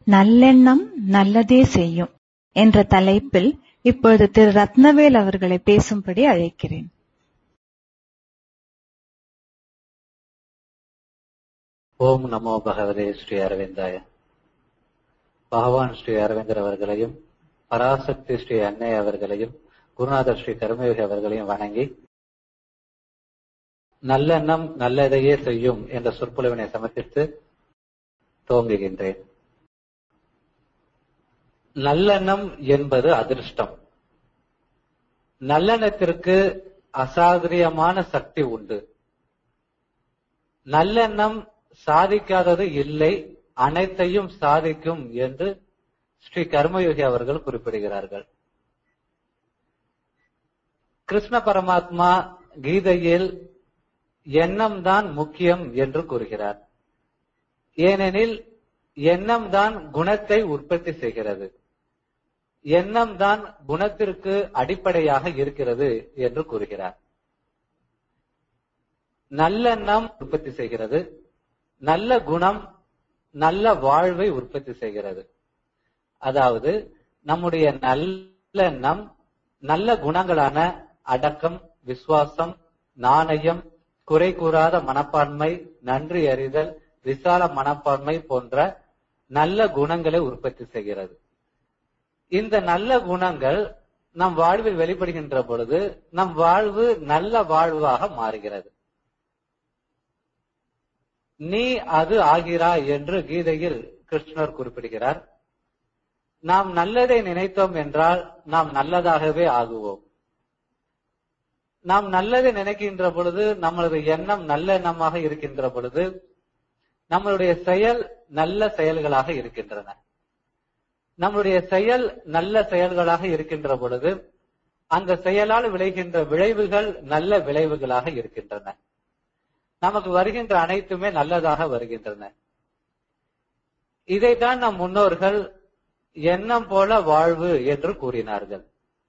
நல்லெண்ணம் நல்லதே செய்யும் என்ற தலைப்பில் இப்பொழுது திரு ரத்னவேல் அவர்களை பேசும்படி அழைக்கிறேன் ஓம் நமோ பகவதே ஸ்ரீ அரவிந்தாய பகவான் ஸ்ரீ அரவிந்தர் அவர்களையும் பராசக்தி ஸ்ரீ அன்னை அவர்களையும் குருநாதர் ஸ்ரீ கருமயோகி அவர்களையும் வணங்கி நல்லெண்ணம் நல்லதையே செய்யும் என்ற சொற்பொழிவினை சமர்ப்பித்து துவங்குகின்றேன் நல்லெண்ணம் என்பது அதிர்ஷ்டம் நல்லெண்ணத்திற்கு அசாதிரியமான சக்தி உண்டு நல்லெண்ணம் சாதிக்காதது இல்லை அனைத்தையும் சாதிக்கும் என்று ஸ்ரீ கர்மயோகி அவர்கள் குறிப்பிடுகிறார்கள் கிருஷ்ண பரமாத்மா கீதையில் எண்ணம் தான் முக்கியம் என்று கூறுகிறார் ஏனெனில் எண்ணம் தான் குணத்தை உற்பத்தி செய்கிறது எண்ணம் தான் குணத்திற்கு அடிப்படையாக இருக்கிறது என்று கூறுகிறார் நல்லெண்ணம் உற்பத்தி செய்கிறது நல்ல குணம் நல்ல வாழ்வை உற்பத்தி செய்கிறது அதாவது நம்முடைய நல்லெண்ணம் நல்ல குணங்களான அடக்கம் விசுவாசம் நாணயம் குறை கூறாத மனப்பான்மை நன்றி அறிதல் விசால மனப்பான்மை போன்ற நல்ல குணங்களை உற்பத்தி செய்கிறது இந்த நல்ல குணங்கள் நம் வாழ்வில் வெளிப்படுகின்ற பொழுது நம் வாழ்வு நல்ல வாழ்வாக மாறுகிறது நீ அது ஆகிறாய் என்று கீதையில் கிருஷ்ணர் குறிப்பிடுகிறார் நாம் நல்லதை நினைத்தோம் என்றால் நாம் நல்லதாகவே ஆகுவோம் நாம் நல்லதை நினைக்கின்ற பொழுது நம்மளது எண்ணம் நல்ல எண்ணமாக இருக்கின்ற பொழுது நம்மளுடைய செயல் நல்ல செயல்களாக இருக்கின்றன நம்முடைய செயல் நல்ல செயல்களாக இருக்கின்ற பொழுது அந்த செயலால் விளைகின்ற விளைவுகள் நல்ல விளைவுகளாக இருக்கின்றன நமக்கு வருகின்ற அனைத்துமே நல்லதாக வருகின்றன இதைத்தான் நம் முன்னோர்கள் எண்ணம் போல வாழ்வு என்று கூறினார்கள்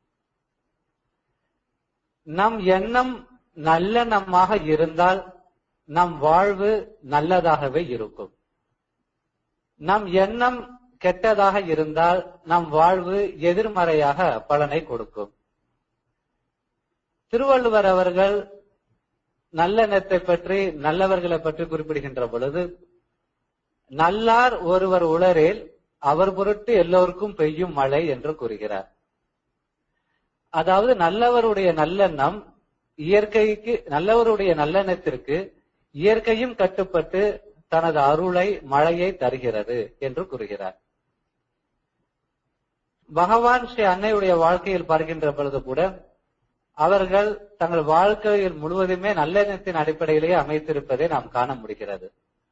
நம் எண்ணம் நல்லெண்ணமாக இருந்தால் நம் வாழ்வு நல்லதாகவே இருக்கும் நம் எண்ணம் கெட்டதாக இருந்தால் நம் வாழ்வு எதிர்மறையாக பலனை கொடுக்கும் திருவள்ளுவர் அவர்கள் நல்லெண்ணத்தை பற்றி நல்லவர்களை பற்றி குறிப்பிடுகின்ற பொழுது நல்லார் ஒருவர் உளரேல் அவர் பொருட்டு எல்லோருக்கும் பெய்யும் மழை என்று கூறுகிறார் அதாவது நல்லவருடைய நல்லெண்ணம் இயற்கைக்கு நல்லவருடைய நல்லெண்ணத்திற்கு இயற்கையும் கட்டுப்பட்டு தனது அருளை மழையை தருகிறது என்று கூறுகிறார் பகவான் ஸ்ரீ அன்னையுடைய வாழ்க்கையில் பார்க்கின்ற பொழுது கூட அவர்கள் தங்கள் வாழ்க்கையில் முழுவதுமே நல்லெண்ணத்தின் அடிப்படையிலேயே அமைத்திருப்பதை நாம் காண முடிகிறது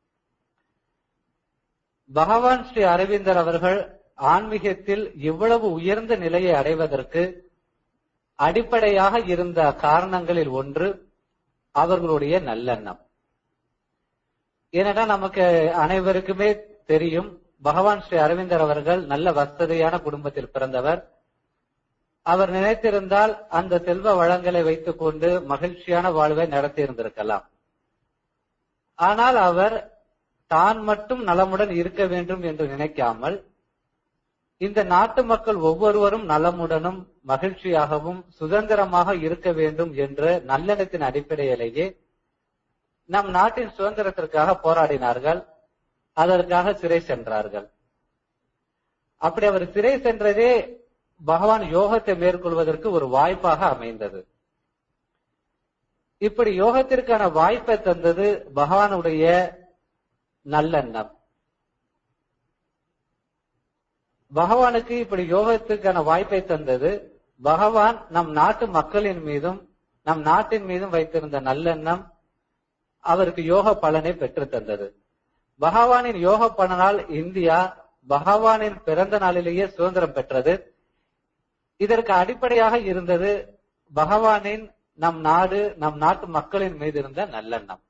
பகவான் ஸ்ரீ அரவிந்தர் அவர்கள் ஆன்மீகத்தில் இவ்வளவு உயர்ந்த நிலையை அடைவதற்கு அடிப்படையாக இருந்த காரணங்களில் ஒன்று அவர்களுடைய நல்லெண்ணம் ஏனென்றால் நமக்கு அனைவருக்குமே தெரியும் பகவான் ஸ்ரீ அரவிந்தர் அவர்கள் நல்ல வசதியான குடும்பத்தில் பிறந்தவர் அவர் நினைத்திருந்தால் அந்த செல்வ வளங்களை வைத்துக் கொண்டு மகிழ்ச்சியான வாழ்வை நடத்தி இருந்திருக்கலாம் ஆனால் அவர் தான் மட்டும் நலமுடன் இருக்க வேண்டும் என்று நினைக்காமல் இந்த நாட்டு மக்கள் ஒவ்வொருவரும் நலமுடனும் மகிழ்ச்சியாகவும் சுதந்திரமாக இருக்க வேண்டும் என்ற நல்லெண்ணத்தின் அடிப்படையிலேயே நம் நாட்டின் சுதந்திரத்திற்காக போராடினார்கள் அதற்காக சிறை சென்றார்கள் அப்படி அவர் சிறை சென்றதே பகவான் யோகத்தை மேற்கொள்வதற்கு ஒரு வாய்ப்பாக அமைந்தது இப்படி யோகத்திற்கான வாய்ப்பை தந்தது பகவானுடைய நல்லெண்ணம் பகவானுக்கு இப்படி யோகத்துக்கான வாய்ப்பை தந்தது பகவான் நம் நாட்டு மக்களின் மீதும் நம் நாட்டின் மீதும் வைத்திருந்த நல்லெண்ணம் அவருக்கு யோக பலனை பெற்று தந்தது பகவானின் யோக பலனால் இந்தியா பகவானின் பிறந்த நாளிலேயே சுதந்திரம் பெற்றது இதற்கு அடிப்படையாக இருந்தது பகவானின் நம் நாடு நம் நாட்டு மக்களின் மீது இருந்த நல்லெண்ணம்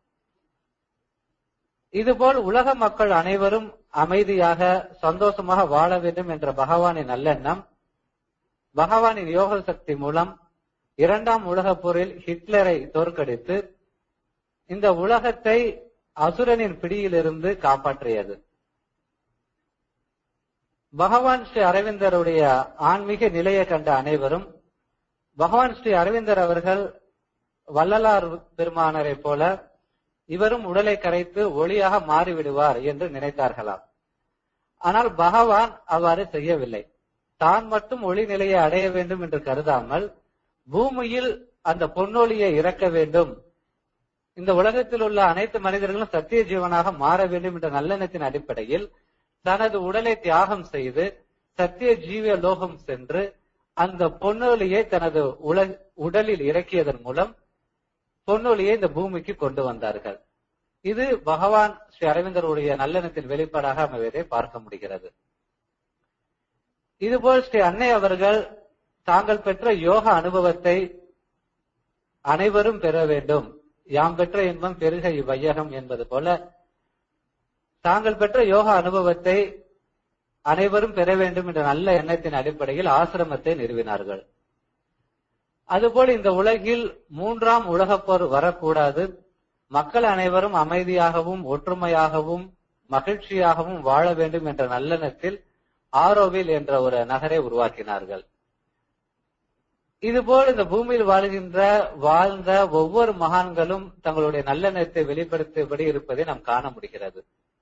இதுபோல் உலக மக்கள் அனைவரும் அமைதியாக சந்தோஷமாக வாழ வேண்டும் என்ற பகவானின் நல்லெண்ணம் பகவானின் யோக சக்தி மூலம் இரண்டாம் உலகப் போரில் ஹிட்லரை தோற்கடித்து இந்த உலகத்தை அசுரனின் பிடியிலிருந்து காப்பாற்றியது பகவான் ஸ்ரீ அரவிந்தருடைய ஆன்மீக நிலையை கண்ட அனைவரும் பகவான் ஸ்ரீ அரவிந்தர் அவர்கள் வள்ளலார் பெருமானரை போல இவரும் உடலை கரைத்து ஒளியாக மாறிவிடுவார் என்று நினைத்தார்களாம் ஆனால் பகவான் அவ்வாறு செய்யவில்லை தான் மட்டும் ஒளி நிலையை அடைய வேண்டும் என்று கருதாமல் பூமியில் அந்த பொன்னொழியை இறக்க வேண்டும் இந்த உலகத்தில் உள்ள அனைத்து மனிதர்களும் சத்திய ஜீவனாக மாற வேண்டும் என்ற நல்லெண்ணத்தின் அடிப்படையில் தனது உடலை தியாகம் செய்து சத்திய ஜீவ லோகம் சென்று அந்த பொன்னொழியை தனது உடலில் இறக்கியதன் மூலம் பொன்னொழியை இந்த பூமிக்கு கொண்டு வந்தார்கள் இது பகவான் ஸ்ரீ அரவிந்தருடைய நல்லெண்ணத்தின் வெளிப்பாடாக அமைவதை பார்க்க முடிகிறது இதுபோல் ஸ்ரீ அன்னை அவர்கள் தாங்கள் பெற்ற யோக அனுபவத்தை அனைவரும் பெற வேண்டும் யாம் பெற்ற இன்பம் பெருக இவ்வையகம் என்பது போல தாங்கள் பெற்ற யோக அனுபவத்தை அனைவரும் பெற வேண்டும் என்ற நல்ல எண்ணத்தின் அடிப்படையில் ஆசிரமத்தை நிறுவினார்கள் அதுபோல் இந்த உலகில் மூன்றாம் உலகப் போர் வரக்கூடாது மக்கள் அனைவரும் அமைதியாகவும் ஒற்றுமையாகவும் மகிழ்ச்சியாகவும் வாழ வேண்டும் என்ற நல்லெண்ணத்தில் ஆரோவில் என்ற ஒரு நகரை உருவாக்கினார்கள் இதுபோல் இந்த பூமியில் வாழ்கின்ற வாழ்ந்த ஒவ்வொரு மகான்களும் தங்களுடைய நல்லெண்ணத்தை வெளிப்படுத்தியபடி இருப்பதை நாம் காண முடிகிறது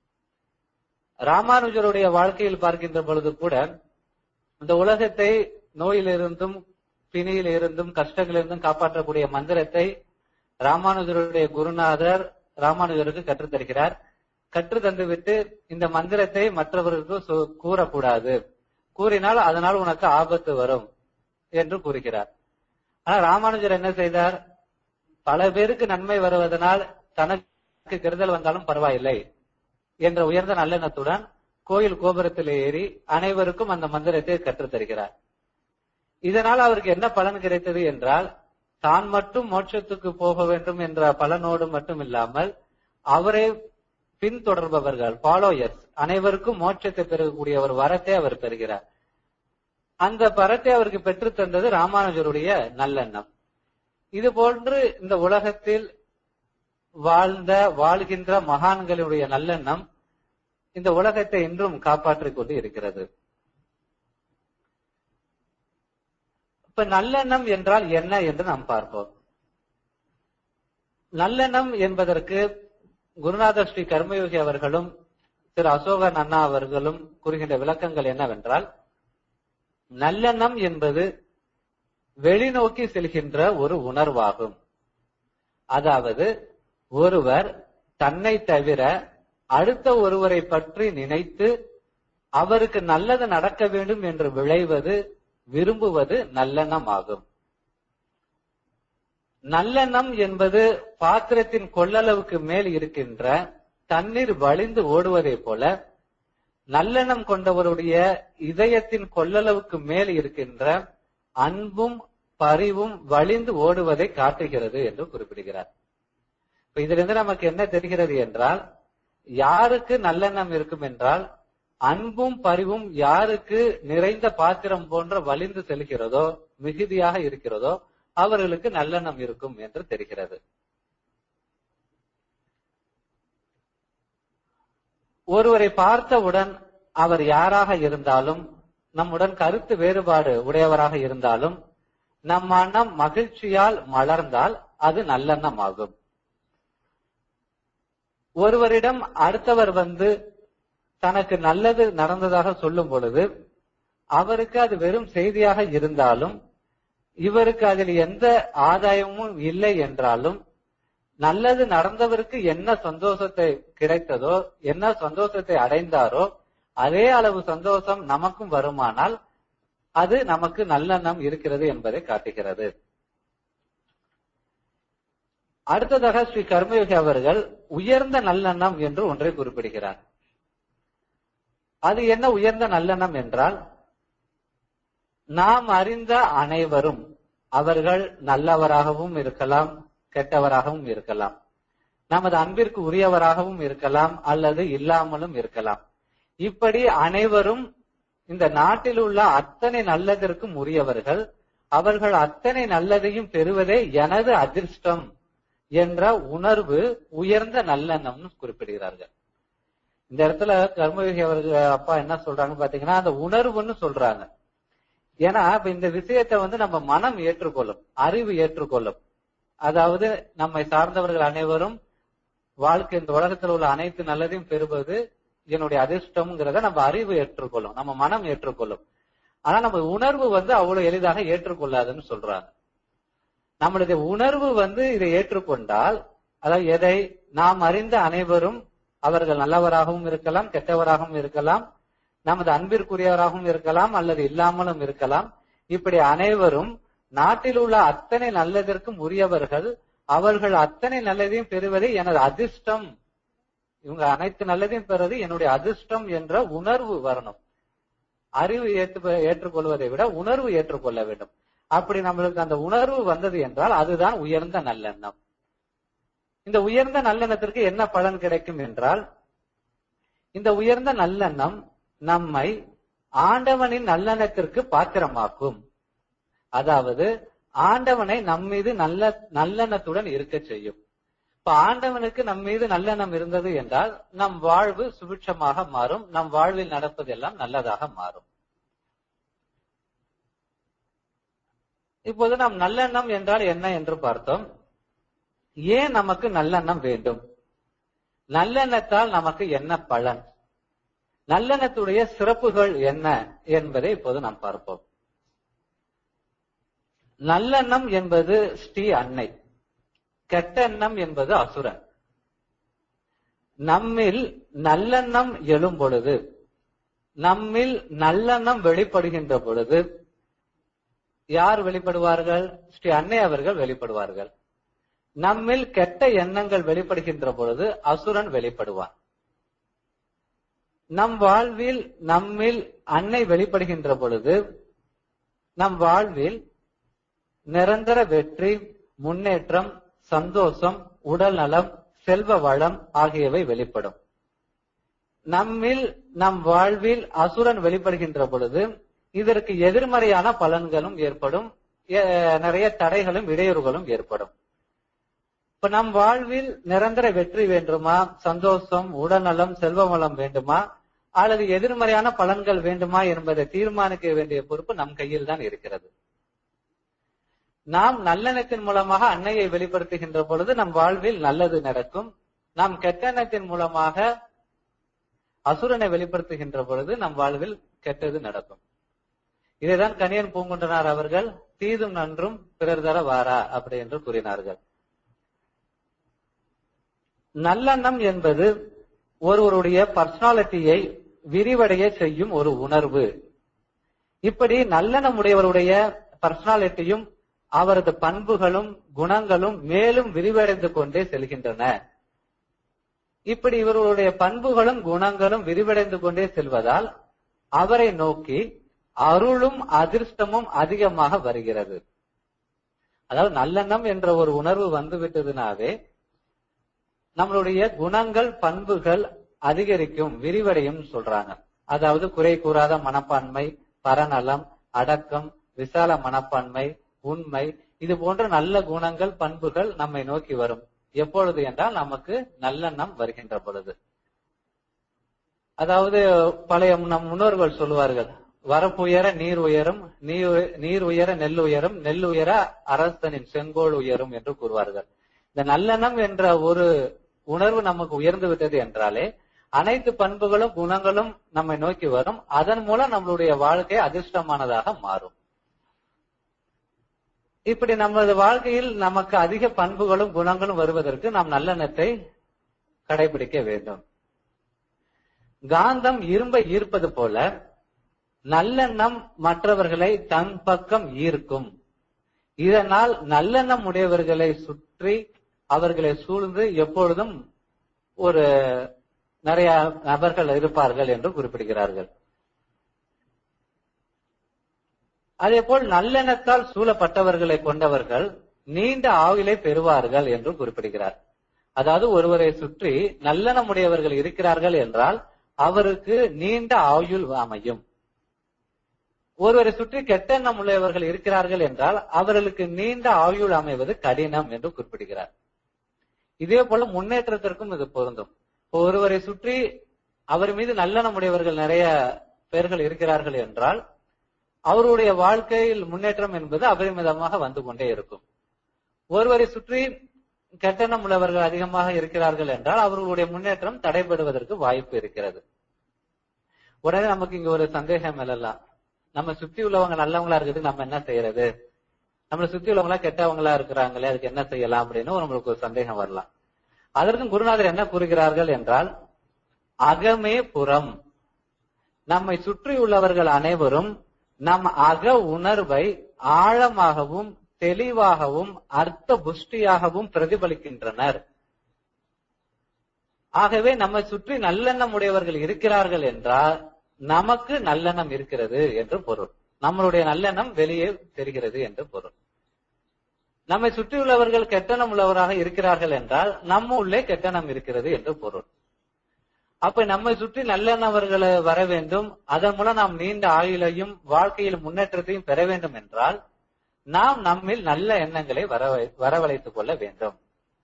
ராமானுஜருடைய வாழ்க்கையில் பார்க்கின்ற பொழுது கூட இந்த உலகத்தை நோயிலிருந்தும் பிணியில் இருந்தும் கஷ்டங்களிலிருந்தும் காப்பாற்றக்கூடிய மந்திரத்தை ராமானுஜருடைய குருநாதர் ராமானுஜருக்கு கற்றுத்தருகிறார் கற்று தந்துவிட்டு இந்த மந்திரத்தை மற்றவர்களுக்கு கூறக்கூடாது கூறினால் அதனால் உனக்கு ஆபத்து வரும் என்று கூறுகிறார் ஆனா ராமானுஜர் என்ன செய்தார் பல பேருக்கு நன்மை வருவதனால் தனக்கு கெடுதல் வந்தாலும் பரவாயில்லை என்ற உயர்ந்த நல்லெண்ணத்துடன் கோயில் கோபுரத்தில் ஏறி அனைவருக்கும் அந்த மந்திரத்தை கற்றுத் தருகிறார் இதனால் அவருக்கு என்ன பலன் கிடைத்தது என்றால் தான் மட்டும் மோட்சத்துக்கு போக வேண்டும் என்ற பலனோடு மட்டும் இல்லாமல் அவரை பின்தொடர்பவர்கள் ஃபாலோயர்ஸ் அனைவருக்கும் மோட்சத்தை பெறக்கூடிய ஒரு வரத்தை அவர் பெறுகிறார் அந்த பரத்தை அவருக்கு பெற்று தந்தது ராமானுஜருடைய நல்லெண்ணம் இது போன்று இந்த உலகத்தில் வாழ்ந்த வாழ்கின்ற மகான்களுடைய நல்லெண்ணம் இந்த உலகத்தை இன்றும் காப்பாற்றிக் கொண்டு இருக்கிறது இப்ப நல்லெண்ணம் என்றால் என்ன என்று நாம் பார்ப்போம் நல்லெண்ணம் என்பதற்கு குருநாதர் ஸ்ரீ கர்மயோகி அவர்களும் திரு அசோகன் அண்ணா அவர்களும் கூறுகின்ற விளக்கங்கள் என்னவென்றால் நல்லெண்ணம் என்பது வெளிநோக்கி செல்கின்ற ஒரு உணர்வாகும் அதாவது ஒருவர் தன்னை தவிர அடுத்த ஒருவரை பற்றி நினைத்து அவருக்கு நல்லது நடக்க வேண்டும் என்று விளைவது விரும்புவது நல்லெண்ணம் ஆகும் நல்லெண்ணம் என்பது பாத்திரத்தின் கொள்ளளவுக்கு மேல் இருக்கின்ற தண்ணீர் வழிந்து ஓடுவதை போல நல்லெண்ணம் கொண்டவருடைய இதயத்தின் கொள்ளளவுக்கு மேல் இருக்கின்ற அன்பும் பரிவும் வழிந்து ஓடுவதை காட்டுகிறது என்று குறிப்பிடுகிறார் இப்ப இதிலிருந்து நமக்கு என்ன தெரிகிறது என்றால் யாருக்கு நல்லெண்ணம் இருக்கும் என்றால் அன்பும் பரிவும் யாருக்கு நிறைந்த பாத்திரம் போன்ற வலிந்து செல்கிறதோ மிகுதியாக இருக்கிறதோ அவர்களுக்கு நல்லெண்ணம் இருக்கும் என்று தெரிகிறது ஒருவரை பார்த்தவுடன் அவர் யாராக இருந்தாலும் நம்முடன் கருத்து வேறுபாடு உடையவராக இருந்தாலும் நம் மனம் மகிழ்ச்சியால் மலர்ந்தால் அது நல்லெண்ணம் ஆகும் ஒருவரிடம் அடுத்தவர் வந்து தனக்கு நல்லது நடந்ததாக சொல்லும் பொழுது அவருக்கு அது வெறும் செய்தியாக இருந்தாலும் இவருக்கு அதில் எந்த ஆதாயமும் இல்லை என்றாலும் நல்லது நடந்தவருக்கு என்ன சந்தோஷத்தை கிடைத்ததோ என்ன சந்தோஷத்தை அடைந்தாரோ அதே அளவு சந்தோஷம் நமக்கும் வருமானால் அது நமக்கு நல்லெண்ணம் இருக்கிறது என்பதை காட்டுகிறது அடுத்ததாக ஸ்ரீ கர்மயோகி அவர்கள் உயர்ந்த நல்லெண்ணம் என்று ஒன்றை குறிப்பிடுகிறார் அது என்ன உயர்ந்த நல்லெண்ணம் என்றால் நாம் அறிந்த அனைவரும் அவர்கள் நல்லவராகவும் இருக்கலாம் கெட்டவராகவும் இருக்கலாம் நமது அன்பிற்கு உரியவராகவும் இருக்கலாம் அல்லது இல்லாமலும் இருக்கலாம் இப்படி அனைவரும் இந்த நாட்டில் உள்ள அத்தனை நல்லதற்கும் உரியவர்கள் அவர்கள் அத்தனை நல்லதையும் பெறுவதே எனது அதிர்ஷ்டம் என்ற உணர்வு உயர்ந்த நல்லெண்ணம்னு குறிப்பிடுகிறார்கள் இந்த இடத்துல கர்மயோகி அவர்கள் அப்பா என்ன சொல்றாங்க பாத்தீங்கன்னா அந்த உணர்வுன்னு சொல்றாங்க ஏன்னா இப்ப இந்த விஷயத்தை வந்து நம்ம மனம் ஏற்றுக்கொள்ளும் அறிவு ஏற்றுக்கொள்ளும் அதாவது நம்மை சார்ந்தவர்கள் அனைவரும் வாழ்க்கை இந்த உலகத்தில் உள்ள அனைத்து நல்லதையும் பெறுவது என்னுடைய அதிர்ஷ்டம்ங்கிறத நம்ம அறிவு ஏற்றுக்கொள்ளும் நம்ம மனம் ஏற்றுக்கொள்ளும் ஆனா நம்ம உணர்வு வந்து அவ்வளவு எளிதாக ஏற்றுக்கொள்ளாதுன்னு சொல்றாங்க நம்மளுடைய உணர்வு வந்து இதை ஏற்றுக்கொண்டால் அதாவது எதை நாம் அறிந்த அனைவரும் அவர்கள் நல்லவராகவும் இருக்கலாம் கெட்டவராகவும் இருக்கலாம் நமது அன்பிற்குரியவராகவும் இருக்கலாம் அல்லது இல்லாமலும் இருக்கலாம் இப்படி அனைவரும் நாட்டில் உள்ள அத்தனை நல்லதற்கும் உரியவர்கள் அவர்கள் அத்தனை நல்லதையும் பெறுவதே எனது அதிர்ஷ்டம் இவங்க அனைத்து நல்லதையும் பெறுவது என்னுடைய அதிர்ஷ்டம் என்ற உணர்வு வரணும் அறிவு ஏற்று ஏற்றுக்கொள்வதை விட உணர்வு ஏற்றுக்கொள்ள வேண்டும் அப்படி நம்மளுக்கு அந்த உணர்வு வந்தது என்றால் அதுதான் உயர்ந்த நல்லெண்ணம் இந்த உயர்ந்த நல்லெண்ணத்திற்கு என்ன பலன் கிடைக்கும் என்றால் இந்த உயர்ந்த நல்லெண்ணம் நம்மை ஆண்டவனின் நல்லெண்ணத்திற்கு பாத்திரமாக்கும் அதாவது ஆண்டவனை நம் மீது நல்ல நல்லெண்ணத்துடன் இருக்க செய்யும் இப்ப ஆண்டவனுக்கு நம் மீது நல்லெண்ணம் இருந்தது என்றால் நம் வாழ்வு சுபிட்சமாக மாறும் நம் வாழ்வில் நடப்பதெல்லாம் நல்லதாக மாறும் இப்போது நாம் நல்லெண்ணம் என்றால் என்ன என்று பார்த்தோம் ஏன் நமக்கு நல்லெண்ணம் வேண்டும் நல்லெண்ணத்தால் நமக்கு என்ன பலன் நல்லெண்ணத்துடைய சிறப்புகள் என்ன என்பதை இப்போது நாம் பார்ப்போம் நல்லெண்ணம் என்பது ஸ்ரீ அன்னை கெட்டெண்ணம் என்பது அசுரன் நம்மில் நல்லெண்ணம் எழும் பொழுது நம்மில் நல்லெண்ணம் வெளிப்படுகின்ற பொழுது யார் வெளிப்படுவார்கள் ஸ்ரீ அன்னை அவர்கள் வெளிப்படுவார்கள் நம்மில் கெட்ட எண்ணங்கள் வெளிப்படுகின்ற பொழுது அசுரன் வெளிப்படுவான் நம் வாழ்வில் நம்மில் அன்னை வெளிப்படுகின்ற பொழுது நம் வாழ்வில் நிரந்தர வெற்றி முன்னேற்றம் சந்தோஷம் உடல் நலம் செல்வ வளம் ஆகியவை வெளிப்படும் நம்மில் நம் வாழ்வில் அசுரன் வெளிப்படுகின்ற பொழுது இதற்கு எதிர்மறையான பலன்களும் ஏற்படும் நிறைய தடைகளும் இடையூறுகளும் ஏற்படும் இப்ப நம் வாழ்வில் நிரந்தர வெற்றி வேண்டுமா சந்தோஷம் உடல்நலம் செல்வ வளம் வேண்டுமா அல்லது எதிர்மறையான பலன்கள் வேண்டுமா என்பதை தீர்மானிக்க வேண்டிய பொறுப்பு நம் கையில் தான் இருக்கிறது நாம் நல்லெண்ணத்தின் மூலமாக அன்னையை வெளிப்படுத்துகின்ற பொழுது நம் வாழ்வில் நல்லது நடக்கும் நாம் கெட்டெண்ணத்தின் மூலமாக அசுரனை வெளிப்படுத்துகின்ற பொழுது நம் வாழ்வில் கெட்டது நடக்கும் இதைதான் கணியன் பூங்குன்றனார் அவர்கள் தீதும் நன்றும் பிறர் தர வாரா அப்படி என்று கூறினார்கள் நல்லெண்ணம் என்பது ஒருவருடைய பர்சனாலிட்டியை விரிவடைய செய்யும் ஒரு உணர்வு இப்படி நல்லெண்ணம் உடையவருடைய பர்சனாலிட்டியும் அவரது பண்புகளும் குணங்களும் மேலும் விரிவடைந்து கொண்டே செல்கின்றன இப்படி இவர்களுடைய பண்புகளும் குணங்களும் விரிவடைந்து கொண்டே செல்வதால் அவரை நோக்கி அருளும் அதிர்ஷ்டமும் அதிகமாக வருகிறது அதாவது நல்லெண்ணம் என்ற ஒரு உணர்வு வந்து விட்டதுனாவே நம்மளுடைய குணங்கள் பண்புகள் அதிகரிக்கும் விரிவடையும் சொல்றாங்க அதாவது குறை கூறாத மனப்பான்மை பரநலம் அடக்கம் விசால மனப்பான்மை உண்மை இது போன்ற நல்ல குணங்கள் பண்புகள் நம்மை நோக்கி வரும் எப்பொழுது என்றால் நமக்கு நல்லெண்ணம் வருகின்ற பொழுது அதாவது பழைய நம் முன்னோர்கள் சொல்லுவார்கள் வரப்புயர நீர் உயரும் நீர் உயர நெல் உயரும் நெல் உயர அரசனின் செங்கோல் உயரும் என்று கூறுவார்கள் இந்த நல்லெண்ணம் என்ற ஒரு உணர்வு நமக்கு உயர்ந்து விட்டது என்றாலே அனைத்து பண்புகளும் குணங்களும் நம்மை நோக்கி வரும் அதன் மூலம் நம்மளுடைய வாழ்க்கை அதிர்ஷ்டமானதாக மாறும் இப்படி நமது வாழ்க்கையில் நமக்கு அதிக பண்புகளும் குணங்களும் வருவதற்கு நாம் நல்லெண்ணத்தை கடைபிடிக்க வேண்டும் காந்தம் இரும்பை ஈர்ப்பது போல நல்லெண்ணம் மற்றவர்களை தன் பக்கம் ஈர்க்கும் இதனால் நல்லெண்ணம் உடையவர்களை சுற்றி அவர்களை சூழ்ந்து எப்பொழுதும் ஒரு நிறைய நபர்கள் இருப்பார்கள் என்று குறிப்பிடுகிறார்கள் அதே போல் நல்லெண்ணத்தால் சூழப்பட்டவர்களை கொண்டவர்கள் நீண்ட ஆயுளை பெறுவார்கள் என்று குறிப்பிடுகிறார் அதாவது ஒருவரை சுற்றி நல்லெண்ணமுடையவர்கள் இருக்கிறார்கள் என்றால் அவருக்கு நீண்ட ஆயுள் அமையும் ஒருவரை சுற்றி கெட்டெண்ணம் உள்ளவர்கள் இருக்கிறார்கள் என்றால் அவர்களுக்கு நீண்ட ஆயுள் அமைவது கடினம் என்று குறிப்பிடுகிறார் இதே போல முன்னேற்றத்திற்கும் இது பொருந்தும் ஒருவரை சுற்றி அவர் மீது நல்லெண்ணம் உடையவர்கள் நிறைய பேர்கள் இருக்கிறார்கள் என்றால் அவருடைய வாழ்க்கையில் முன்னேற்றம் என்பது அபரிமிதமாக வந்து கொண்டே இருக்கும் ஒருவரை சுற்றி கெட்டெண்ணம் உள்ளவர்கள் அதிகமாக இருக்கிறார்கள் என்றால் அவர்களுடைய முன்னேற்றம் தடைபடுவதற்கு வாய்ப்பு இருக்கிறது உடனே நமக்கு இங்க ஒரு சந்தேகம் எழலாம் நம்ம சுத்தி உள்ளவங்க நல்லவங்களா இருக்கிறதுக்கு நம்ம என்ன செய்யறது நம்மளை சுத்தி உள்ளவங்களா கெட்டவங்களா இருக்கிறாங்களே அதுக்கு என்ன செய்யலாம் அப்படின்னு நம்மளுக்கு ஒரு சந்தேகம் வரலாம் அதற்கும் குருநாதர் என்ன கூறுகிறார்கள் என்றால் அகமே புறம் நம்மை சுற்றியுள்ளவர்கள் அனைவரும் நம் அக உணர்வை ஆழமாகவும் தெளிவாகவும் அர்த்த புஷ்டியாகவும் பிரதிபலிக்கின்றனர் ஆகவே நம்மை சுற்றி நல்லெண்ணம் உடையவர்கள் இருக்கிறார்கள் என்றால் நமக்கு நல்லெண்ணம் இருக்கிறது என்று பொருள் நம்மளுடைய நல்லெண்ணம் வெளியே தெரிகிறது என்று பொருள் நம்மை சுற்றியுள்ளவர்கள் கெட்டணம் உள்ளவராக இருக்கிறார்கள் என்றால் நம்ம உள்ளே கெட்டணம் இருக்கிறது என்று பொருள் அப்ப நம்மை சுற்றி நல்லெண்ணவர்களை வர வேண்டும் அதன் மூலம் நாம் நீண்ட ஆயுளையும் வாழ்க்கையில் முன்னேற்றத்தையும் பெற வேண்டும் என்றால் நாம் நம்மில் நல்ல எண்ணங்களை வரவ- வரவழைத்துக் கொள்ள வேண்டும்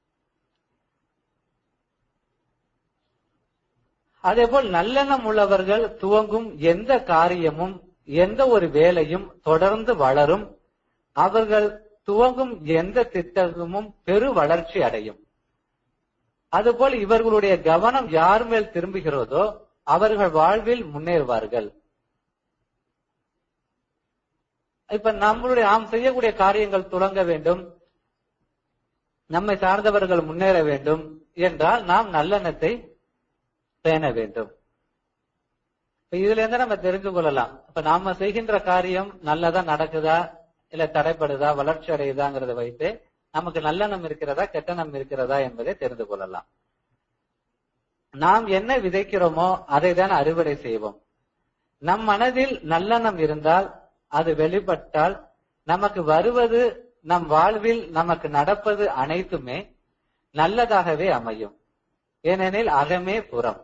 அதேபோல் நல்லெண்ணம் உள்ளவர்கள் துவங்கும் எந்த காரியமும் எந்த ஒரு வேலையும் தொடர்ந்து வளரும் அவர்கள் துவங்கும் எந்த திட்டமும் பெரு வளர்ச்சி அடையும் அதுபோல் இவர்களுடைய கவனம் யார் மேல் திரும்புகிறதோ அவர்கள் வாழ்வில் முன்னேறுவார்கள் இப்ப நம்மளுடைய நாம் செய்யக்கூடிய காரியங்கள் துளங்க வேண்டும் நம்மை சார்ந்தவர்கள் முன்னேற வேண்டும் என்றால் நாம் நல்லெண்ணத்தை பேண வேண்டும் இப்ப இதுல இருந்து நம்ம தெரிந்து கொள்ளலாம் இப்ப நாம செய்கின்ற காரியம் நல்லதா நடக்குதா இல்ல தடைப்படுதா வளர்ச்சி அடையுதாங்கிறத வைத்து நமக்கு நல்லெண்ணம் இருக்கிறதா கெட்டெண்ணம் இருக்கிறதா என்பதை தெரிந்து கொள்ளலாம் நாம் என்ன விதைக்கிறோமோ அதை தான் அறுவடை செய்வோம் நம் மனதில் நல்லெண்ணம் இருந்தால் அது வெளிப்பட்டால் நமக்கு வருவது நம் வாழ்வில் நமக்கு நடப்பது அனைத்துமே நல்லதாகவே அமையும் ஏனெனில் அகமே புறம்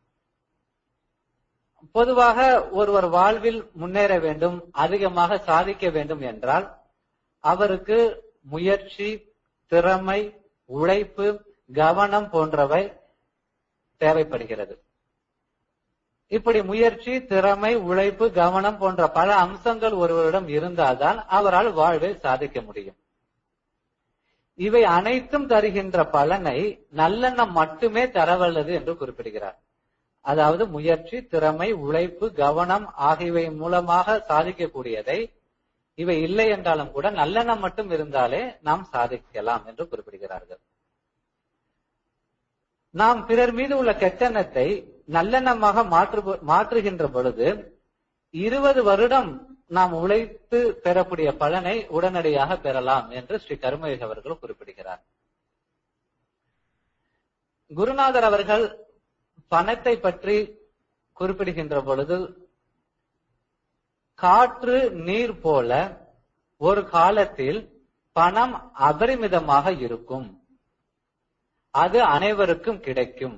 பொதுவாக ஒருவர் வாழ்வில் முன்னேற வேண்டும் அதிகமாக சாதிக்க வேண்டும் என்றால் அவருக்கு முயற்சி திறமை உழைப்பு கவனம் போன்றவை தேவைப்படுகிறது இப்படி முயற்சி திறமை உழைப்பு கவனம் போன்ற பல அம்சங்கள் ஒருவரிடம் இருந்தால்தான் அவரால் வாழ்வில் சாதிக்க முடியும் இவை அனைத்தும் தருகின்ற பலனை நல்லெண்ணம் மட்டுமே தரவல்லது என்று குறிப்பிடுகிறார் அதாவது முயற்சி திறமை உழைப்பு கவனம் ஆகியவை மூலமாக சாதிக்கக்கூடியதை இவை இல்லை என்றாலும் கூட நல்லெண்ணம் மட்டும் இருந்தாலே நாம் சாதிக்கலாம் என்று குறிப்பிடுகிறார்கள் நாம் பிறர் மீது உள்ள கெட்டெண்ணத்தை நல்லெண்ணமாக மாற்று மாற்றுகின்ற பொழுது இருபது வருடம் நாம் உழைத்து பெறக்கூடிய பலனை உடனடியாக பெறலாம் என்று ஸ்ரீ கருமயுக அவர்கள் குறிப்பிடுகிறார் குருநாதர் அவர்கள் பணத்தை பற்றி குறிப்பிடுகின்ற பொழுது காற்று நீர் போல ஒரு காலத்தில் பணம் அபரிமிதமாக இருக்கும் அது அனைவருக்கும் கிடைக்கும்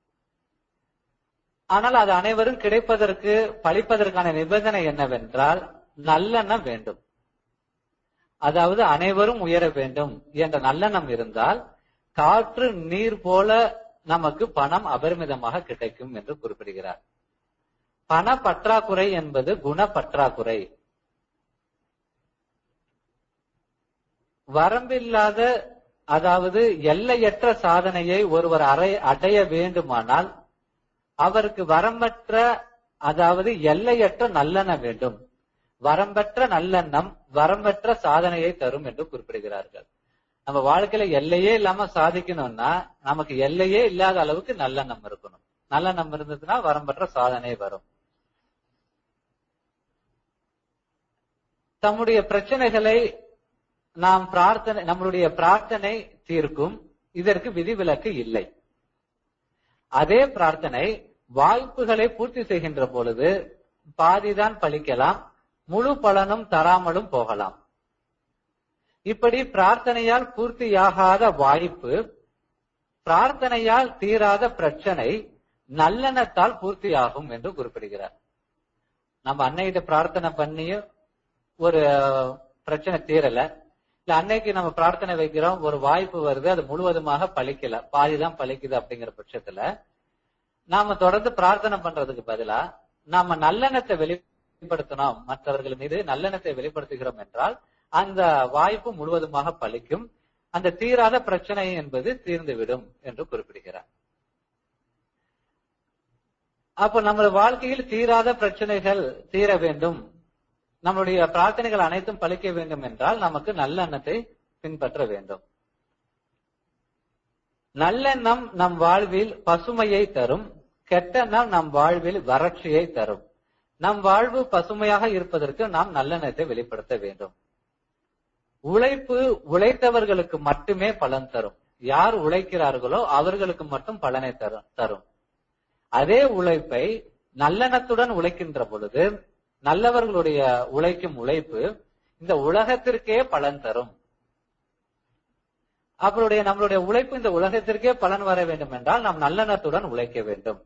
ஆனால் அது அனைவரும் கிடைப்பதற்கு பழிப்பதற்கான நிபந்தனை என்னவென்றால் நல்லெண்ணம் வேண்டும் அதாவது அனைவரும் உயர வேண்டும் என்ற நல்லெண்ணம் இருந்தால் காற்று நீர் போல நமக்கு பணம் அபரிமிதமாக கிடைக்கும் என்று குறிப்பிடுகிறார் பண பற்றாக்குறை என்பது குண பற்றாக்குறை வரம்பில்லாத அதாவது எல்லையற்ற சாதனையை ஒருவர் அறை அடைய வேண்டுமானால் அவருக்கு வரம்பற்ற அதாவது எல்லையற்ற நல்லெண்ணம் வேண்டும் வரம்பற்ற நல்லெண்ணம் வரம்பற்ற சாதனையை தரும் என்று குறிப்பிடுகிறார்கள் நம்ம வாழ்க்கையில எல்லையே இல்லாம சாதிக்கணும்னா நமக்கு எல்லையே இல்லாத அளவுக்கு நல்லெண்ணம் இருக்கணும் நல்லெண்ணம் இருந்ததுன்னா வரம்பற்ற சாதனை வரும் தம்முடைய பிரச்சனைகளை நாம் பிரார்த்தனை நம்மளுடைய பிரார்த்தனை தீர்க்கும் இதற்கு விதிவிலக்கு இல்லை அதே பிரார்த்தனை வாய்ப்புகளை பூர்த்தி செய்கின்ற பொழுது பாதிதான் பலிக்கலாம் முழு பலனும் தராமலும் போகலாம் இப்படி பிரார்த்தனையால் பூர்த்தியாகாத வாய்ப்பு பிரார்த்தனையால் தீராத பிரச்சனை நல்லெண்ணத்தால் பூர்த்தியாகும் என்று குறிப்பிடுகிறார் நம்ம அன்னைகிட்ட பிரார்த்தனை பண்ணியும் ஒரு பிரச்சனை தீரல இல்ல அன்னைக்கு நம்ம பிரார்த்தனை வைக்கிறோம் ஒரு வாய்ப்பு வருது அது முழுவதுமாக பழிக்கல பாதிதான் பழிக்குது அப்படிங்கிற பட்சத்துல நாம தொடர்ந்து பிரார்த்தனை பண்றதுக்கு பதிலா நாம நல்லெண்ணத்தை வெளிப்படுத்தணும் மற்றவர்கள் மீது நல்லெண்ணத்தை வெளிப்படுத்துகிறோம் என்றால் அந்த வாய்ப்பு முழுவதுமாக பலிக்கும் அந்த தீராத பிரச்சனை என்பது தீர்ந்துவிடும் என்று குறிப்பிடுகிறார் அப்ப நமது வாழ்க்கையில் தீராத பிரச்சனைகள் தீர வேண்டும் நம்முடைய பிரார்த்தனைகள் அனைத்தும் பலிக்க வேண்டும் என்றால் நமக்கு நல்லெண்ணத்தை பின்பற்ற வேண்டும் நல்லெண்ணம் நம் வாழ்வில் பசுமையை தரும் கெட்டெண்ணம் நம் வாழ்வில் வறட்சியை தரும் நம் வாழ்வு பசுமையாக இருப்பதற்கு நாம் நல்லெண்ணத்தை வெளிப்படுத்த வேண்டும் உழைப்பு உழைத்தவர்களுக்கு மட்டுமே பலன் தரும் யார் உழைக்கிறார்களோ அவர்களுக்கு மட்டும் பலனை தரும் தரும் அதே உழைப்பை நல்லெண்ணத்துடன் உழைக்கின்ற பொழுது நல்லவர்களுடைய உழைக்கும் உழைப்பு இந்த உலகத்திற்கே பலன் தரும் அவருடைய நம்மளுடைய உழைப்பு இந்த உலகத்திற்கே பலன் வர வேண்டும் என்றால் நாம் நல்லெண்ணத்துடன் உழைக்க வேண்டும்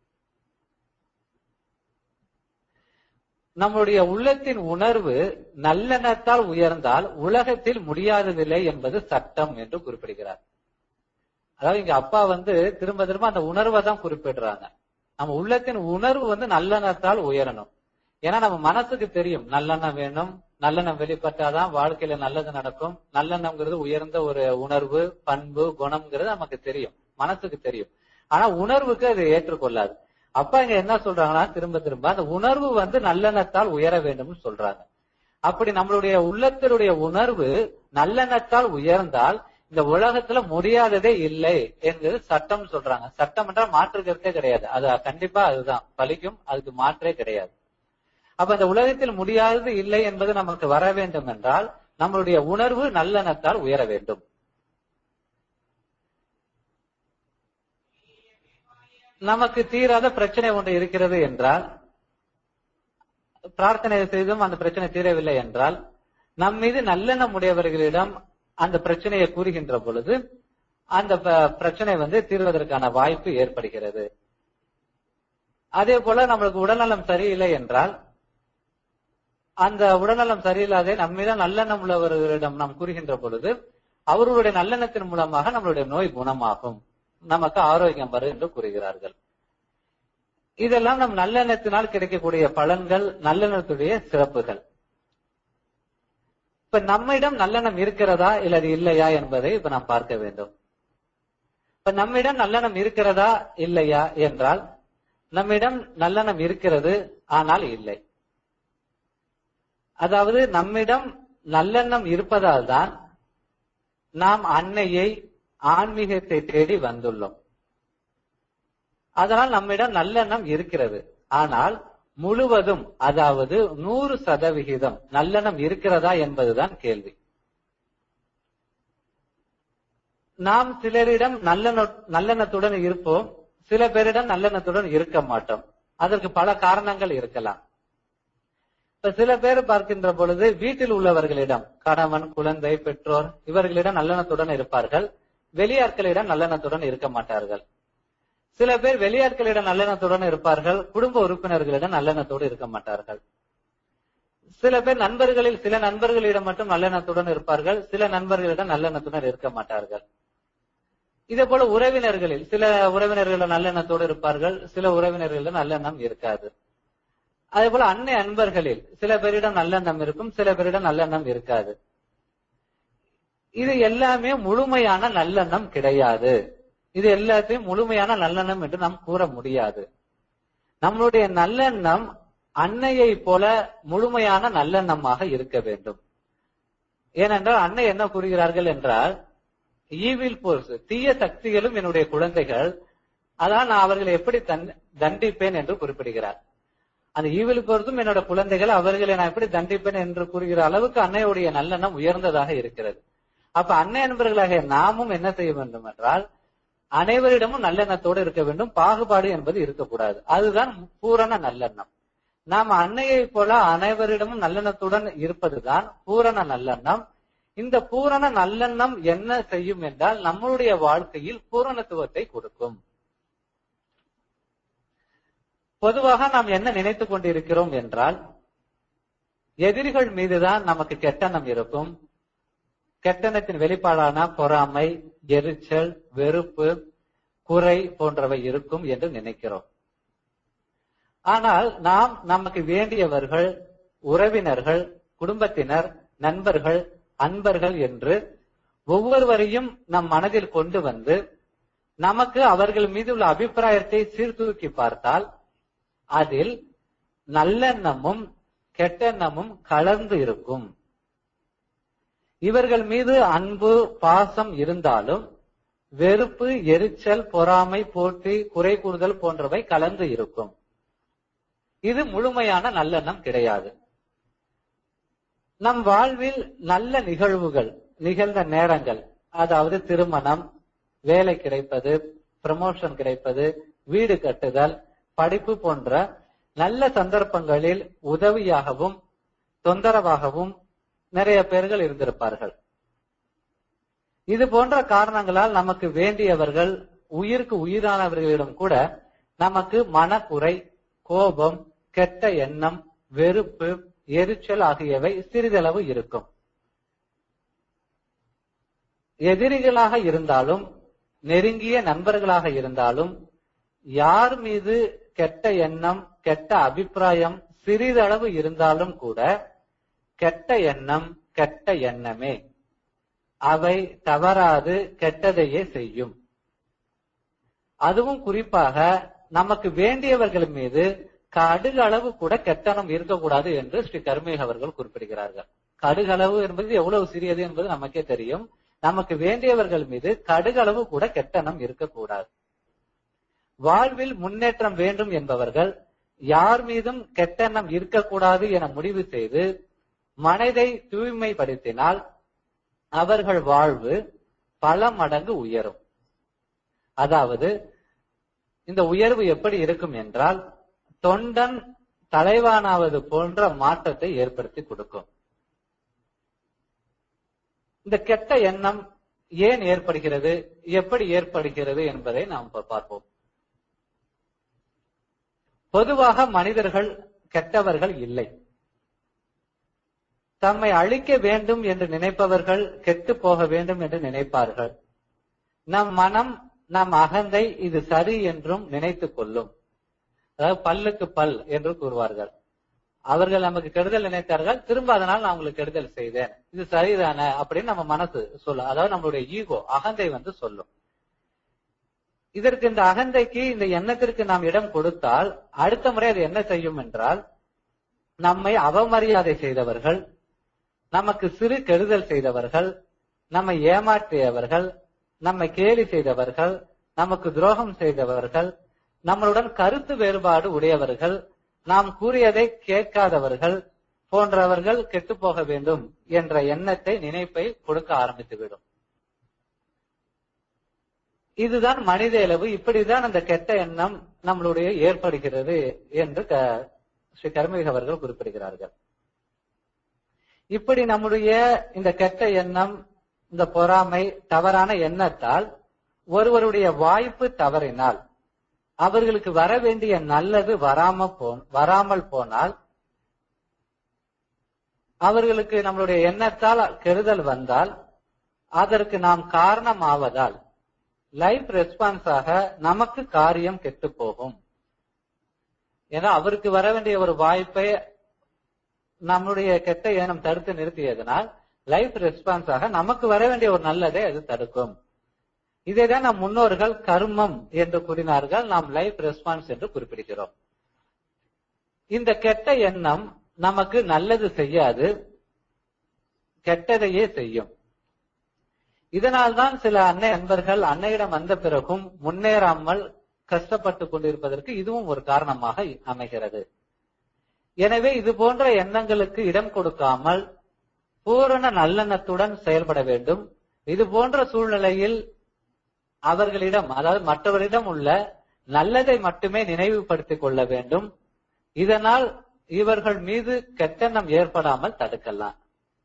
நம்முடைய உள்ளத்தின் உணர்வு நல்லெண்ணத்தால் உயர்ந்தால் உலகத்தில் முடியாததில்லை என்பது சட்டம் என்று குறிப்பிடுகிறார் அதாவது இங்க அப்பா வந்து திரும்ப திரும்ப அந்த உணர்வை தான் குறிப்பிடுறாங்க நம்ம உள்ளத்தின் உணர்வு வந்து நல்லெண்ணத்தால் உயரணும் ஏன்னா நம்ம மனசுக்கு தெரியும் நல்லெண்ணம் வேணும் நல்லெண்ணம் வெளிப்பட்டாதான் வாழ்க்கையில நல்லது நடக்கும் நல்லெண்ணம்ங்கிறது உயர்ந்த ஒரு உணர்வு பண்பு குணம்ங்கிறது நமக்கு தெரியும் மனசுக்கு தெரியும் ஆனா உணர்வுக்கு அது ஏற்றுக்கொள்ளாது அப்பா இங்க என்ன சொல்றாங்கன்னா திரும்ப திரும்ப அந்த உணர்வு வந்து நல்லெண்ணத்தால் உயர வேண்டும்னு சொல்றாங்க அப்படி நம்மளுடைய உள்ளத்தினுடைய உணர்வு நல்லெண்ணத்தால் உயர்ந்தால் இந்த உலகத்துல முடியாததே இல்லை என்கிறது சட்டம் சொல்றாங்க சட்டம் என்றால் மாற்றுக்கிறதே கிடையாது அது கண்டிப்பா அதுதான் பலிக்கும் அதுக்கு மாற்றே கிடையாது அப்ப இந்த உலகத்தில் முடியாதது இல்லை என்பது நமக்கு வர வேண்டும் என்றால் நம்மளுடைய உணர்வு நல்லெண்ணத்தால் உயர வேண்டும் நமக்கு தீராத பிரச்சனை ஒன்று இருக்கிறது என்றால் பிரார்த்தனை செய்தும் அந்த பிரச்சனை தீரவில்லை என்றால் நம் மீது நல்லெண்ணம் உடையவர்களிடம் அந்த பிரச்சனையை கூறுகின்ற பொழுது அந்த பிரச்சனை வந்து தீர்வதற்கான வாய்ப்பு ஏற்படுகிறது அதே போல நம்மளுக்கு உடல்நலம் சரியில்லை என்றால் அந்த உடல்நலம் சரியில்லாத நம்மிடம் நல்லெண்ணம் உள்ளவர்களிடம் நாம் கூறுகின்ற பொழுது அவர்களுடைய நல்லெண்ணத்தின் மூலமாக நம்மளுடைய நோய் குணமாகும் நமக்கு ஆரோக்கியம் வரும் என்று கூறுகிறார்கள் இதெல்லாம் நம் நல்லெண்ணத்தினால் கிடைக்கக்கூடிய பலன்கள் நல்லெண்ணத்துடைய சிறப்புகள் இப்ப நம்மிடம் நல்லெண்ணம் இருக்கிறதா இல்லது இல்லையா என்பதை இப்ப நாம் பார்க்க வேண்டும் இப்ப நம்மிடம் நல்லெண்ணம் இருக்கிறதா இல்லையா என்றால் நம்மிடம் நல்லெண்ணம் இருக்கிறது ஆனால் இல்லை அதாவது நம்மிடம் நல்லெண்ணம் இருப்பதால் தான் நாம் அன்னையை ஆன்மீகத்தை தேடி வந்துள்ளோம் அதனால் நம்மிடம் நல்லெண்ணம் இருக்கிறது ஆனால் முழுவதும் அதாவது நூறு சதவிகிதம் நல்லெண்ணம் இருக்கிறதா என்பதுதான் கேள்வி நாம் சிலரிடம் நல்லெண்ண நல்லெண்ணத்துடன் இருப்போம் சில பேரிடம் நல்லெண்ணத்துடன் இருக்க மாட்டோம் அதற்கு பல காரணங்கள் இருக்கலாம் இப்ப சில பேர் பார்க்கின்ற பொழுது வீட்டில் உள்ளவர்களிடம் கணவன் குழந்தை பெற்றோர் இவர்களிடம் நல்லெண்ணத்துடன் இருப்பார்கள் வெளியாட்களிடம் நல்லெண்ணத்துடன் இருக்க மாட்டார்கள் சில பேர் வெளியாட்களிடம் நல்லெண்ணத்துடன் இருப்பார்கள் குடும்ப உறுப்பினர்களிடம் நல்லெண்ணத்தோடு இருக்க மாட்டார்கள் சில பேர் நண்பர்களில் சில நண்பர்களிடம் மட்டும் நல்லெண்ணத்துடன் இருப்பார்கள் சில நண்பர்களிடம் நல்லெண்ணத்துடன் இருக்க மாட்டார்கள் இதே போல உறவினர்களில் சில உறவினர்களிடம் நல்லெண்ணத்தோடு இருப்பார்கள் சில உறவினர்களிடம் நல்லெண்ணம் இருக்காது அதே போல அன்னை அன்பர்களில் சில பேரிடம் நல்லெண்ணம் இருக்கும் சில பேரிடம் நல்லெண்ணம் இருக்காது இது எல்லாமே முழுமையான நல்லெண்ணம் கிடையாது இது எல்லாத்தையும் முழுமையான நல்லெண்ணம் என்று நாம் கூற முடியாது நம்மளுடைய நல்லெண்ணம் அன்னையை போல முழுமையான நல்லெண்ணமாக இருக்க வேண்டும் ஏனென்றால் அன்னை என்ன கூறுகிறார்கள் என்றால் ஈவில் போர்ஸ் தீய சக்திகளும் என்னுடைய குழந்தைகள் அதான் நான் அவர்களை எப்படி தண்டிப்பேன் என்று குறிப்பிடுகிறார் அந்த ஈவில் போர்ஸும் என்னோட குழந்தைகள் அவர்களை நான் எப்படி தண்டிப்பேன் என்று கூறுகிற அளவுக்கு அன்னையுடைய நல்லெண்ணம் உயர்ந்ததாக இருக்கிறது அப்ப அன்னை நண்பர்களாக நாமும் என்ன செய்ய வேண்டும் என்றால் அனைவரிடமும் நல்லெண்ணத்தோடு இருக்க வேண்டும் பாகுபாடு என்பது இருக்கக்கூடாது அதுதான் பூரண நல்லெண்ணம் நாம் அன்னையை போல அனைவரிடமும் நல்லெண்ணத்துடன் இருப்பதுதான் பூரண நல்லெண்ணம் இந்த பூரண நல்லெண்ணம் என்ன செய்யும் என்றால் நம்மளுடைய வாழ்க்கையில் பூரணத்துவத்தை கொடுக்கும் பொதுவாக நாம் என்ன நினைத்துக் கொண்டிருக்கிறோம் என்றால் எதிரிகள் மீதுதான் நமக்கு கெட்டெண்ணம் இருக்கும் கெட்டெண்ணத்தின் வெளிப்பாடான பொறாமை எரிச்சல் வெறுப்பு குறை போன்றவை இருக்கும் என்று நினைக்கிறோம் ஆனால் நாம் நமக்கு வேண்டியவர்கள் உறவினர்கள் குடும்பத்தினர் நண்பர்கள் அன்பர்கள் என்று ஒவ்வொருவரையும் நம் மனதில் கொண்டு வந்து நமக்கு அவர்கள் மீது உள்ள அபிப்பிராயத்தை சீர்தூக்கி பார்த்தால் அதில் நல்லெண்ணமும் கெட்டெண்ணமும் கலந்து இருக்கும் இவர்கள் மீது அன்பு பாசம் இருந்தாலும் வெறுப்பு எரிச்சல் பொறாமை போட்டி குறை கூறுதல் போன்றவை கலந்து இருக்கும் இது முழுமையான நல்லெண்ணம் கிடையாது நம் வாழ்வில் நல்ல நிகழ்வுகள் நிகழ்ந்த நேரங்கள் அதாவது திருமணம் வேலை கிடைப்பது ப்ரமோஷன் கிடைப்பது வீடு கட்டுதல் படிப்பு போன்ற நல்ல சந்தர்ப்பங்களில் உதவியாகவும் தொந்தரவாகவும் நிறைய பேர்கள் இருந்திருப்பார்கள் இது போன்ற காரணங்களால் நமக்கு வேண்டியவர்கள் உயிருக்கு உயிரானவர்களிடம் கூட நமக்கு மனக்குறை கோபம் கெட்ட எண்ணம் வெறுப்பு எரிச்சல் ஆகியவை சிறிதளவு இருக்கும் எதிரிகளாக இருந்தாலும் நெருங்கிய நண்பர்களாக இருந்தாலும் யார் மீது கெட்ட எண்ணம் கெட்ட அபிப்பிராயம் சிறிதளவு இருந்தாலும் கூட கெட்ட எண்ணம் கெட்ட எண்ணமே அவை தவறாது கெட்டதையே செய்யும் அதுவும் குறிப்பாக நமக்கு வேண்டியவர்கள் மீது கடுகளவு கூட கெட்டனம் இருக்கக்கூடாது என்று ஸ்ரீ கருமேக அவர்கள் குறிப்பிடுகிறார்கள் கடுகளவு என்பது எவ்வளவு சிறியது என்பது நமக்கே தெரியும் நமக்கு வேண்டியவர்கள் மீது கடுகளவு கூட கெட்டனம் இருக்கக்கூடாது வாழ்வில் முன்னேற்றம் வேண்டும் என்பவர்கள் யார் மீதும் கெட்டெண்ணம் இருக்கக்கூடாது என முடிவு செய்து மனதை தூய்மைப்படுத்தினால் அவர்கள் வாழ்வு பல மடங்கு உயரும் அதாவது இந்த உயர்வு எப்படி இருக்கும் என்றால் தொண்டன் தலைவானாவது போன்ற மாற்றத்தை ஏற்படுத்தி கொடுக்கும் இந்த கெட்ட எண்ணம் ஏன் ஏற்படுகிறது எப்படி ஏற்படுகிறது என்பதை நாம் இப்ப பார்ப்போம் பொதுவாக மனிதர்கள் கெட்டவர்கள் இல்லை தம்மை அழிக்க வேண்டும் என்று நினைப்பவர்கள் கெட்டு போக வேண்டும் என்று நினைப்பார்கள் நம் மனம் நம் அகந்தை இது சரி என்றும் நினைத்துக் கொள்ளும் அதாவது பல்லுக்கு பல் என்று கூறுவார்கள் அவர்கள் நமக்கு கெடுதல் நினைத்தார்கள் திரும்ப அதனால் நான் உங்களுக்கு கெடுதல் செய்தேன் இது சரிதானே அப்படின்னு நம்ம மனசு சொல்லும் அதாவது நம்மளுடைய ஈகோ அகந்தை வந்து சொல்லும் இதற்கு இந்த அகந்தைக்கு இந்த எண்ணத்திற்கு நாம் இடம் கொடுத்தால் அடுத்த முறை அது என்ன செய்யும் என்றால் நம்மை அவமரியாதை செய்தவர்கள் நமக்கு சிறு கெடுதல் செய்தவர்கள் நம்மை ஏமாற்றியவர்கள் நம்மை கேலி செய்தவர்கள் நமக்கு துரோகம் செய்தவர்கள் நம்மளுடன் கருத்து வேறுபாடு உடையவர்கள் நாம் கூறியதை கேட்காதவர்கள் போன்றவர்கள் கெட்டு போக வேண்டும் என்ற எண்ணத்தை நினைப்பை கொடுக்க ஆரம்பித்துவிடும் இதுதான் மனித இயல்பு இப்படிதான் அந்த கெட்ட எண்ணம் நம்மளுடைய ஏற்படுகிறது என்று ஸ்ரீ கர்மிக அவர்கள் குறிப்பிடுகிறார்கள் இப்படி நம்முடைய இந்த கெட்ட எண்ணம் இந்த பொறாமை தவறான எண்ணத்தால் ஒருவருடைய வாய்ப்பு தவறினால் அவர்களுக்கு வர வேண்டிய நல்லது வராம போ வராமல் போனால் அவர்களுக்கு நம்மளுடைய எண்ணத்தால் கெடுதல் வந்தால் அதற்கு நாம் காரணம் ஆவதால் லைஃப் ரெஸ்பான்ஸாக நமக்கு காரியம் கெட்டு போகும் ஏன்னா அவருக்கு வர வேண்டிய ஒரு வாய்ப்பை நம்முடைய கெட்ட எண்ணம் தடுத்து நிறுத்தியதனால் லைஃப் ரெஸ்பான்ஸாக நமக்கு வர வேண்டிய ஒரு நல்லதை அது தடுக்கும் இதைதான் நம் முன்னோர்கள் கர்மம் என்று கூறினார்கள் நாம் லைஃப் ரெஸ்பான்ஸ் என்று குறிப்பிடுகிறோம் இந்த கெட்ட எண்ணம் நமக்கு நல்லது செய்யாது கெட்டதையே செய்யும் இதனால்தான் சில அன்னை அன்பர்கள் அன்னையிடம் வந்த பிறகும் முன்னேறாமல் கஷ்டப்பட்டு கொண்டிருப்பதற்கு இதுவும் ஒரு காரணமாக அமைகிறது எனவே இது போன்ற எண்ணங்களுக்கு இடம் கொடுக்காமல் பூரண நல்லெண்ணத்துடன் செயல்பட வேண்டும் இது போன்ற சூழ்நிலையில் அவர்களிடம் அதாவது மற்றவரிடம் உள்ள நல்லதை மட்டுமே நினைவுபடுத்திக் கொள்ள வேண்டும் இதனால் இவர்கள் மீது கெட்டெண்ணம் ஏற்படாமல் தடுக்கலாம்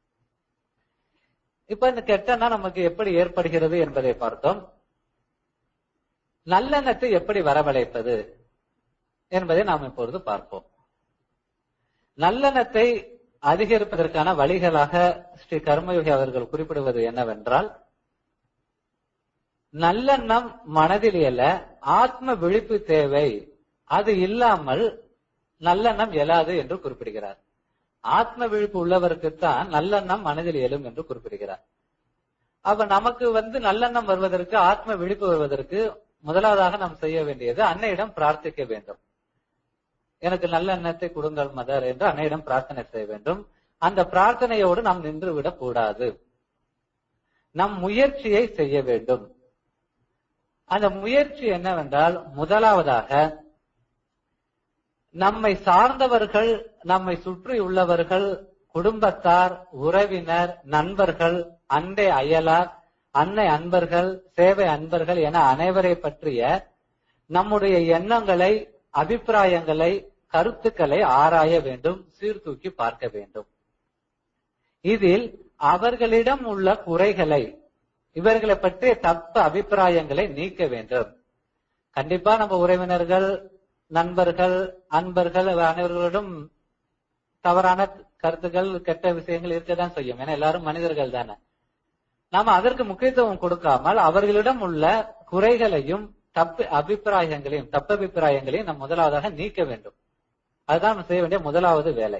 இப்ப இந்த கெட்டெண்ணம் நமக்கு எப்படி ஏற்படுகிறது என்பதை பார்த்தோம் நல்லெண்ணத்தை எப்படி வரவழைப்பது என்பதை நாம் இப்பொழுது பார்ப்போம் நல்லெண்ணத்தை அதிகரிப்பதற்கான வழிகளாக ஸ்ரீ கர்மயோகி அவர்கள் குறிப்பிடுவது என்னவென்றால் நல்லெண்ணம் மனதில் எழ ஆத்ம விழிப்பு தேவை அது இல்லாமல் நல்லெண்ணம் எழாது என்று குறிப்பிடுகிறார் ஆத்ம விழிப்பு உள்ளவருக்குத்தான் நல்லெண்ணம் மனதில் எழும் என்று குறிப்பிடுகிறார் அப்ப நமக்கு வந்து நல்லெண்ணம் வருவதற்கு ஆத்ம விழிப்பு வருவதற்கு முதலாவதாக நாம் செய்ய வேண்டியது அன்னையிடம் பிரார்த்திக்க வேண்டும் எனக்கு நல்ல எண்ணத்தை கொடுங்கள் மதர் என்று அன்னையிடம் பிரார்த்தனை செய்ய வேண்டும் அந்த பிரார்த்தனையோடு நாம் நின்று விடக் கூடாது நம் முயற்சியை செய்ய வேண்டும் அந்த முயற்சி என்னவென்றால் முதலாவதாக நம்மை சார்ந்தவர்கள் நம்மை சுற்றியுள்ளவர்கள் குடும்பத்தார் உறவினர் நண்பர்கள் அண்டை அயலார் அன்னை அன்பர்கள் சேவை அன்பர்கள் என அனைவரை பற்றிய நம்முடைய எண்ணங்களை அபிப்பிராயங்களை கருத்துக்களை ஆராய வேண்டும் சீர்தூக்கி பார்க்க வேண்டும் இதில் அவர்களிடம் உள்ள குறைகளை இவர்களை பற்றிய தப்பு அபிப்பிராயங்களை நீக்க வேண்டும் கண்டிப்பா நம்ம உறவினர்கள் நண்பர்கள் அன்பர்கள் அனைவர்களிடம் தவறான கருத்துக்கள் கெட்ட விஷயங்கள் இருக்கதான் செய்யும் ஏன்னா எல்லாரும் மனிதர்கள் தானே நாம அதற்கு முக்கியத்துவம் கொடுக்காமல் அவர்களிடம் உள்ள குறைகளையும் தப்பு அபிப்பிராயங்களையும் தப்பு அபிப்பிராயங்களையும் நாம் முதலாவதாக நீக்க வேண்டும் அதுதான் நம்ம செய்ய வேண்டிய முதலாவது வேலை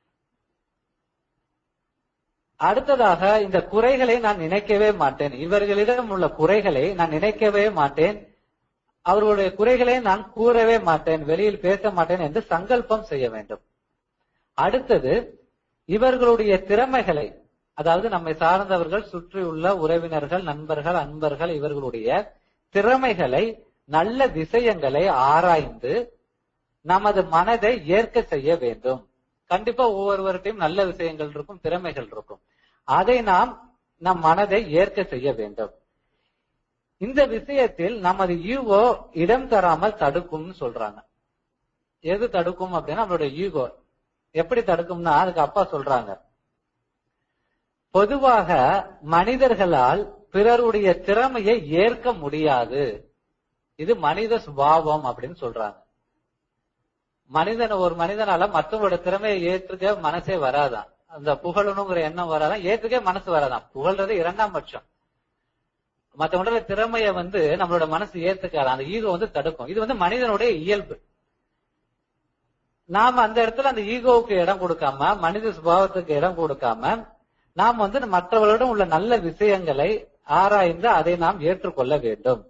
அடுத்ததாக இந்த குறைகளை நான் நினைக்கவே மாட்டேன் இவர்களிடம் உள்ள குறைகளை நான் நினைக்கவே மாட்டேன் அவர்களுடைய குறைகளை நான் கூறவே மாட்டேன் வெளியில் பேச மாட்டேன் என்று சங்கல்பம் செய்ய வேண்டும் அடுத்தது இவர்களுடைய திறமைகளை அதாவது நம்மை சார்ந்தவர்கள் சுற்றியுள்ள உறவினர்கள் நண்பர்கள் அன்பர்கள் இவர்களுடைய திறமைகளை நல்ல விஷயங்களை ஆராய்ந்து நமது மனதை ஏற்க செய்ய வேண்டும் கண்டிப்பா ஒவ்வொருவர்கிட்டையும் நல்ல விஷயங்கள் இருக்கும் திறமைகள் இருக்கும் அதை நாம் நம் மனதை ஏற்க செய்ய வேண்டும் இந்த விஷயத்தில் நமது ஈகோ இடம் தராமல் தடுக்கும்னு சொல்றாங்க எது தடுக்கும் அப்படின்னா நம்மளுடைய ஈகோ எப்படி தடுக்கும்னா அதுக்கு அப்பா சொல்றாங்க பொதுவாக மனிதர்களால் பிறருடைய திறமையை ஏற்க முடியாது இது மனித சுபாவம் அப்படின்னு சொல்றாங்க மனிதன் ஒரு மனிதனால மற்றவங்களோட திறமையை ஏற்றுக்க மனசே வராதான் அந்த புகழணுங்கிற எண்ணம் வராதான் ஏற்றுக்க மனசு வராதான் புகழ்றது இரண்டாம் பட்சம் மற்றவங்களோட திறமைய வந்து நம்மளோட மனசு ஏத்துக்காது அந்த ஈகோ வந்து தடுக்கும் இது வந்து மனிதனுடைய இயல்பு நாம அந்த இடத்துல அந்த ஈகோவுக்கு இடம் கொடுக்காம மனித சுபாவத்துக்கு இடம் கொடுக்காம நாம் வந்து மற்றவர்களிடம் உள்ள நல்ல விஷயங்களை ஆராய்ந்து அதை நாம் ஏற்றுக்கொள்ள வேண்டும்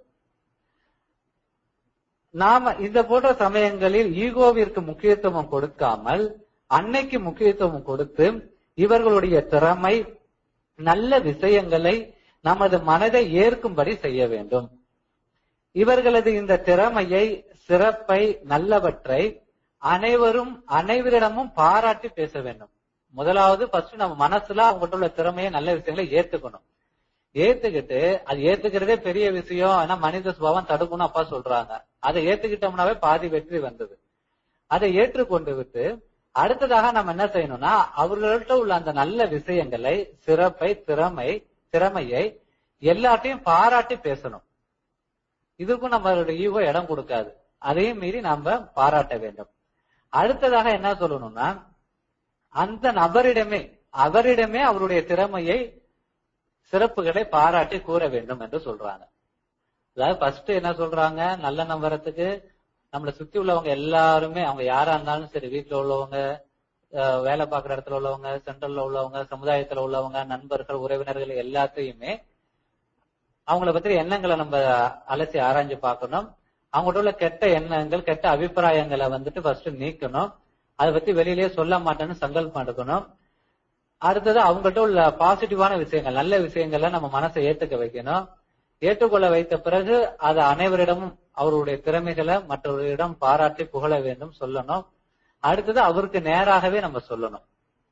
நாம இந்த போன்ற சமயங்களில் ஈகோவிற்கு முக்கியத்துவம் கொடுக்காமல் அன்னைக்கு முக்கியத்துவம் கொடுத்து இவர்களுடைய திறமை நல்ல விஷயங்களை நமது மனதை ஏற்கும்படி செய்ய வேண்டும் இவர்களது இந்த திறமையை சிறப்பை நல்லவற்றை அனைவரும் அனைவரிடமும் பாராட்டி பேச வேண்டும் முதலாவது ஃபர்ஸ்ட் நம்ம மனசுல அவங்ககிட்ட உள்ள திறமையை நல்ல விஷயங்களை ஏத்துக்கணும் ஏத்துக்கிட்டு அது ஏத்துக்கிறதே பெரிய விஷயம் ஆனா மனித சுபாவம் தடுக்கணும் அப்பா சொல்றாங்க அதை ஏத்துக்கிட்டோம்னாவே பாதி வெற்றி வந்தது அதை ஏற்றுக்கொண்டு விட்டு அடுத்ததாக நம்ம என்ன செய்யணும்னா அவர்கள்ட்ட உள்ள அந்த நல்ல விஷயங்களை சிறப்பை திறமை திறமையை எல்லாத்தையும் பாராட்டி பேசணும் இதுக்கும் நம்மளுடைய ஈகோ இடம் கொடுக்காது அதையும் மீறி நாம பாராட்ட வேண்டும் அடுத்ததாக என்ன சொல்லணும்னா அந்த நபரிடமே அவரிடமே அவருடைய திறமையை சிறப்புகளை பாராட்டி கூற வேண்டும் என்று சொல்றாங்க அதாவது ஃபர்ஸ்ட் என்ன சொல்றாங்க நல்லெண்ணம் வரத்துக்கு நம்மளை சுத்தி உள்ளவங்க எல்லாருமே அவங்க யாரா இருந்தாலும் சரி வீட்டுல உள்ளவங்க அஹ், வேலை பார்க்குற இடத்துல உள்ளவங்க சென்ட்ரல்ல உள்ளவங்க சமுதாயத்துல உள்ளவங்க நண்பர்கள் உறவினர்கள் எல்லாத்தையுமே அவங்கள பத்தி எண்ணங்களை நம்ம அலசி ஆராய்ஞ்சு பார்க்கணும் அவங்ககிட்ட உள்ள கெட்ட எண்ணங்கள் கெட்ட அபிப்பிராயங்களை வந்துட்டு ஃபர்ஸ்ட் நீக்கணும் அதை பத்தி வெளியிலேயே சொல்ல மாட்டேன்னு சங்கல்பம் எடுக்கணும் அடுத்தது அவங்ககிட்ட உள்ள பாசிட்டிவான விஷயங்கள் நல்ல விஷயங்களை நம்ம மனசை ஏத்துக்க வைக்கணும் ஏற்றுக்கொள்ள வைத்த பிறகு அதை அனைவரிடமும் அவருடைய திறமைகளை மற்றவர்களிடம் பாராட்டி புகழ வேண்டும் சொல்லணும் அடுத்தது அவருக்கு நேராகவே நம்ம சொல்லணும்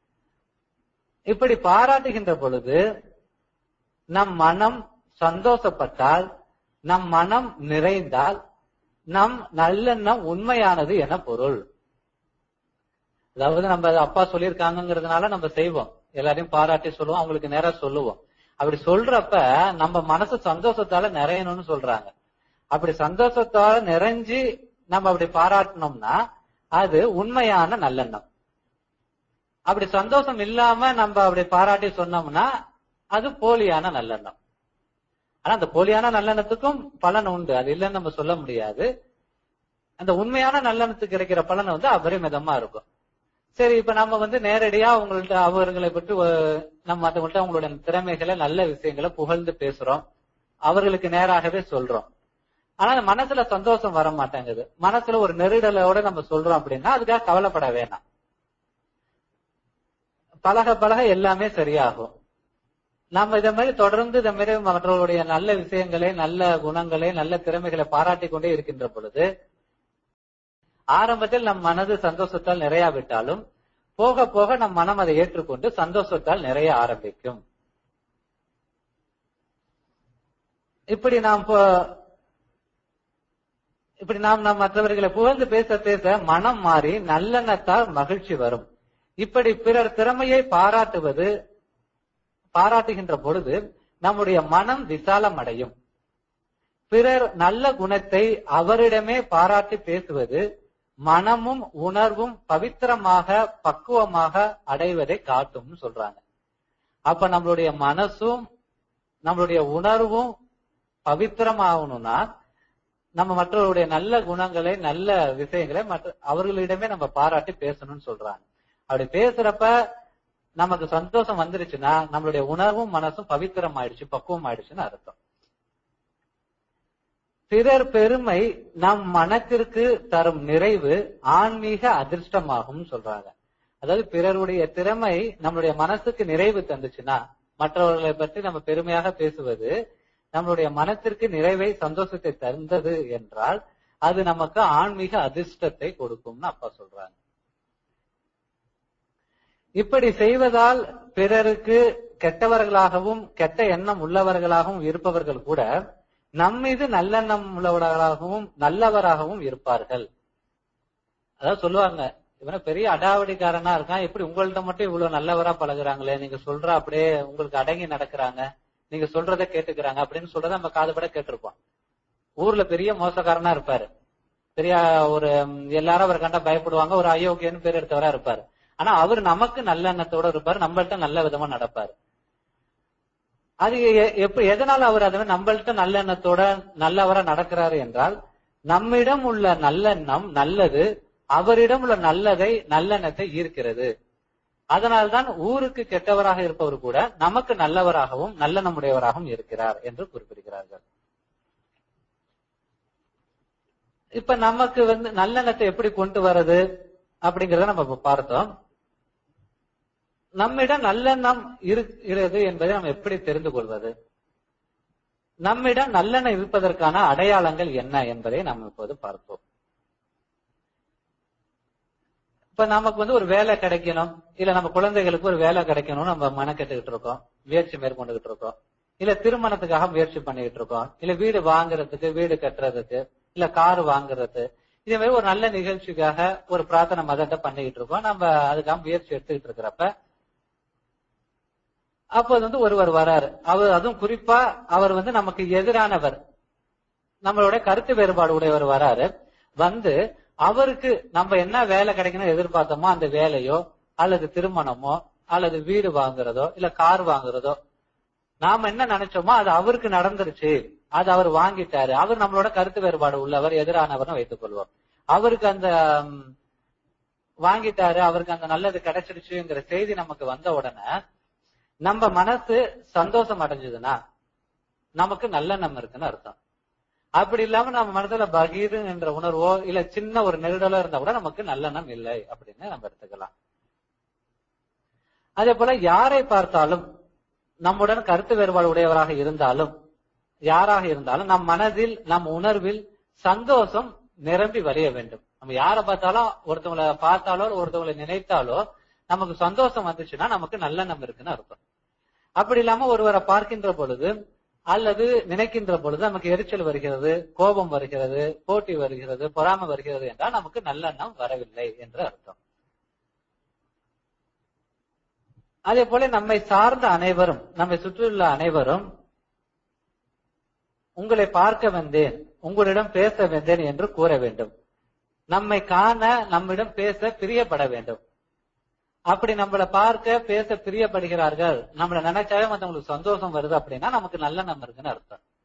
இப்படி பாராட்டுகின்ற பொழுது நம் மனம் சந்தோஷப்பட்டால் நம் மனம் நிறைந்தால் நம் நல்லெண்ணம் உண்மையானது என பொருள் அதாவது நம்ம அப்பா சொல்லியிருக்காங்கிறதுனால நம்ம செய்வோம் எல்லாரையும் பாராட்டி சொல்லுவோம் அவங்களுக்கு நேரா சொல்லுவோம் அப்படி சொல்றப்ப நம்ம மனசு சந்தோஷத்தால நிறையணும்னு சொல்றாங்க அப்படி சந்தோஷத்தால நிறைஞ்சு நம்ம அப்படி பாராட்டினோம்னா அது உண்மையான நல்லெண்ணம் அப்படி சந்தோஷம் இல்லாம நம்ம அப்படி பாராட்டி சொன்னோம்னா அது போலியான நல்லெண்ணம் ஆனா அந்த போலியான நல்லெண்ணத்துக்கும் பலன் உண்டு அது இல்லைன்னு நம்ம சொல்ல முடியாது அந்த உண்மையான நல்லெண்ணத்துக்கு கிடைக்கிற பலன் வந்து அபரிமிதமா இருக்கும் சரி இப்ப நம்ம வந்து நேரடியா அவங்கள்ட்ட அவர்களை பற்றி ஒ- நம்ம மற்றவங்கள்ட்ட அவங்களுடைய திறமைகளை நல்ல விஷயங்களை புகழ்ந்து பேசுறோம் அவர்களுக்கு நேராகவே சொல்றோம் ஆனா அந்த மனசுல சந்தோஷம் வர மாட்டேங்குது மனசுல ஒரு நெருடலோட நம்ம சொல்றோம் அப்படின்னா அதுக்காக கவலைப்பட வேணாம் பழக பழக எல்லாமே சரியாகும் நம்ம இத மாதிரி தொடர்ந்து இத மாதிரி மற்றவர்களுடைய நல்ல விஷயங்களை நல்ல குணங்களை நல்ல திறமைகளை பாராட்டிக் கொண்டே இருக்கின்ற பொழுது ஆரம்பத்தில் நம் மனது சந்தோஷத்தால் நிறையாவிட்டாலும் போக போக நம் மனம் அதை ஏற்றுக்கொண்டு சந்தோஷத்தால் நிறைய ஆரம்பிக்கும் இப்படி நாம் போ- இப்படி நாம் நம் மற்றவர்களை புகழ்ந்து பேச பேச மனம் மாறி நல்லெண்ணத்தால் மகிழ்ச்சி வரும் இப்படி பிறர் திறமையை பாராட்டுவது பாராட்டுகின்ற பொழுது நம்முடைய மனம் விசாலம் அடையும் பிறர் நல்ல குணத்தை அவரிடமே பாராட்டி பேசுவது மனமும் உணர்வும் பவித்திரமாக பக்குவமாக அடைவதை காட்டும்னு சொல்றாங்க அப்ப நம்மளுடைய மனசும் நம்மளுடைய உணர்வும் பவித்திரமாகணும்னா நம்ம மற்றவருடைய நல்ல குணங்களை நல்ல விஷயங்களை மற்ற அவர்களிடமே நம்ம பாராட்டி பேசணும்னு சொல்றாங்க அப்படி பேசுறப்ப நமக்கு சந்தோஷம் வந்துருச்சுன்னா நம்மளுடைய உணர்வும் மனசும் பவித்திரம் ஆயிடுச்சு பக்குவம் ஆயிடுச்சுன்னு அர்த்தம் பிறர் பெருமை நம் மனத்திற்கு தரும் நிறைவு ஆன்மீக அதிர்ஷ்டமாகும் சொல்றாங்க அதாவது பிறருடைய திறமை நம்மளுடைய மனசுக்கு நிறைவு தந்துச்சுன்னா மற்றவர்களை பற்றி நம்ம பெருமையாக பேசுவது நம்மளுடைய மனத்திற்கு நிறைவை சந்தோஷத்தை தந்தது என்றால் அது நமக்கு ஆன்மீக அதிர்ஷ்டத்தை கொடுக்கும்னு அப்பா சொல்றாங்க இப்படி செய்வதால் பிறருக்கு கெட்டவர்களாகவும் கெட்ட எண்ணம் உள்ளவர்களாகவும் இருப்பவர்கள் கூட நம்மீது நல்லெண்ணம் உள்ளவர்களாகவும் நல்லவராகவும் இருப்பார்கள் அதாவது சொல்லுவாங்க இவன பெரிய அடாவடிக்காரனா இருக்கான் எப்படி உங்கள்ட்ட மட்டும் இவ்வளவு நல்லவரா பழகுறாங்களே நீங்க சொல்ற அப்படியே உங்களுக்கு அடங்கி நடக்கிறாங்க நீங்க சொல்றத கேட்டுக்கிறாங்க அப்படின்னு சொல்றத நம்ம காதுபட கேட்டிருப்போம் ஊர்ல பெரிய மோசக்காரனா இருப்பாரு பெரிய ஒரு ம், எல்லாரும் அவர் கண்டா பயப்படுவாங்க ஒரு அயோக்கியன்னு பேர் எடுத்தவரா இருப்பாரு ஆனா அவர் நமக்கு நல்ல எண்ணத்தோட இருப்பாரு நம்மள்ட்ட நல்ல விதமா நடப்பாரு அது எ- எப்ப எதனால அவர் அதை நம்மள்ட்ட நல்ல எண்ணத்தோட நல்லவரா நடக்கிறாரு என்றால் நம்மிடம் உள்ள நல்லெண்ணம் நல்லது அவரிடம் உள்ள நல்லதை நல்லெண்ணத்தை ஈர்க்கிறது அதனால்தான் ஊருக்கு கெட்டவராக இருப்பவர் கூட நமக்கு நல்லவராகவும் நல்லெண்ணமுடையவராகவும் இருக்கிறார் என்று குறிப்பிடுகிறார்கள் இப்ப நமக்கு வந்து நல்லெண்ணத்தை எப்படி கொண்டு வர்றது அப்படிங்கறத நம்ம இப்ப பார்த்தோம் நம்மிடம் நல்லெண்ணம் இருக்கிறது என்பதை நம்ம எப்படி தெரிந்து கொள்வது நம்மிடம் நல்லெண்ணம் இருப்பதற்கான அடையாளங்கள் என்ன என்பதை நாம் இப்போது பார்ப்போம் இப்ப நமக்கு வந்து ஒரு வேலை கிடைக்கணும் இல்ல நம்ம குழந்தைகளுக்கு ஒரு வேலை கிடைக்கணும்னு நம்ம மனக்கெட்டுக்கிட்டு இருக்கோம் முயற்சி மேற்கொண்டுகிட்டு இருக்கோம் இல்ல திருமணத்துக்காக முயற்சி பண்ணிக்கிட்டு இருக்கோம் இல்ல வீடு வாங்குறதுக்கு வீடு கட்டுறதுக்கு இல்ல கார் வாங்குறது இதே மாதிரி ஒரு நல்ல நிகழ்ச்சிக்காக ஒரு பிரார்த்தனை மதத்தை பண்ணிக்கிட்டு இருக்கோம் நம்ம அதுக்காக முயற்சி எடுத்துக்கிட்டு இருக்கிறப்ப அப்போது வந்து ஒருவர் வராரு அவர் அதுவும் குறிப்பா அவர் வந்து நமக்கு எதிரானவர் நம்மளோட கருத்து வேறுபாடு உடையவர் வராரு வந்து அவருக்கு நம்ம என்ன வேலை கிடைக்கணும் எதிர்பார்த்தோமோ அந்த வேலையோ அல்லது திருமணமோ அல்லது வீடு வாங்குறதோ இல்ல கார் வாங்குறதோ நாம என்ன நினைச்சோமோ அது அவருக்கு நடந்துருச்சு அது அவர் வாங்கிட்டாரு அவர் நம்மளோட கருத்து வேறுபாடு உள்ளவர் எதிரானவர்னு வைத்துக் கொள்வோம் அவருக்கு அந்த ம், வாங்கிட்டாரு அவருக்கு அந்த நல்லது கிடைச்சிருச்சுங்கிற செய்தி நமக்கு வந்த உடனே நம்ம மனசு சந்தோஷம் அடைஞ்சதுன்னா நமக்கு நல்லெண்ணம் இருக்குன்னு அர்த்தம் அப்படி இல்லாம நம்ம மனசுல பகீர் என்ற உணர்வோ இல்ல சின்ன ஒரு நெருடலோ இருந்தா கூட நமக்கு நல்லெண்ணம் இல்லை அப்படின்னு நம்ம எடுத்துக்கலாம் அதே போல யாரை பார்த்தாலும் நம்முடன் கருத்து வேறுபாடு உடையவராக இருந்தாலும் யாராக இருந்தாலும் நம் மனதில் நம் உணர்வில் சந்தோஷம் நிரம்பி வழிய வேண்டும் நம்ம யாரை பார்த்தாலும் ஒருத்தவங்களை பார்த்தாலோ ஒருத்தவங்களை நினைத்தாலோ நமக்கு சந்தோஷம் வந்துச்சுன்னா நமக்கு நல்லெண்ணம் இருக்குன்னு அர்த்தம் அப்படி இல்லாம ஒருவரை பார்க்கின்ற பொழுது அல்லது நினைக்கின்ற பொழுது நமக்கு எரிச்சல் வருகிறது கோபம் வருகிறது போட்டி வருகிறது பொறாமை வருகிறது என்றால் நமக்கு நல்லெண்ணம் வரவில்லை என்று அர்த்தம் அதே போல நம்மை சார்ந்த அனைவரும் நம்மை சுற்றியுள்ள அனைவரும் உங்களை பார்க்க வந்தேன் உங்களிடம் பேச வந்தேன் என்று கூற வேண்டும் நம்மை காண நம்மிடம் பேச பிரியப்பட வேண்டும் அப்படி நம்மள பார்க்க பேச பிரியப்படுகிறார்கள் நம்மள நினைச்சாவே மத்தவங்களுக்கு சந்தோஷம் வருது அப்படின்னா நமக்கு நல்ல நம்ம இருக்குன்னு அர்த்தம்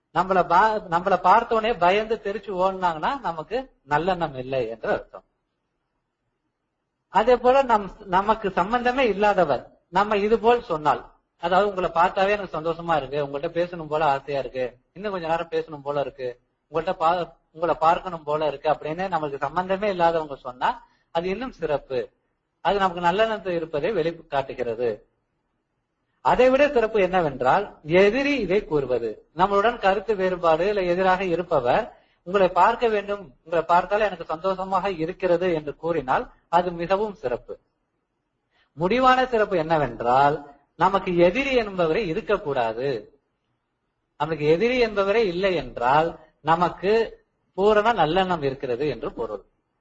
நம்மள பா- நம்மள பார்த்தோன்னே பயந்து தெரிச்சு ஓடினாங்கன்னா நமக்கு நல்லெண்ணம் இல்லை என்று அர்த்தம் அதே போல நம் நமக்கு சம்பந்தமே இல்லாதவர் நம்ம இது போல் சொன்னால் அதாவது உங்களை பார்த்தாவே எனக்கு சந்தோஷமா இருக்கு உங்கள்ட்ட பேசணும் போல ஆசையா இருக்கு இன்னும் கொஞ்ச நேரம் பேசணும் போல இருக்கு உங்கள்ட்ட பா உங்களை பார்க்கணும் போல இருக்கு அப்படின்னு நமக்கு சம்பந்தமே இல்லாதவங்க சொன்னா அது இன்னும் சிறப்பு அது நமக்கு நல்லெண்ணத்தை இருப்பதை வெளி காட்டுகிறது அதை விட சிறப்பு என்னவென்றால் எதிரி இதை கூறுவது நம்மளுடன் கருத்து வேறுபாடு இல்ல எதிராக இருப்பவர் உங்களை பார்க்க வேண்டும் உங்களை பார்த்தால் எனக்கு சந்தோஷமாக இருக்கிறது என்று கூறினால் அது மிகவும் சிறப்பு முடிவான சிறப்பு என்னவென்றால் நமக்கு எதிரி என்பவரை இருக்கக்கூடாது நமக்கு எதிரி என்பவரே இல்லை என்றால் நமக்கு பூரண நல்லெண்ணம் இருக்கிறது என்று பொருள்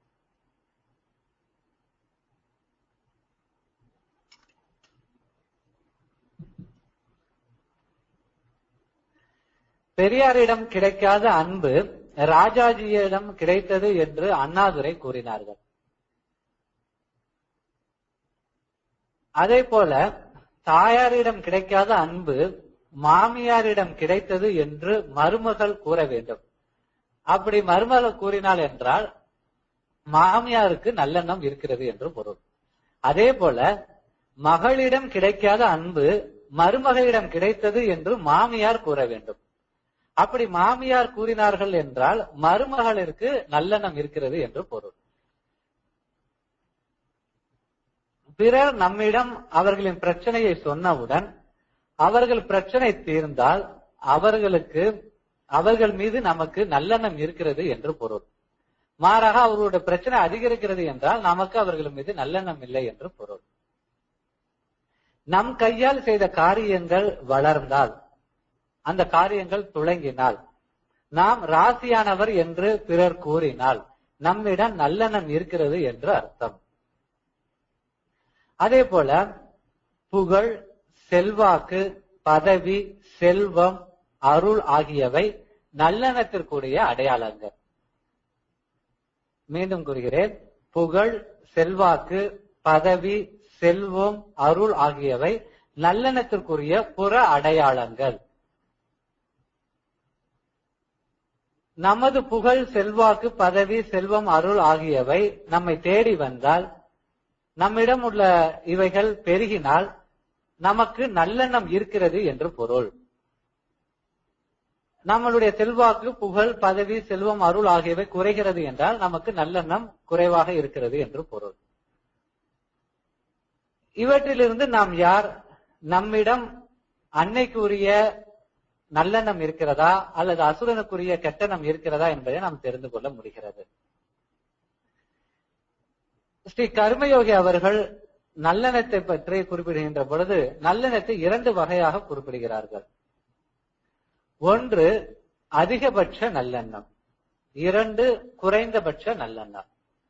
பெரியாரிடம் கிடைக்காத அன்பு ராஜாஜியிடம் கிடைத்தது என்று அண்ணாதுரை கூறினார்கள் அதே போல தாயாரிடம் கிடைக்காத அன்பு மாமியாரிடம் கிடைத்தது என்று மருமகள் கூற வேண்டும் அப்படி மருமகள் கூறினாள் என்றால் மாமியாருக்கு நல்லெண்ணம் இருக்கிறது என்று பொருள் அதே போல மகளிடம் கிடைக்காத அன்பு மருமகளிடம் கிடைத்தது என்று மாமியார் கூற வேண்டும் அப்படி மாமியார் கூறினார்கள் என்றால் மருமகளிற்கு நல்லெண்ணம் இருக்கிறது என்று பொருள் பிறர் நம்மிடம் அவர்களின் பிரச்சனையை சொன்னவுடன் அவர்கள் பிரச்சனை தீர்ந்தால் அவர்களுக்கு அவர்கள் மீது நமக்கு நல்லெண்ணம் இருக்கிறது என்று பொருள் மாறாக அவர்களுடைய பிரச்சனை அதிகரிக்கிறது என்றால் நமக்கு அவர்கள் மீது நல்லெண்ணம் இல்லை என்று பொருள் நம் கையால் செய்த காரியங்கள் வளர்ந்தால் அந்த காரியங்கள் துளங்கினால் நாம் ராசியானவர் என்று பிறர் கூறினால் நம்மிடம் நல்லெண்ணம் இருக்கிறது என்று அர்த்தம் அதே போல புகழ் செல்வாக்கு பதவி செல்வம் அருள் ஆகியவை நல்லெண்ணத்திற்குரிய அடையாளங்கள் மீண்டும் கூறுகிறேன் புகழ் செல்வாக்கு பதவி செல்வம் அருள் ஆகியவை நல்லெண்ணத்திற்குரிய புற அடையாளங்கள் நமது புகழ் செல்வாக்கு பதவி செல்வம் அருள் ஆகியவை நம்மை தேடி வந்தால் நம்மிடம் உள்ள இவைகள் பெருகினால் நமக்கு நல்லெண்ணம் இருக்கிறது என்று பொருள் நம்மளுடைய செல்வாக்கு புகழ் பதவி செல்வம் அருள் ஆகியவை குறைகிறது என்றால் நமக்கு நல்லெண்ணம் குறைவாக இருக்கிறது என்று பொருள் இவற்றிலிருந்து நாம் யார் நம்மிடம் அன்னைக்குரிய நல்லெண்ணம் இருக்கிறதா அல்லது அசுரனுக்குரிய கெட்டெண்ணம் இருக்கிறதா என்பதை நாம் தெரிந்து கொள்ள முடிகிறது ஸ்ரீ கர்மயோகி அவர்கள் நல்லெண்ணத்தை பற்றி குறிப்பிடுகின்ற பொழுது நல்லெண்ணத்தை இரண்டு வகையாக குறிப்பிடுகிறார்கள் ஒன்று அதிகபட்ச நல்லெண்ணம் இரண்டு குறைந்தபட்ச நல்லெண்ணம்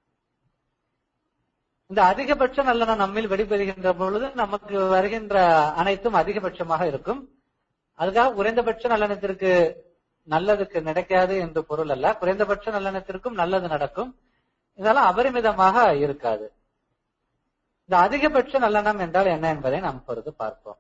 இந்த அதிகபட்ச நல்லெண்ணம் நம்மில் வெளிப்பெறுகின்ற பொழுது நமக்கு வருகின்ற அனைத்தும் அதிகபட்சமாக இருக்கும் அதுக்காக குறைந்தபட்ச நல்லெண்ணத்திற்கு நல்லதுக்கு நடக்காது என்று பொருள் அல்ல குறைந்தபட்ச நல்லெண்ணத்திற்கும் நல்லது நடக்கும் இதெல்லாம் அபரிமிதமாக இருக்காது இந்த அதிகபட்ச நல்லெண்ணம் என்றால் என்ன என்பதை நாம் பொறுத்து பார்ப்போம்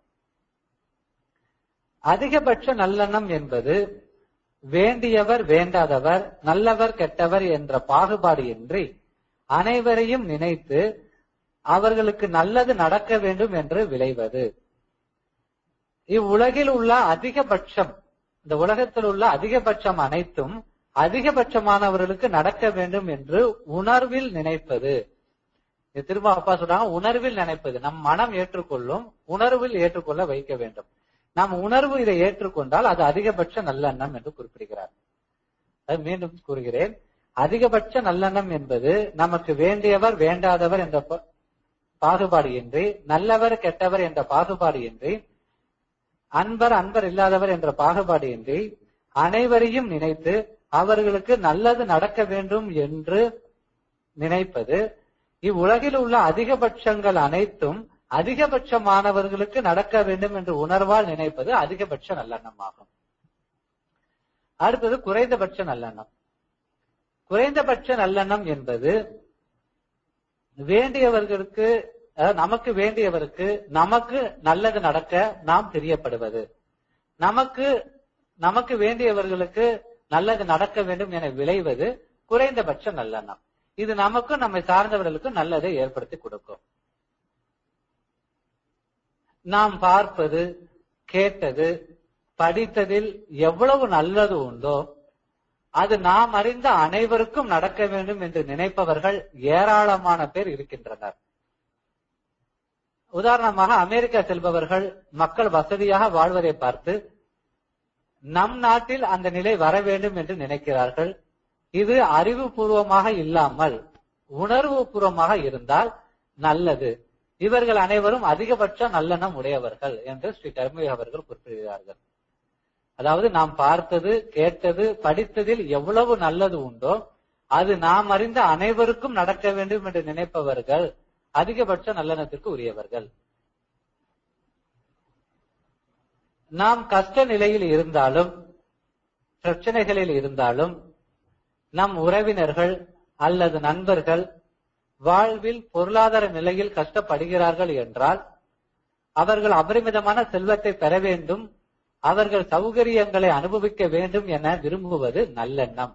அதிகபட்ச நல்லெண்ணம் என்பது வேண்டியவர் வேண்டாதவர் நல்லவர் கெட்டவர் என்ற பாகுபாடு இன்றி அனைவரையும் நினைத்து அவர்களுக்கு நல்லது நடக்க வேண்டும் என்று விளைவது இவ்வுலகில் உள்ள அதிகபட்சம் இந்த உலகத்தில் உள்ள அதிகபட்சம் அனைத்தும் அதிகபட்சமானவர்களுக்கு நடக்க வேண்டும் என்று உணர்வில் நினைப்பது இது திரும்ப அப்பா சொல்றாங்க உணர்வில் நினைப்பது நம் மனம் ஏற்றுக்கொள்ளும் உணர்வில் ஏற்றுக்கொள்ள வைக்க வேண்டும் நாம் உணர்வு இதை ஏற்றுக்கொண்டால் அது அதிகபட்ச நல்லெண்ணம் என்று குறிப்பிடுகிறார் அது மீண்டும் கூறுகிறேன் அதிகபட்ச நல்லெண்ணம் என்பது நமக்கு வேண்டியவர் வேண்டாதவர் என்ற ப- பாகுபாடு இன்றி நல்லவர் கெட்டவர் என்ற பாகுபாடு இன்றி அன்பர் அன்பர் இல்லாதவர் என்ற பாகுபாடு இன்றி அனைவரையும் நினைத்து அவர்களுக்கு நல்லது நடக்க வேண்டும் என்று நினைப்பது இவ்வுலகில் உள்ள அதிகபட்சங்கள் அனைத்தும் அதிகபட்சமானவர்களுக்கு நடக்க வேண்டும் என்று உணர்வால் நினைப்பது அதிகபட்ச நல்லெண்ணம் ஆகும் அடுத்தது குறைந்தபட்ச நல்லெண்ணம் குறைந்தபட்ச நல்லெண்ணம் என்பது வேண்டியவர்களுக்கு அதாவது நமக்கு வேண்டியவருக்கு நமக்கு நல்லது நடக்க நாம் தெரியப்படுவது நமக்கு நமக்கு வேண்டியவர்களுக்கு நல்லது நடக்க வேண்டும் என விளைவது குறைந்தபட்ச நல்லெண்ணம் இது நமக்கும் நம்மை சார்ந்தவர்களுக்கும் நல்லதை ஏற்படுத்தி கொடுக்கும் நாம் பார்ப்பது கேட்டது படித்ததில் எவ்வளவு நல்லது உண்டோ அது நாம் அறிந்த அனைவருக்கும் நடக்க வேண்டும் என்று நினைப்பவர்கள் ஏராளமான பேர் இருக்கின்றனர் உதாரணமாக அமெரிக்கா செல்பவர்கள் மக்கள் வசதியாக வாழ்வதை பார்த்து நம் நாட்டில் அந்த நிலை வர வேண்டும் என்று நினைக்கிறார்கள் இது அறிவுபூர்வமாக இல்லாமல் உணர்வு பூர்வமாக இருந்தால் நல்லது இவர்கள் அனைவரும் அதிகபட்ச நல்லெண்ணம் உடையவர்கள் என்று ஸ்ரீ கர்மவி அவர்கள் குறிப்பிடுகிறார்கள் அதாவது நாம் பார்த்தது கேட்டது படித்ததில் எவ்வளவு நல்லது உண்டோ அது நாம் அறிந்த அனைவருக்கும் நடக்க வேண்டும் என்று நினைப்பவர்கள் அதிகபட்ச நல்லெண்ணத்திற்கு உரியவர்கள் நாம் கஷ்ட நிலையில் இருந்தாலும் பிரச்சனைகளில் இருந்தாலும் நம் உறவினர்கள் அல்லது நண்பர்கள் வாழ்வில் பொருளாதார நிலையில் கஷ்டப்படுகிறார்கள் என்றால் அவர்கள் அபரிமிதமான செல்வத்தை பெற வேண்டும் அவர்கள் சௌகரியங்களை அனுபவிக்க வேண்டும் என விரும்புவது நல்லெண்ணம்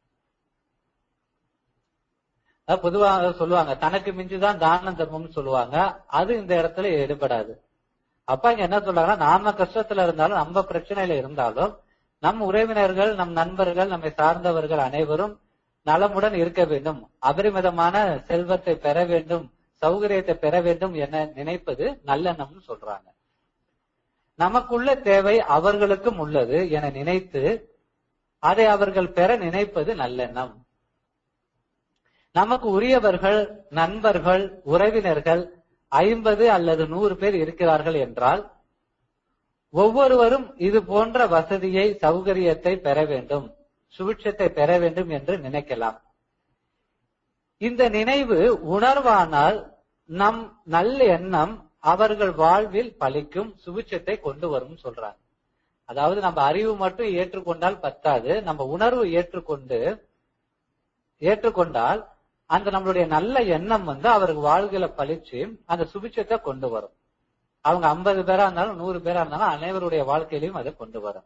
பொதுவாக சொல்லுவாங்க தனக்கு மிஞ்சுதான் தான தர்மம்னு சொல்லுவாங்க அது இந்த இடத்துல எடுபடாது அப்ப இங்க என்ன சொல்றாங்கன்னா நாம கஷ்டத்துல இருந்தாலும் நம்ம பிரச்சனையில இருந்தாலும் நம் உறவினர்கள் நம் நண்பர்கள் நம்மை சார்ந்தவர்கள் அனைவரும் நலமுடன் இருக்க வேண்டும் அபரிமிதமான செல்வத்தை பெற வேண்டும் சௌகரியத்தை பெற வேண்டும் என நினைப்பது நல்லெண்ணம்னு சொல்றாங்க நமக்குள்ள தேவை அவர்களுக்கும் உள்ளது என நினைத்து அதை அவர்கள் பெற நினைப்பது நல்லெண்ணம் நமக்கு உரியவர்கள் நண்பர்கள் உறவினர்கள் ஐம்பது அல்லது நூறு பேர் இருக்கிறார்கள் என்றால் ஒவ்வொருவரும் இது போன்ற வசதியை சௌகரியத்தை பெற வேண்டும் சுபிட்சத்தை பெற வேண்டும் என்று நினைக்கலாம் இந்த நினைவு உணர்வானால் நம் நல்ல எண்ணம் அவர்கள் வாழ்வில் பலிக்கும் சுபிட்சத்தை கொண்டு வரும் சொல்றாங்க அதாவது நம்ம அறிவு மட்டும் ஏற்றுக்கொண்டால் பத்தாது நம்ம உணர்வு ஏற்றுக்கொண்டு ஏற்றுக்கொண்டால் அந்த நம்மளுடைய நல்ல எண்ணம் வந்து அவருக்கு வாழ்க்கையில பழிச்சு அந்த சுபிட்சத்தை கொண்டு வரும் அவங்க ஐம்பது பேரா இருந்தாலும் நூறு பேரா இருந்தாலும் அனைவருடைய வாழ்க்கையிலையும் அதை கொண்டு வரும்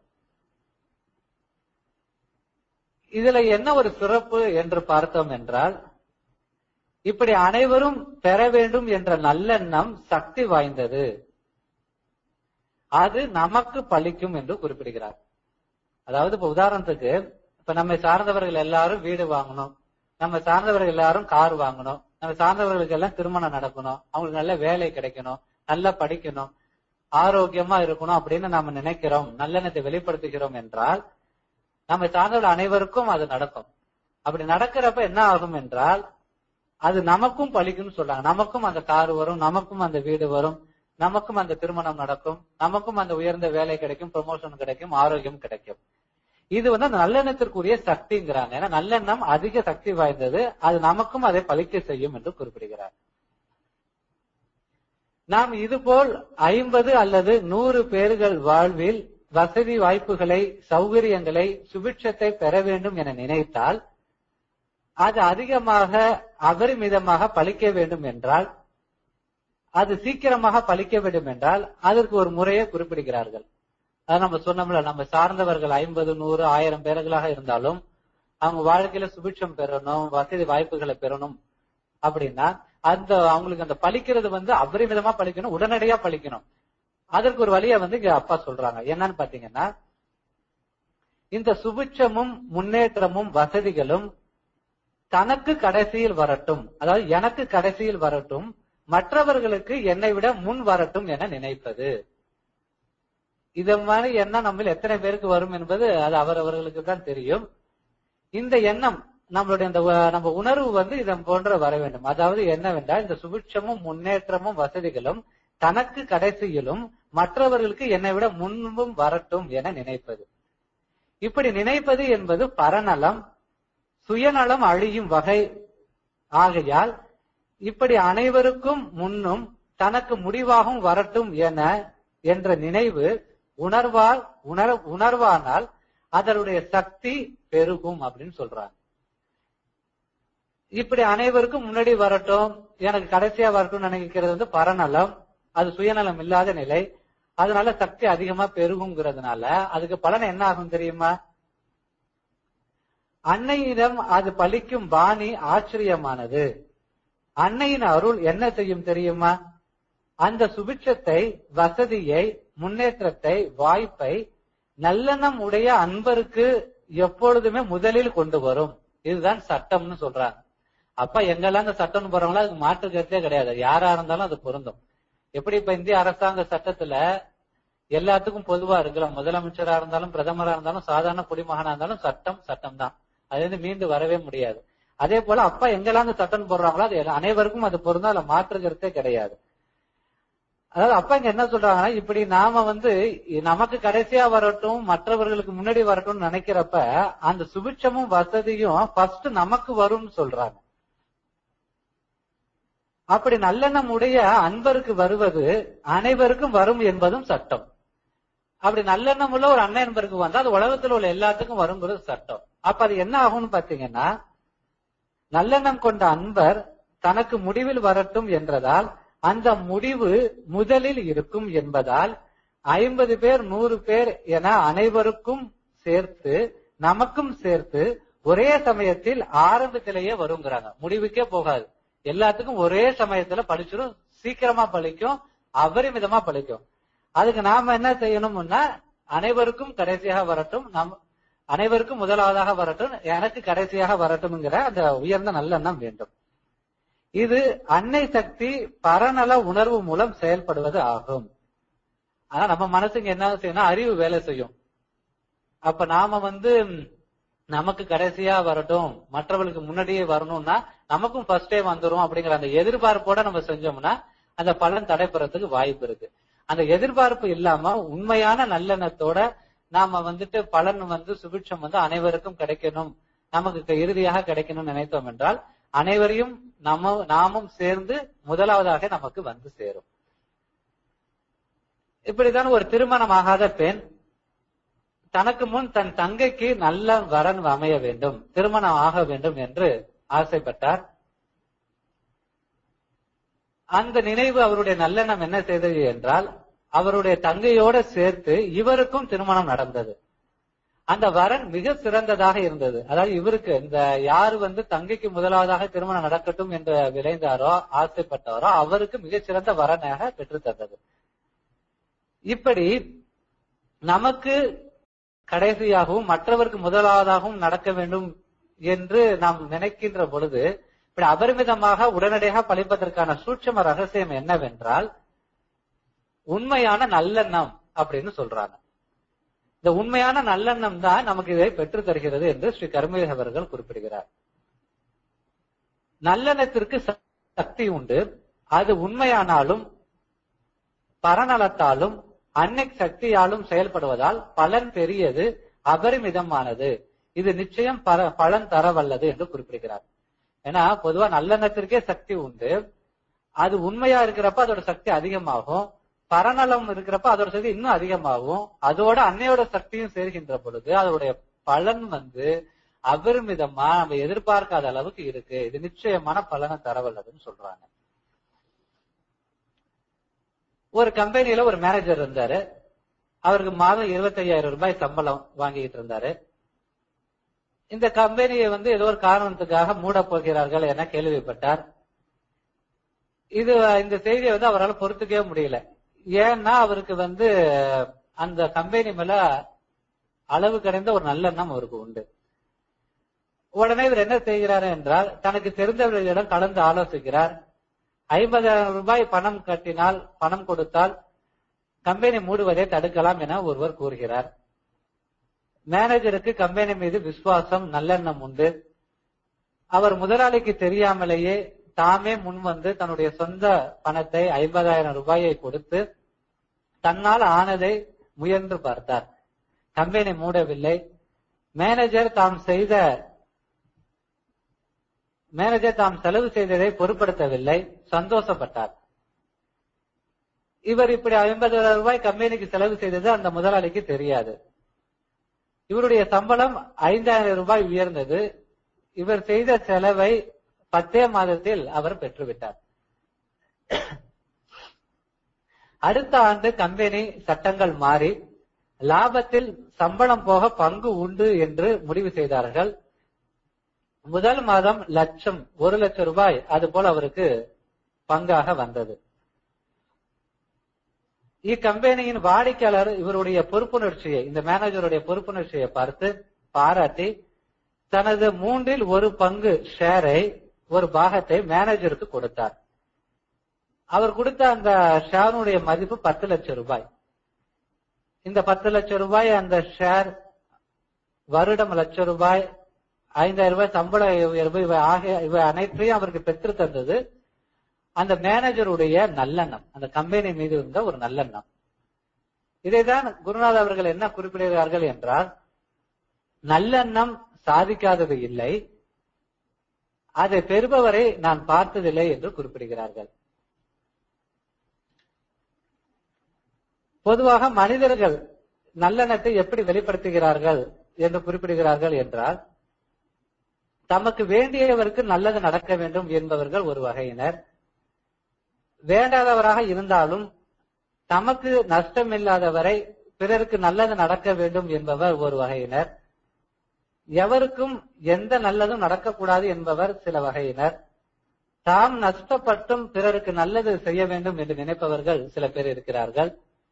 இதுல என்ன ஒரு சிறப்பு என்று பார்த்தோம் என்றால் இப்படி அனைவரும் பெற வேண்டும் என்ற நல்லெண்ணம் சக்தி வாய்ந்தது அது நமக்கு பலிக்கும் என்று குறிப்பிடுகிறார் அதாவது இப்ப உதாரணத்துக்கு இப்ப நம்மை சார்ந்தவர்கள் எல்லாரும் வீடு வாங்கணும் நம்ம சார்ந்தவர்கள் எல்லாரும் கார் வாங்கணும் நம்ம சார்ந்தவர்களுக்கு எல்லாம் திருமணம் நடக்கணும் அவங்களுக்கு நல்ல வேலை கிடைக்கணும் நல்லா படிக்கணும் ஆரோக்கியமா இருக்கணும் அப்படின்னு நாம நினைக்கிறோம் நல்லெண்ணத்தை வெளிப்படுத்துகிறோம் என்றால் நம்ம சார்ந்தவர்கள் அனைவருக்கும் அது நடக்கும் அப்படி நடக்கிறப்ப என்ன ஆகும் என்றால் அது நமக்கும் பழிக்கும்னு சொல்றாங்க நமக்கும் அந்த கார் வரும் நமக்கும் அந்த வீடு வரும் நமக்கும் அந்த திருமணம் நடக்கும் நமக்கும் அந்த உயர்ந்த வேலை கிடைக்கும் ப்ரமோஷன் கிடைக்கும் ஆரோக்கியம் கிடைக்கும் இது வந்து அந்த நல்லெண்ணத்திற்குரிய சக்திங்கிறாங்க ஏன்னா நல்லெண்ணம் அதிக சக்தி வாய்ந்தது அது நமக்கும் அதை பழிக்க செய்யும் என்று குறிப்பிடுகிறார் நாம் இதுபோல் ஐம்பது அல்லது நூறு பேர்கள் வாழ்வில் வசதி வாய்ப்புகளை சௌகரியங்களை சுபிட்சத்தை பெற வேண்டும் என நினைத்தால் அது அதிகமாக அபரிமிதமாக பழிக்க வேண்டும் என்றால் அது சீக்கிரமாக பழிக்க வேண்டும் என்றால் அதற்கு ஒரு முறையை குறிப்பிடுகிறார்கள் அது நம்ம சொன்னோம்ல நம்ம சார்ந்தவர்கள் ஐம்பது நூறு ஆயிரம் பேர்களாக இருந்தாலும் அவங்க வாழ்க்கையில சுபிட்சம் பெறணும் வசதி வாய்ப்புகளை பெறணும் அப்படின்னா அந்த அவங்களுக்கு அந்த பழிக்கிறது வந்து அபரிமிதமா பழிக்கணும் உடனடியா பழிக்கணும் அதற்கு ஒரு வழியை வந்து இங்க அப்பா சொல்றாங்க என்னன்னு பாத்தீங்கன்னா இந்த சுபிட்சமும் முன்னேற்றமும் வசதிகளும் தனக்கு கடைசியில் வரட்டும் அதாவது எனக்கு கடைசியில் வரட்டும் மற்றவர்களுக்கு என்னை விட முன் வரட்டும் என நினைப்பது இத மாதிரி எண்ணம் நம்ம எத்தனை பேருக்கு வரும் என்பது அது அவரவர்களுக்கு தான் தெரியும் இந்த எண்ணம் நம்மளுடைய இந்த நம்ம உணர்வு வந்து இதன் போன்ற வர வேண்டும் அதாவது என்னவென்றால் இந்த சுபிட்சமும் முன்னேற்றமும் வசதிகளும் தனக்கு கடைசியிலும் மற்றவர்களுக்கு என்னை விட முன்பும் வரட்டும் என நினைப்பது இப்படி நினைப்பது என்பது பரநலம் சுயநலம் அழியும் வகை ஆகையால் இப்படி அனைவருக்கும் முன்னும் தனக்கு முடிவாகவும் வரட்டும் என என்ற நினைவு உணர்வால் உணர் உணர்வானால் அதனுடைய சக்தி பெருகும் அப்படின்னு சொல்றாங்க இப்படி அனைவருக்கும் முன்னாடி வரட்டும் எனக்கு கடைசியா வரட்டும் நினைக்கிறது வந்து பரநலம் அது சுயநலம் இல்லாத நிலை அதனால சக்தி அதிகமா பெருகுங்கிறதுனால அதுக்கு பலன் என்ன ஆகும் தெரியுமா அன்னையிடம் அது பலிக்கும் பாணி ஆச்சரியமானது அன்னையின் அருள் என்ன செய்யும் தெரியுமா அந்த சுபிட்சத்தை வசதியை முன்னேற்றத்தை வாய்ப்பை நல்லெண்ணம் உடைய அன்பருக்கு எப்பொழுதுமே முதலில் கொண்டு வரும் இதுதான் சட்டம்னு சொல்றாங்க அப்ப எங்கெல்லாம் இந்த சட்டம்னு போறவங்களோ அதுக்கு மாற்று கருத்தே கிடையாது யாரா இருந்தாலும் அது பொருந்தும் எப்படி இப்ப இந்திய அரசாங்க சட்டத்துல எல்லாத்துக்கும் பொதுவா இருக்கலாம் முதலமைச்சரா இருந்தாலும் பிரதமரா இருந்தாலும் சாதாரண குடிமகனா இருந்தாலும் சட்டம் சட்டம் தான் அது வந்து மீண்டு வரவே முடியாது அதே போல அப்பா எங்கெல்லாம் அந்த சட்டம் போடுறாங்களோ அது எல்லா- அனைவருக்கும் அது பொருந்தும் அதுல மாற்று கருத்தே கிடையாது அதாவது அப்பா இங்க என்ன சொல்றாங்கன்னா இப்படி நாம வந்து நமக்கு கடைசியா வரட்டும் மற்றவர்களுக்கு முன்னாடி வரட்டும்னு நினைக்கிறப்ப அந்த சுபிட்சமும் வசதியும் ஃபர்ஸ்ட் நமக்கு வரும்னு சொல்றாங்க அப்படி நல்லெண்ணம் உடைய அன்பருக்கு வருவது அனைவருக்கும் வரும் என்பதும் சட்டம் அப்படி நல்லெண்ணம் உள்ள ஒரு அண்ணன் என்பருக்கு வந்தா அது உலகத்தில் உள்ள எல்லாத்துக்கும் வருங்கிறது சட்டம் அப்ப அது என்ன ஆகும்னு பாத்தீங்கன்னா நல்லெண்ணம் கொண்ட அன்பர் தனக்கு முடிவில் வரட்டும் என்றதால் அந்த முடிவு முதலில் இருக்கும் என்பதால் ஐம்பது பேர் நூறு பேர் என அனைவருக்கும் சேர்த்து நமக்கும் சேர்த்து ஒரே சமயத்தில் ஆரம்பத்திலேயே வருங்கிறாங்க முடிவுக்கே போகாது எல்லாத்துக்கும் ஒரே சமயத்துல படிச்சிடும் சீக்கிரமா பழிக்கும் அபரிமிதமா பழிக்கும் அதுக்கு நாம என்ன செய்யணும்னா அனைவருக்கும் கடைசியாக வரட்டும் நம் அனைவருக்கும் முதலாவதாக வரட்டும் எனக்கு கடைசியாக வரட்டும்ங்கிற அந்த உயர்ந்த நல்லெண்ணம் வேண்டும் இது அன்னை சக்தி பரநல உணர்வு மூலம் செயல்படுவது ஆகும் ஆனா நம்ம மனசுக்கு என்ன செய்யணும் அறிவு வேலை செய்யும் அப்ப நாம வந்து ம், நமக்கு கடைசியா வரட்டும் மற்றவர்களுக்கு முன்னாடியே வரணும்னா நமக்கும் ஃபர்ஸ்டே வந்துரும் அப்படிங்கிற அந்த எதிர்பார்ப்போட நம்ம செஞ்சோம்னா அந்த பலன் தடைபெறதுக்கு வாய்ப்பு இருக்கு அந்த எதிர்பார்ப்பு இல்லாம உண்மையான நல்லெண்ணத்தோட நாம வந்துட்டு பலன் வந்து சுபிட்சம் வந்து அனைவருக்கும் கிடைக்கணும் நமக்கு க- இறுதியாக கிடைக்கணும்னு நினைத்தோம் என்றால் அனைவரையும் நம்ம நாமும் சேர்ந்து முதலாவதாக நமக்கு வந்து சேரும் இப்படித்தான் ஒரு திருமணம் ஆகாத பெண் தனக்கு முன் தன் தங்கைக்கு நல்ல வரன் அமைய வேண்டும் திருமணம் ஆக வேண்டும் என்று ஆசைப்பட்டார் அந்த நினைவு அவருடைய நல்லெண்ணம் என்ன செய்தது என்றால் அவருடைய தங்கையோட சேர்த்து இவருக்கும் திருமணம் நடந்தது அந்த வரன் மிக சிறந்ததாக இருந்தது அதாவது இவருக்கு இந்த யாரு வந்து தங்கைக்கு முதலாவதாக திருமணம் நடக்கட்டும் என்று விளைந்தாரோ ஆசைப்பட்டாரோ அவருக்கு மிகச் சிறந்த வரனாக பெற்று தந்தது இப்படி நமக்கு கடைசியாகவும் மற்றவருக்கு முதலாவதாகவும் நடக்க வேண்டும் என்று நாம் நினைக்கின்ற பொழுது இப்படி அபரிமிதமாக உடனடியாக பழிப்பதற்கான சூட்சம ரகசியம் என்னவென்றால் உண்மையான நல்லெண்ணம் அப்படின்னு சொல்றாங்க இந்த உண்மையான நல்லெண்ணம் தான் நமக்கு இதை பெற்று தருகிறது என்று ஸ்ரீ கருமேக அவர்கள் குறிப்பிடுகிறார் நல்லெண்ணத்திற்கு ச- சக்தி உண்டு அது உண்மையானாலும் பரநலத்தாலும் அன்னை சக்தியாலும் செயல்படுவதால் பலன் பெரியது அபரிமிதமானது இது நிச்சயம் பர- பலன் தரவல்லது என்று குறிப்பிடுகிறார் ஏன்னா பொதுவா நல்லெண்ணத்திற்கே சக்தி உண்டு அது உண்மையா இருக்கிறப்ப அதோட சக்தி அதிகமாகும் பரநலம் இருக்கிறப்ப அதோட சக்தி இன்னும் அதிகமாகும் அதோட அன்னையோட சக்தியும் சேர்கின்ற பொழுது அதோடைய பலன் வந்து அபரிமிதமா நம்ம எதிர்பார்க்காத அளவுக்கு இருக்கு இது நிச்சயமான பலனை தரவல்லதுன்னு சொல்றாங்க ஒரு கம்பெனில ஒரு மேனேஜர் இருந்தாரு அவருக்கு மாதம் 25000 ரூபாய் சம்பளம் வாங்கிட்டு இருந்தாரு இந்த கம்பெனியை வந்து ஏதோ ஒரு காரணத்துக்காக மூட போகிறார்கள் என கேள்விப்பட்டார் இது இந்த செய்தியை வந்து அவரால் பொறுத்துக்கவே முடியல ஏன்னா அவருக்கு வந்து அந்த கம்பெனி மேல அளவு கடந்த ஒரு நல்லெண்ணம் அவருக்கு உண்டு உடனே இவர் என்ன செய்கிறார் என்றால் தனக்கு தெரிந்தவர்களிடம் கலந்து ஆலோசிக்கிறார் ஐம்பதாயிரம் ரூபாய் பணம் கட்டினால் பணம் கொடுத்தால் கம்பெனி மூடுவதை தடுக்கலாம் என ஒருவர் கூறுகிறார் மேனேஜருக்கு கம்பெனி மீது விசுவாசம் நல்லெண்ணம் உண்டு அவர் முதலாளிக்கு தெரியாமலேயே தாமே முன் வந்து தன்னுடைய சொந்த பணத்தை ஐம்பதாயிரம் ரூபாயை கொடுத்து தன்னால் ஆனதை முயன்று பார்த்தார் கம்பெனி மூடவில்லை மேனேஜர் தாம் செய்த மேனேஜர் தாம் செலவு செய்ததை பொருட்படுத்தவில்லை சந்தோஷப்பட்டார் இவர் இப்படி ஐம்பதாயிரம் ரூபாய் கம்பெனிக்கு செலவு செய்தது அந்த முதலாளிக்கு தெரியாது இவருடைய சம்பளம் ஐந்தாயிரம் ரூபாய் உயர்ந்தது இவர் செய்த செலவை பத்தே மாதத்தில் அவர் பெற்றுவிட்டார் அடுத்த ஆண்டு கம்பெனி சட்டங்கள் மாறி லாபத்தில் சம்பளம் போக பங்கு உண்டு என்று முடிவு செய்தார்கள் முதல் மாதம் லட்சம் ஒரு லட்சம் ரூபாய் அது போல அவருக்கு பங்காக வந்தது இக்கம்பெனியின் வாடிக்கையாளர் இவருடைய பொறுப்புணர்ச்சியை இந்த மேனேஜருடைய பொறுப்புணர்ச்சியை பார்த்து பாராட்டி தனது மூன்றில் ஒரு பங்கு ஷேரை ஒரு பாகத்தை மேனேஜருக்கு கொடுத்தார் அவர் கொடுத்த அந்த ஷேருடைய மதிப்பு பத்து லட்சம் ரூபாய் இந்த பத்து லட்சம் ரூபாய் அந்த ஷேர் வருடம் லட்சம் ரூபாய் ஐந்தாயிரம் ரூபாய் சம்பள உயர்வு இவை ஆகிய இவை அனைத்தையும் அவருக்கு பெற்று தந்தது அந்த மேனேஜருடைய நல்லெண்ணம் அந்த கம்பெனி மீது இருந்த ஒரு நல்லெண்ணம் இதைதான் குருநாத் அவர்கள் என்ன குறிப்பிடுகிறார்கள் என்றால் நல்லெண்ணம் சாதிக்காதது இல்லை அதை பெறுபவரை நான் பார்த்ததில்லை என்று குறிப்பிடுகிறார்கள் பொதுவாக மனிதர்கள் நல்லெண்ணத்தை எப்படி வெளிப்படுத்துகிறார்கள் என்று குறிப்பிடுகிறார்கள் என்றால் தமக்கு வேண்டியவருக்கு நல்லது நடக்க வேண்டும் என்பவர்கள் ஒரு வகையினர் வேண்டாதவராக இருந்தாலும் தமக்கு நஷ்டம் இல்லாதவரை பிறருக்கு நல்லது நடக்க வேண்டும் என்பவர் ஒரு வகையினர் எவருக்கும் எந்த நல்லதும் நடக்கக்கூடாது என்பவர் சில வகையினர் தாம் நஷ்டப்பட்டும் பிறருக்கு நல்லது செய்ய வேண்டும் என்று நினைப்பவர்கள் சில பேர் இருக்கிறார்கள்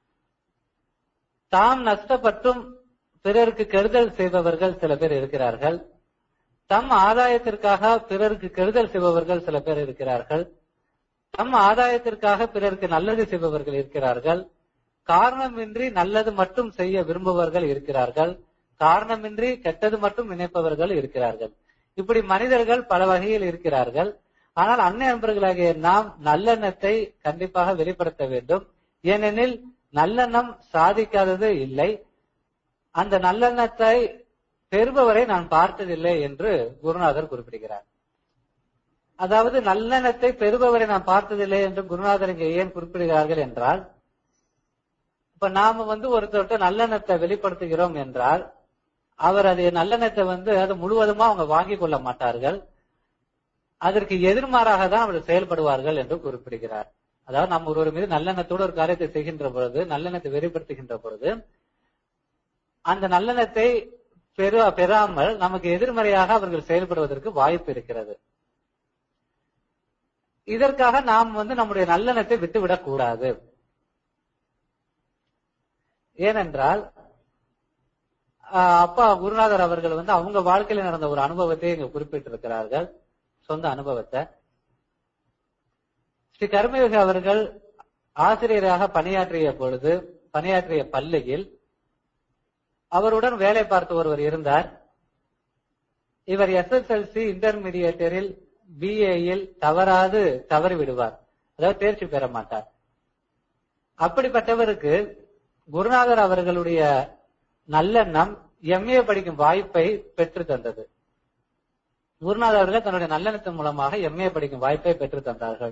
தாம் நஷ்டப்பட்டும் பிறருக்கு கெடுதல் செய்பவர்கள் சில பேர் இருக்கிறார்கள் தம் ஆதாயத்திற்காக பிறருக்கு கெடுதல் செய்பவர்கள் சில பேர் இருக்கிறார்கள் தம் ஆதாயத்திற்காக பிறருக்கு நல்லது செய்பவர்கள் இருக்கிறார்கள் காரணமின்றி நல்லது மட்டும் செய்ய விரும்புபவர்கள் இருக்கிறார்கள் காரணமின்றி கெட்டது மட்டும் நினைப்பவர்கள் இருக்கிறார்கள் இப்படி மனிதர்கள் பல வகையில் இருக்கிறார்கள் ஆனால் அன்னை நண்பர்களாகிய நாம் நல்லெண்ணத்தை கண்டிப்பாக வெளிப்படுத்த வேண்டும் ஏனெனில் நல்லெண்ணம் சாதிக்காதது இல்லை அந்த நல்லெண்ணத்தை பெறுபவரை நான் பார்த்ததில்லை என்று குருநாதர் குறிப்பிடுகிறார் அதாவது நல்லெண்ணத்தை பெறுபவரை நான் பார்த்ததில்லை என்று குருநாதர் இங்க ஏன் குறிப்பிடுகிறார்கள் என்றால் இப்ப நாம வந்து ஒருத்தர்கிட்ட நல்லெண்ணத்தை வெளிப்படுத்துகிறோம் என்றால் அவர் அது நல்லெண்ணத்தை வந்து அது முழுவதுமா அவங்க வாங்கிக் கொள்ள மாட்டார்கள் அதற்கு எதிர்மாறாக தான் அவர் செயல்படுவார்கள் என்று குறிப்பிடுகிறார் அதாவது நம்ம ஒருவர் மீது நல்லெண்ணத்தோடு ஒரு காரியத்தை செய்கின்ற பொழுது நல்லெண்ணத்தை வெளிப்படுத்துகின்ற பொழுது அந்த நல்லெண்ணத்தை பெரு பெறாமல் நமக்கு எதிர்மறையாக அவர்கள் செயல்படுவதற்கு வாய்ப்பு இருக்கிறது இதற்காக நாம் வந்து நம்முடைய நல்லெண்ணத்தை விட்டுவிடக் கூடாது ஏனென்றால் அப்பா குருநாதர் அவர்கள் வந்து அவங்க வாழ்க்கையில் நடந்த ஒரு அனுபவத்தை இங்க குறிப்பிட்டிருக்கிறார்கள் சொந்த அனுபவத்தை ஸ்ரீ கர்மயோகி அவர்கள் ஆசிரியராக பணியாற்றிய பொழுது பணியாற்றிய பள்ளியில் அவருடன் வேலை பார்த்து ஒருவர் இருந்தார் இவர் எஸ்எஸ்எல்சி இன்டர்மீடியேட்டரில் பிஏயில் தவறாது தவறி விடுவார் அதாவது தேர்ச்சி பெற மாட்டார் அப்படிப்பட்டவருக்கு குருநாதர் அவர்களுடைய நல்லெண்ணம் எம்ஏ படிக்கும் வாய்ப்பை பெற்று தந்தது குருநாதர் அவர்கள் தன்னுடைய நல்லெண்ணத்தின் மூலமாக எம்ஏ படிக்கும் வாய்ப்பை பெற்று தந்தார்கள்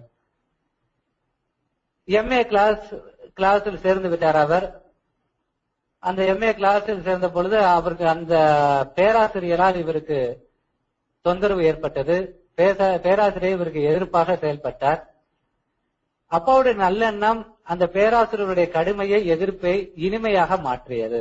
எம்ஏ கிளாஸ் கிளாஸில் சேர்ந்து விட்டார் அவர் அந்த எம்ஏ கிளாஸில் சேர்ந்த பொழுது அவருக்கு அந்த பேராசிரியரால் இவருக்கு தொந்தரவு ஏற்பட்டது பேராசிரியர் இவருக்கு எதிர்ப்பாக செயல்பட்டார் அப்பாவுடைய நல்லெண்ணம் அந்த பேராசிரியருடைய கடுமையை எதிர்ப்பை இனிமையாக மாற்றியது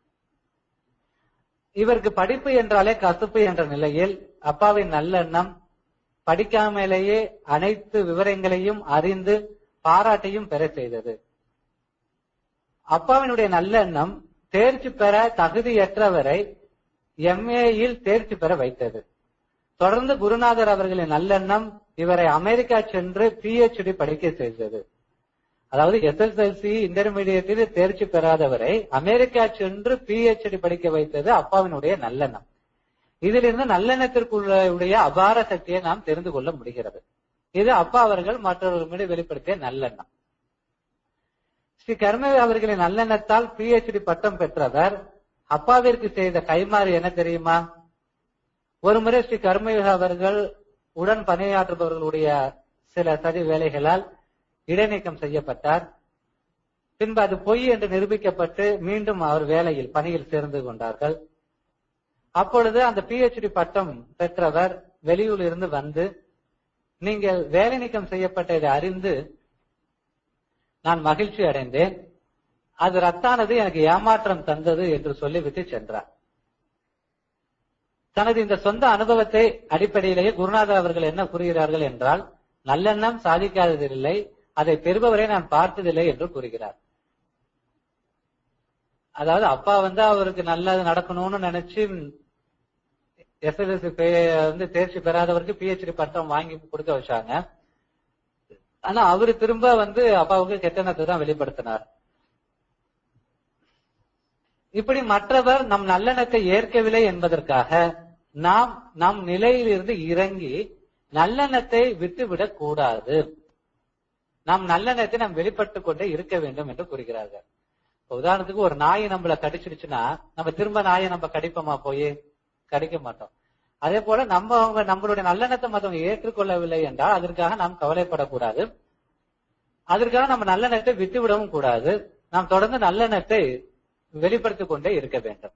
இவருக்கு படிப்பு என்றாலே கசப்பு என்ற நிலையில் அப்பாவின் நல்லெண்ணம் படிக்காமலேயே அனைத்து விவரங்களையும் அறிந்து பாராட்டையும் பெற செய்தது அப்பாவினுடைய நல்லெண்ணம் தேர்ச்சி பெற தகுதியற்றவரை எம்ஏயில் தேர்ச்சி பெற வைத்தது தொடர்ந்து குருநாதர் அவர்களின் நல்லெண்ணம் இவரை அமெரிக்கா சென்று பிஹெச்டி படிக்க செய்தது அதாவது எஸ்எஸ்எல்சி இன்டர்மீடியட்டில் தேர்ச்சி பெறாதவரை அமெரிக்கா சென்று பிஹெச்டி படிக்க வைத்தது அப்பாவினுடைய நல்லெண்ணம் இதிலிருந்து நல்லெண்ணத்திற்குள்ள அபார சக்தியை நாம் தெரிந்து கொள்ள முடிகிறது இது அப்பா அவர்கள் மற்றவர்கள் மீது வெளிப்படுத்திய நல்லெண்ணம் ஸ்ரீ கர்மவி அவர்களின் நல்லெண்ணத்தால் பிஹெச்டி பட்டம் பெற்றவர் அப்பாவிற்கு செய்த கைமாறு என்ன தெரியுமா ஒருமுறை ஸ்ரீ கர்மயுக அவர்கள் உடன் பணியாற்றுபவர்களுடைய சில சதி வேலைகளால் இடைநீக்கம் செய்யப்பட்டார் பின்பு அது பொய் என்று நிரூபிக்கப்பட்டு மீண்டும் அவர் வேலையில் பணியில் சேர்ந்து கொண்டார்கள் அப்பொழுது அந்த பிஹெச்டி பட்டம் பெற்றவர் வெளியூரில் இருந்து வந்து நீங்கள் வேலை நீக்கம் செய்யப்பட்டதை அறிந்து நான் மகிழ்ச்சி அடைந்தேன் அது ரத்தானது எனக்கு ஏமாற்றம் தந்தது என்று சொல்லிவிட்டு சென்றார் தனது இந்த சொந்த அனுபவத்தை அடிப்படையிலேயே குருநாதர் அவர்கள் என்ன கூறுகிறார்கள் என்றால் நல்லெண்ணம் சாதிக்காததில்லை அதை பெறுபவரை நான் பார்த்ததில்லை என்று கூறுகிறார் அதாவது அப்பா வந்து அவருக்கு நல்லது நடக்கணும்னு நினைச்சு எஸ்எல்எஸ்சி வந்து தேர்ச்சி பெறாதவருக்கு பிஹெச்டி பட்டம் வாங்கி கொடுக்க வச்சாங்க ஆனா அவரு திரும்ப வந்து அப்பாவுக்கு கெட்டனத்தை தான் வெளிப்படுத்தினார் இப்படி மற்றவர் நம் நல்லெண்ணத்தை ஏற்கவில்லை என்பதற்காக நாம் நம் நிலையிலிருந்து இறங்கி நல்லெண்ணத்தை விட்டுவிடக் கூடாது நாம் நல்லெண்ணத்தை நாம் வெளிப்பட்டுக் கொண்டே இருக்க வேண்டும் என்று கூறுகிறார்கள் உதாரணத்துக்கு ஒரு நாய் நம்மள கடிச்சிருச்சுன்னா நம்ம திரும்ப நாயை நம்ம கடிப்போமா போய் கடிக்க மாட்டோம் அதே போல நம்ம அவங்க நம்மளுடைய நல்லெண்ணத்தை மற்றவங்க ஏற்றுக்கொள்ளவில்லை என்றால் அதற்காக நாம் கவலைப்படக்கூடாது அதற்காக நம்ம நல்லெண்ணத்தை விட்டுவிடவும் கூடாது நாம் தொடர்ந்து நல்லெண்ணத்தை வெளிப்படுத்திக் கொண்டே இருக்க வேண்டும்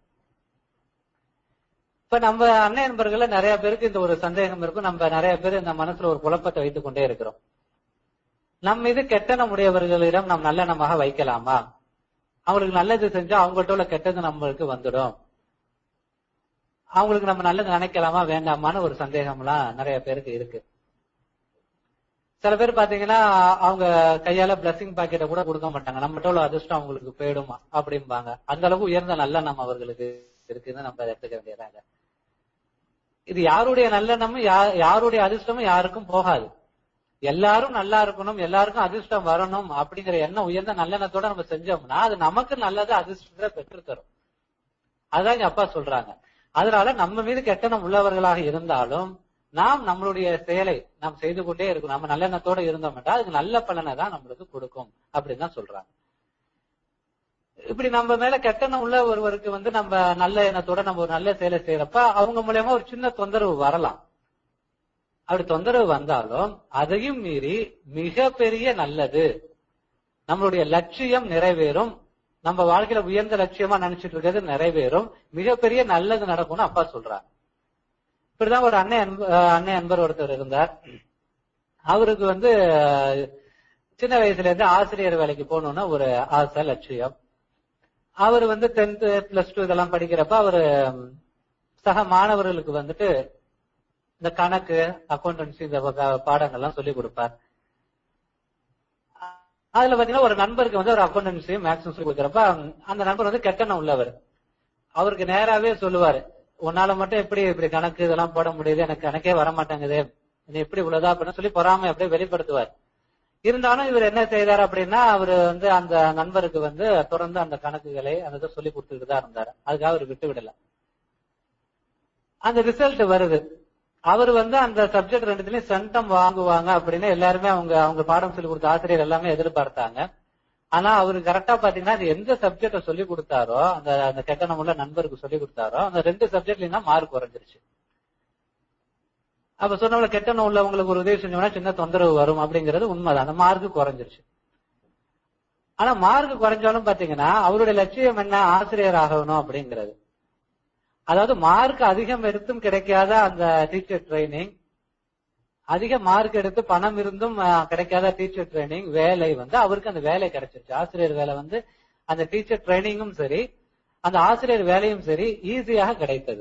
இப்ப நம்ம அண்ணன் நண்பர்கள நிறைய பேருக்கு இந்த ஒரு சந்தேகம் இருக்கும் நம்ம நிறைய பேர் இந்த மனசுல ஒரு குழப்பத்தை வைத்துக் கொண்டே இருக்கிறோம் நம் மீது கெட்டணம் உடையவர்களிடம் நாம் நல்லெண்ணமாக வைக்கலாமா அவங்களுக்கு நல்லது செஞ்சா அவங்கள்ட்ட உள்ள கெட்டது நம்மளுக்கு வந்துடும் அவங்களுக்கு நம்ம நல்லது நினைக்கலாமா வேண்டாமான்னு ஒரு சந்தேகம்லாம் நிறைய பேருக்கு இருக்கு சில பேர் பாத்தீங்கன்னா அவங்க கையால பிளஸிங் பாக்கெட்டை கூட கொடுக்க மாட்டாங்க நம்மகிட்ட உள்ள அதிர்ஷ்டம் அவங்களுக்கு போயிடுமா அப்படிம்பாங்க அந்த அளவுக்கு உயர்ந்த நல்லெண்ணம் அவர்களுக்கு இருக்குன்னு நம்ம எடுத்துக்க வேண்டியதாங்க இது யாருடைய நல்லெண்ணமும் யாருடைய அதிர்ஷ்டமும் யாருக்கும் போகாது எல்லாரும் நல்லா இருக்கணும் எல்லாருக்கும் அதிர்ஷ்டம் வரணும் அப்படிங்கிற எண்ணம் உயர்ந்த நல்லெண்ணத்தோட நம்ம செஞ்சோம்னா அது நமக்கு நல்லது அதிர்ஷ்டத்தை பெற்று தரும் அதான் எங்க அப்பா சொல்றாங்க அதனால நம்ம மீது கெட்டணம் உள்ளவர்களாக இருந்தாலும் நாம் நம்மளுடைய செயலை நாம் செய்து கொண்டே இருக்கணும் நம்ம நல்லெண்ணத்தோட இருந்தோம் என்றால் அதுக்கு நல்ல பலனை தான் நம்மளுக்கு கொடுக்கும் அப்படின்னு தான் சொல்றாங்க இப்படி நம்ம மேல கெட்டணம் உள்ள ஒருவருக்கு வந்து நம்ம நல்ல எண்ணத்தோட நம்ம ஒரு நல்ல செயலை செய்யறப்ப அவங்க மூலியமா ஒரு சின்ன தொந்தரவு வரலாம் அப்படி தொந்தரவு வந்தாலும் அதையும் மீறி மிக பெரிய நல்லது நம்மளுடைய லட்சியம் நிறைவேறும் நம்ம வாழ்க்கையில உயர்ந்த லட்சியமா நினைச்சிட்டு இருக்கிறது நிறைவேறும் மிகப்பெரிய நல்லது நடக்கும்னு அப்பா சொல்றாங்க இப்படிதான் ஒரு அண்ணன் அண்ணன் அன்பர் ஒருத்தர் இருந்தார் அவருக்கு வந்து சின்ன வயசுல இருந்து ஆசிரியர் வேலைக்கு போகணும்னு ஒரு ஆசை லட்சியம் அவர் வந்து டென்த் பிளஸ் டூ இதெல்லாம் படிக்கிறப்ப அவரு சக மாணவர்களுக்கு வந்துட்டு இந்த கணக்கு அக்கௌண்டன்சி இந்த பாடங்கள்லாம் சொல்லி கொடுப்பார் அதுல பாத்தீங்கன்னா ஒரு நண்பருக்கு வந்து ஒரு அக்கௌண்டன்சி மேக்ஸும் சொல்லி கொடுக்குறப்ப அந்த நண்பர் வந்து கெட்டணம் உள்ளவர் அவருக்கு நேராவே சொல்லுவாரு உன்னால மட்டும் எப்படி இப்படி கணக்கு இதெல்லாம் போட முடியுது எனக்கு கணக்கே வர மாட்டேங்குது நீ எப்படி உள்ளதா அப்படின்னு சொல்லி பொறாமை அப்படியே வெளிப்படுத்துவார் இருந்தாலும் இவர் என்ன செய்தார் அப்படின்னா அவர் வந்து அந்த நண்பருக்கு வந்து தொடர்ந்து அந்த கணக்குகளை அந்த சொல்லி கொடுத்துட்டு தான் இருந்தாரு அதுக்காக அவர் விட்டு விடல அந்த ரிசல்ட் வருது அவர் வந்து அந்த சப்ஜெக்ட் ரெண்டுத்துலயும் சென்டம் வாங்குவாங்க அப்படின்னு எல்லாருமே அவங்க அவங்க பாடம் சொல்லி கொடுத்த ஆசிரியர் எல்லாமே எதிர்பார்த்தாங்க ஆனா அவரு கரெக்டா பாத்தீங்கன்னா அது எந்த சப்ஜெக்ட சொல்லி கொடுத்தாரோ அந்த அந்த கெட்டணம் உள்ள நண்பருக்கு சொல்லி கொடுத்தாரோ அந்த ரெண்டு சப்ஜெக்ட்லயும் தான் மார்க் குறைஞ்சிருச்சு அப்ப சொன்னவங்க கெட்டணம் உள்ளவங்களுக்கு ஒரு உதவி செஞ்சோம்னா சின்ன தொந்தரவு வரும் அப்படிங்கிறது உண்மைதான் அந்த மார்க் குறைஞ்சிருச்சு ஆனா மார்க் குறைஞ்சாலும் பாத்தீங்கன்னா அவருடைய லட்சியம் என்ன ஆசிரியர் ஆகணும் அப்படிங்கிறது அதாவது மார்க் அதிகம் எடுத்தும் கிடைக்காத அந்த டீச்சர் ட்ரைனிங் அதிக மார்க் எடுத்து பணம் இருந்தும் கிடைக்காத டீச்சர் ட்ரைனிங் வேலை வந்து அவருக்கு அந்த வேலை கிடைச்சிருச்சு ஆசிரியர் வேலை வந்து அந்த டீச்சர் ட்ரைனிங்கும் சரி அந்த ஆசிரியர் வேலையும் சரி ஈஸியாக கிடைத்தது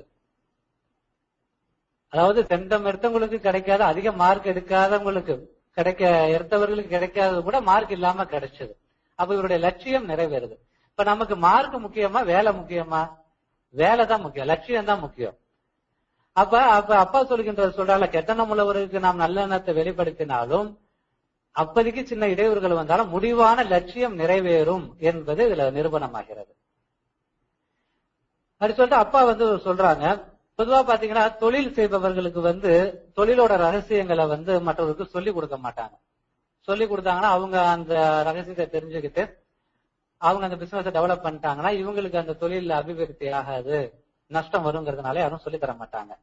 அதாவது சென்டம் எடுத்தவங்களுக்கு கிடைக்காத அதிக மார்க் எடுக்காதவங்களுக்கு கிடைக்க எடுத்தவர்களுக்கு கிடைக்காதது கூட மார்க் இல்லாம கிடைச்சது அப்ப இவருடைய லட்சியம் நிறைவேறுது இப்ப நமக்கு மார்க் முக்கியமா வேலை முக்கியமா வேலை தான் முக்கியம் லட்சியம் தான் முக்கியம் அப்ப அப்ப அப்பா சொல்கின்றது சொல்றால கெட்டணம் உள்ளவருக்கு நாம் நல்லெண்ணத்தை வெளிப்படுத்தினாலும் அப்போதைக்கு சின்ன இடையூறுகள் வந்தாலும் முடிவான லட்சியம் நிறைவேறும் என்பது இதுல நிரூபணமாகிறது அப்படி சொல்லிட்டு அப்பா வந்து சொல்றாங்க பொதுவா பாத்தீங்கன்னா தொழில் செய்பவர்களுக்கு வந்து தொழிலோட ரகசியங்களை வந்து மற்றவர்களுக்கு சொல்லி கொடுக்க மாட்டாங்க சொல்லி கொடுத்தாங்கன்னா அவங்க அந்த ரகசியத்தை தெரிஞ்சுக்கிட்டு அவங்க அந்த பிசினஸ் டெவலப் பண்ணிட்டாங்கன்னா இவங்களுக்கு அந்த தொழில் அபிவிருத்தி ஆகாது நஷ்டம் வருங்கிறதுனால யாரும் சொல்லி தர மாட்டாங்க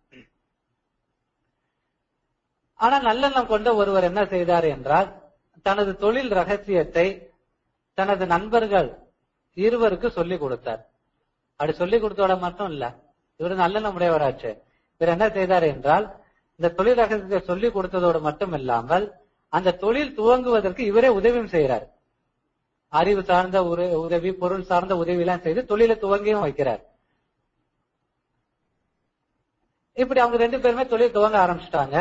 ஆனா நல்லெண்ணம் கொண்ட ஒருவர் என்ன செய்தார் என்றால் தனது தொழில் ரகசியத்தை தனது நண்பர்கள் இருவருக்கு சொல்லி கொடுத்தார் அப்படி சொல்லி கொடுத்தோட மட்டும் இல்ல இவர் நல்லெண்ணம் உடையவராச்சு இவர் என்ன செய்தார் என்றால் இந்த தொழில் ரகசியத்தை சொல்லி கொடுத்ததோடு மட்டும் இல்லாமல் அந்த தொழில் துவங்குவதற்கு இவரே உதவியும் செய்கிறார் அறிவு சார்ந்த உர- உதவி பொருள் சார்ந்த உதவி எல்லாம் செய்து தொழிலை துவங்கியும் வைக்கிறார் இப்படி அவங்க ரெண்டு பேருமே தொழில் துவங்க ஆரம்பிச்சிட்டாங்க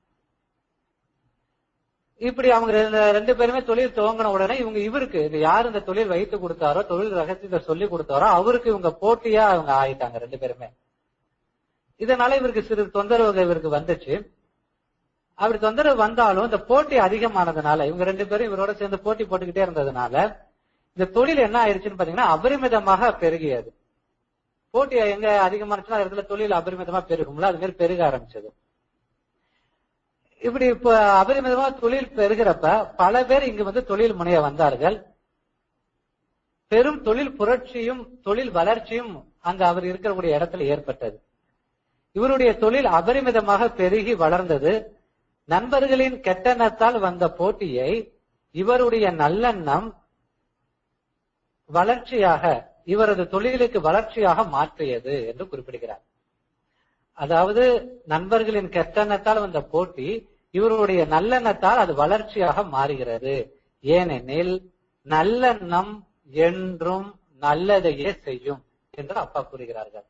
இப்படி அவங்க ரெண்டு- ரெண்டு பேருமே தொழில் துவங்கின உடனே இவங்க இவருக்கு இது யார் இந்த தொழில் வைத்து கொடுத்தாரோ தொழில் ரகசியத்தை சொல்லி கொடுத்தாரோ அவருக்கு இவங்க போட்டியா அவங்க ஆயிட்டாங்க ரெண்டு பேருமே இதனால இவருக்கு சிறு தொந்தரவு இவருக்கு வந்துச்சு அப்படி தொந்தரவு வந்தாலும் இந்த போட்டி அதிகமானதுனால இவங்க ரெண்டு பேரும் இவரோட சேர்ந்து போட்டி போட்டுக்கிட்டே இருந்ததுனால இந்த தொழில் என்ன ஆயிடுச்சுன்னு பாத்தீங்கன்னா அபரிமிதமாக பெருகியது போட்டி எங்க அதிகமானுச்சுன்னா அந்த இடத்துல தொழில் அபரிமிதமா பெருகும்ல அது மாதிரி பெருக ஆரம்பிச்சது இப்படி இப்ப அபரிமிதமா தொழில் பெருகிறப்ப பல பேர் இங்கு வந்து தொழில் முனைய வந்தார்கள் பெரும் தொழில் புரட்சியும் தொழில் வளர்ச்சியும் அங்க அவர் இருக்கக்கூடிய இடத்துல ஏற்பட்டது இவருடைய தொழில் அபரிமிதமாக பெருகி வளர்ந்தது நண்பர்களின் கெட்டெண்ணத்தால் வந்த போட்டியை இவருடைய நல்லெண்ணம் வளர்ச்சியாக இவரது தொழிலுக்கு வளர்ச்சியாக மாற்றியது என்று குறிப்பிடுகிறார் அதாவது நண்பர்களின் கெட்டெண்ணத்தால் வந்த போட்டி இவருடைய நல்லெண்ணத்தால் அது வளர்ச்சியாக மாறுகிறது ஏனெனில் நல்லெண்ணம் என்றும் நல்லதையே செய்யும் என்று அப்பா கூறுகிறார்கள்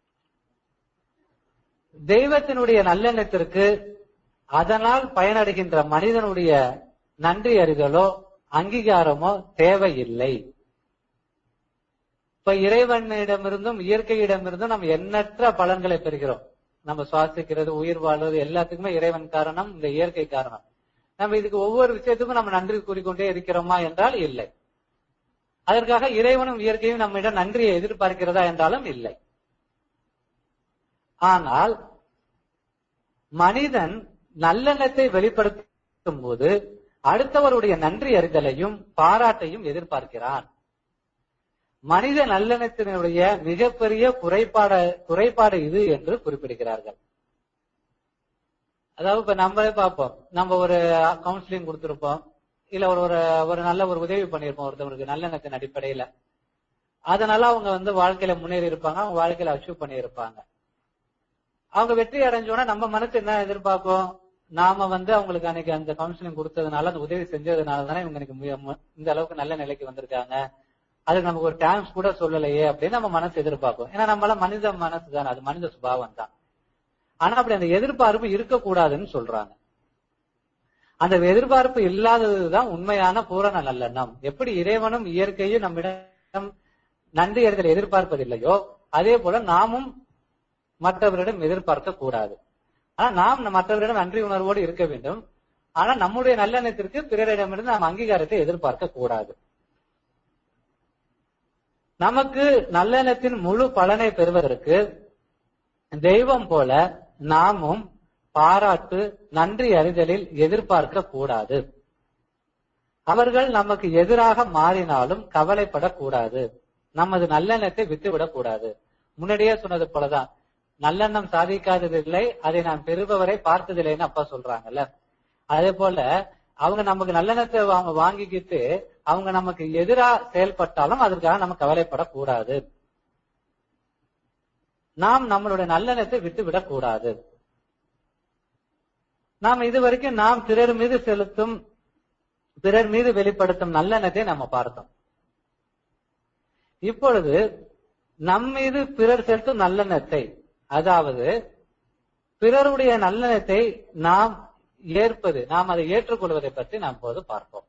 தெய்வத்தினுடைய நல்லெண்ணத்திற்கு அதனால் பயனடைகின்ற மனிதனுடைய நன்றி அறிதலோ அங்கீகாரமோ தேவையில்லை இப்ப இறைவனிடமிருந்தும் இயற்கையிடமிருந்தும் நம்ம எண்ணற்ற பலன்களை பெறுகிறோம் நம்ம சுவாசிக்கிறது உயிர் வாழ்வது எல்லாத்துக்குமே இறைவன் காரணம் இந்த இயற்கை காரணம் நம்ம இதுக்கு ஒவ்வொரு விஷயத்துக்கும் நம்ம நன்றி கூறிக்கொண்டே இருக்கிறோமா என்றால் இல்லை அதற்காக இறைவனும் இயற்கையும் நம்மிடம் நன்றியை எதிர்பார்க்கிறதா என்றாலும் இல்லை ஆனால் மனிதன் நல்லெண்ணத்தை வெளிப்படுத்தும் போது அடுத்தவருடைய நன்றி அறிதலையும் பாராட்டையும் எதிர்பார்க்கிறான் மனித நல்லெண்ணத்தினுடைய மிகப்பெரிய குறைபாட குறைபாடு இது என்று குறிப்பிடுகிறார்கள் அதாவது இப்ப நம்மளே பார்ப்போம் நம்ம ஒரு கவுன்சிலிங் கொடுத்திருப்போம் இல்ல ஒரு ஒரு ஒரு நல்ல ஒரு உதவி பண்ணியிருப்போம் ஒருத்தவருக்கு நல்லெண்ணத்தின் அடிப்படையில அதனால அவங்க வந்து வாழ்க்கையில முன்னேறி இருப்பாங்க அவங்க வாழ்க்கையில அச்சீவ் பண்ணியிருப்பாங்க அவங்க வெற்றி அடைஞ்சோன்னா நம்ம மனசு என்ன எதிர்பார்ப்போம் நாம வந்து அவங்களுக்கு அன்னைக்கு அந்த கவுன்சிலிங் கொடுத்ததுனால அந்த உதவி செஞ்சதுனால தானே இவங்க இன்னைக்கு மு- மு- இந்த அளவுக்கு நல்ல நிலைக்கு வந்திருக்காங்க அதுக்கு நமக்கு ஒரு தேங்க்ஸ் கூட சொல்லலையே அப்படின்னு நம்ம மனசு எதிர்பார்ப்போம் ஏன்னா நம்மள மனித மனசு தானே அது மனித சுபாவம் தான் ஆனா அப்படி அந்த எதிர்பார்ப்பு இருக்கக்கூடாதுன்னு சொல்றாங்க அந்த எதிர்பார்ப்பு இல்லாததுதான் உண்மையான பூரண நல்லெண்ணம் எப்படி இறைவனும் இயற்கையும் நம்மிடம் நன்றி அறிதல் எதிர்பார்ப்பதில்லையோ அதே போல நாமும் மற்றவரிடம் எதிர்பார்க்க கூடாது ஆனா நாம் மற்றவரிடம் நன்றி உணர்வோடு இருக்க வேண்டும் ஆனா நம்முடைய நல்லெண்ணத்திற்கு பிறரிடமிருந்து நாம் அங்கீகாரத்தை எதிர்பார்க்க கூடாது நமக்கு நல்லெண்ணத்தின் முழு பலனை பெறுவதற்கு தெய்வம் போல நாமும் பாராட்டு நன்றி அறிதலில் எதிர்பார்க்க கூடாது அவர்கள் நமக்கு எதிராக மாறினாலும் கவலைப்படக்கூடாது நமது நல்லெண்ணத்தை விட்டுவிடக் கூடாது முன்னாடியே சொன்னது போலதான் நல்லெண்ணம் சாதிக்காததில்லை அதை நான் பெறுபவரை பார்த்ததில்லைன்னு அப்பா சொல்றாங்கல்ல அதே போல அவங்க நமக்கு நல்லெண்ணத்தை அவங்க வாங்கிக்கிட்டு அவங்க நமக்கு எதிரா செயல்பட்டாலும் அதற்காக நம்ம கவலைப்படக்கூடாது நாம் நம்மளுடைய நல்லெண்ணத்தை விட்டு விடக்கூடாது நாம் இதுவரைக்கும் நாம் பிறர் மீது செலுத்தும் பிறர் மீது வெளிப்படுத்தும் நல்லெண்ணத்தை நம்ம பார்த்தோம் இப்பொழுது நம் மீது பிறர் செலுத்தும் நல்லெண்ணத்தை அதாவது பிறருடைய நல்லெண்ணத்தை நாம் ஏற்பது நாம் அதை ஏற்றுக்கொள்வதை பற்றி நாம் இப்போது பார்ப்போம்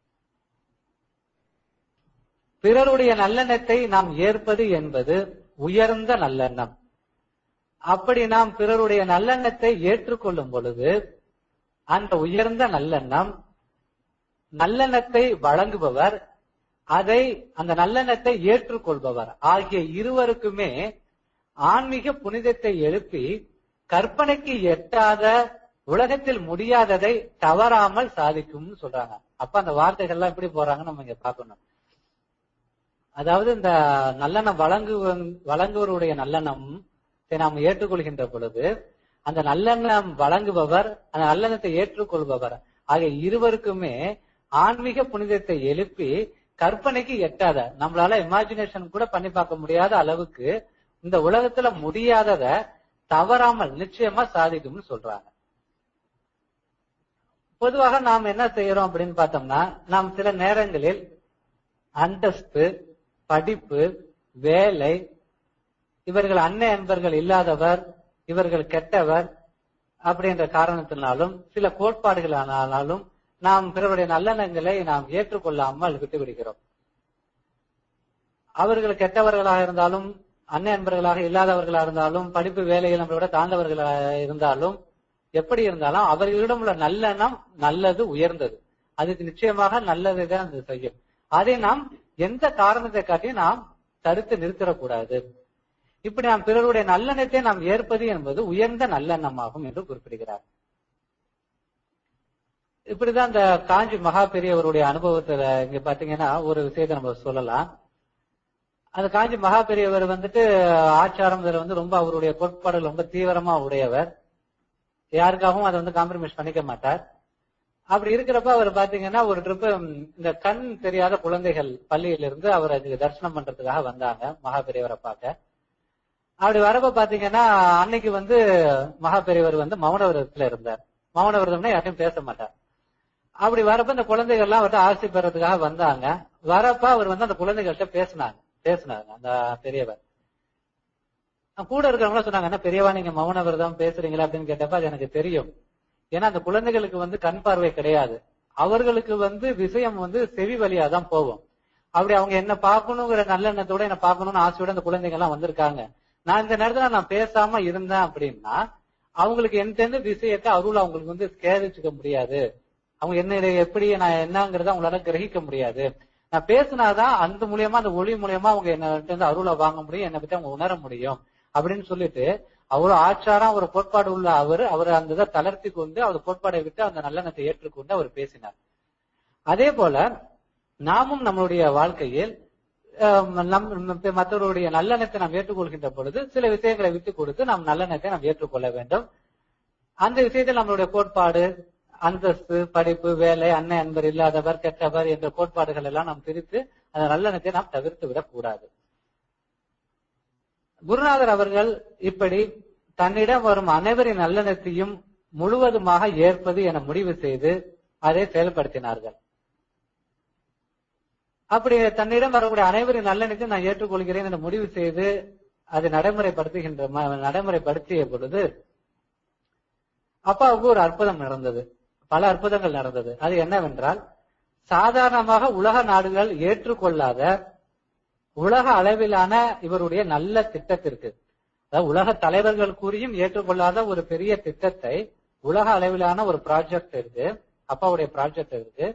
பிறருடைய நல்லெண்ணத்தை நாம் ஏற்பது என்பது உயர்ந்த நல்லெண்ணம் அப்படி நாம் பிறருடைய நல்லெண்ணத்தை ஏற்றுக்கொள்ளும் பொழுது அந்த உயர்ந்த நல்லெண்ணம் நல்லெண்ணத்தை வழங்குபவர் அதை அந்த நல்லெண்ணத்தை ஏற்றுக்கொள்பவர் ஆகிய இருவருக்குமே ஆன்மீக புனிதத்தை எழுப்பி கற்பனைக்கு எட்டாத உலகத்தில் முடியாததை தவறாமல் சாதிக்கும்னு சொல்றாங்க அப்ப அந்த வார்த்தைகள்லாம் எப்படி போறாங்கன்னு நம்ம இங்க பார்க்கணும் அதாவது இந்த நல்லெண்ணம் வழங்கு வழங்குவருடைய நல்லெண்ணம் நாம் ஏற்றுக்கொள்கின்ற பொழுது அந்த நல்லெண்ணம் வழங்குபவர் அந்த நல்லெண்ணத்தை ஏற்றுக்கொள்பவர் ஆகிய இருவருக்குமே ஆன்மீக புனிதத்தை எழுப்பி கற்பனைக்கு எட்டாத நம்மளால இமேஜினேஷன் கூட பண்ணி பார்க்க முடியாத அளவுக்கு இந்த உலகத்துல முடியாதத தவறாமல் நிச்சயமா சாதிக்கும்னு சொல்றாங்க பொதுவாக நாம் என்ன செய்யறோம் அப்படின்னு பார்த்தோம்னா நாம் சில நேரங்களில் அந்தஸ்து படிப்பு வேலை இவர்கள் அன்னை அன்பர்கள் இல்லாதவர் இவர்கள் கெட்டவர் அப்படின்ற காரணத்தினாலும் சில கோட்பாடுகளானாலும் நாம் பிறருடைய நல்லெண்ணங்களை நாம் ஏற்றுக்கொள்ளாமல் விட்டுவிடுகிறோம் அவர்கள் கெட்டவர்களாக இருந்தாலும் அன்னை அன்பர்களாக இல்லாதவர்களாக இருந்தாலும் படிப்பு வேலையில் நம்மளோட தாழ்ந்தவர்களாக இருந்தாலும் எப்படி இருந்தாலும் அவர்களிடம் உள்ள நல்லெண்ணம் நல்லது உயர்ந்தது அதுக்கு நிச்சயமாக நல்லதை தான் அது செய்யும் அதை நாம் எந்த காரணத்தை காட்டி நாம் தடுத்து நிறுத்திடக்கூடாது இப்படி நாம் பிறருடைய நல்லெண்ணத்தை நாம் ஏற்பது என்பது உயர்ந்த நல்லெண்ணமாகும் என்று குறிப்பிடுகிறார் இப்படிதான் இந்த காஞ்சி மகா பெரியவருடைய அனுபவத்துல இங்க பாத்தீங்கன்னா ஒரு விஷயத்தை நம்ம சொல்லலாம் அந்த காஞ்சி மகா பெரியவர் வந்துட்டு ஆச்சாரம் இதுல வந்து ரொம்ப அவருடைய கோட்பாடுகள் ரொம்ப தீவிரமா உடையவர் யாருக்காகவும் அதை வந்து காம்ப்ரமைஸ் பண்ணிக்க மாட்டார் அப்படி இருக்கிறப்ப அவர் பாத்தீங்கன்னா ஒரு ட்ரிப் இந்த கண் தெரியாத குழந்தைகள் பள்ளியிலிருந்து அவர் அதுக்கு தரிசனம் பண்றதுக்காக வந்தாங்க மகா பெரியவரை பார்க்க அப்படி வரப்ப பாத்தீங்கன்னா அன்னைக்கு வந்து மகா பெரியவர் வந்து மௌன விரதத்துல இருந்தார் மௌன விரதம்னா யாரையும் பேச மாட்டார் அப்படி வரப்ப இந்த குழந்தைகள் எல்லாம் அவர்கிட்ட ஆசி பெறதுக்காக வந்தாங்க வரப்ப அவர் வந்து அந்த குழந்தைகள்கிட்ட பேசினாங்க பேசினாங்க அந்த பெரியவர் கூட இருக்கிறவங்க சொன்னாங்க என்ன பெரியவா நீங்க மௌன விரதம் பேசுறீங்களா அப்படின்னு கேட்டப்ப அது எனக்கு தெரியும் ஏன்னா அந்த குழந்தைகளுக்கு வந்து கண் பார்வை கிடையாது அவர்களுக்கு வந்து விஷயம் வந்து செவி வழியா தான் போகும் அப்படி அவங்க என்ன பார்க்கணுங்கிற நல்லெண்ணத்தோட என்ன பார்க்கணும்னு ஆசையோட அந்த குழந்தைங்க எல்லாம் வந்திருக்காங்க நான் இந்த நேரத்துல நான் பேசாம இருந்தேன் அப்படின்னா அவங்களுக்கு எந்த விஷயத்தை அருள் அவங்களுக்கு வந்து கேதிச்சுக்க முடியாது அவங்க என்ன எப்படி நான் என்னங்கிறத அவங்களால கிரகிக்க முடியாது நான் பேசினாதான் அந்த மூலியமா அந்த ஒளி மூலியமா அவங்க என்ன வந்து அருளை வாங்க முடியும் என்னை பத்தி அவங்க உணர முடியும் அப்படின்னு சொல்லிட்டு அவரு ஆச்சாரம் ஒரு கோட்பாடு உள்ள அவர் அவர் அந்த இதை தளர்த்தி கொண்டு அவர் கோட்பாடை விட்டு அந்த நல்லெண்ணத்தை ஏற்றுக்கொண்டு அவர் பேசினார் அதே போல நாமும் நம்மளுடைய வாழ்க்கையில் நம் மற்றவருடைய நல்லெண்ணத்தை நாம் ஏற்றுக்கொள்கின்ற பொழுது சில விஷயங்களை விட்டு கொடுத்து நாம் நல்லெண்ணத்தை நாம் ஏற்றுக்கொள்ள வேண்டும் அந்த விஷயத்தில் நம்மளுடைய கோட்பாடு அந்தஸ்து படிப்பு வேலை அன்னை அன்பர் இல்லாதவர் கெட்டவர் என்ற கோட்பாடுகள் எல்லாம் நாம் பிரித்து அந்த நல்லெண்ணத்தை நாம் தவிர்த்து விடக் கூடாது குருநாதர் அவர்கள் இப்படி தன்னிடம் வரும் அனைவரின் நல்லெண்ணத்தையும் முழுவதுமாக ஏற்பது என முடிவு செய்து அதை செயல்படுத்தினார்கள் அப்படி தன்னிடம் வரக்கூடிய அனைவரின் நல்லெண்ணத்தையும் நான் ஏற்றுக்கொள்கிறேன் என முடிவு செய்து அதை நடைமுறைப்படுத்துகின்ற நடைமுறைப்படுத்திய பொழுது அப்பாவுக்கு ஒரு அற்புதம் நடந்தது பல அற்புதங்கள் நடந்தது அது என்னவென்றால் சாதாரணமாக உலக நாடுகள் ஏற்றுக்கொள்ளாத உலக அளவிலான இவருடைய நல்ல திட்டத்திற்கு அதாவது உலக தலைவர்கள் கூறியும் ஏற்றுக்கொள்ளாத ஒரு பெரிய திட்டத்தை உலக அளவிலான ஒரு ப்ராஜெக்ட் இருக்கு அப்பாவுடைய ப்ராஜெக்ட் இருக்கு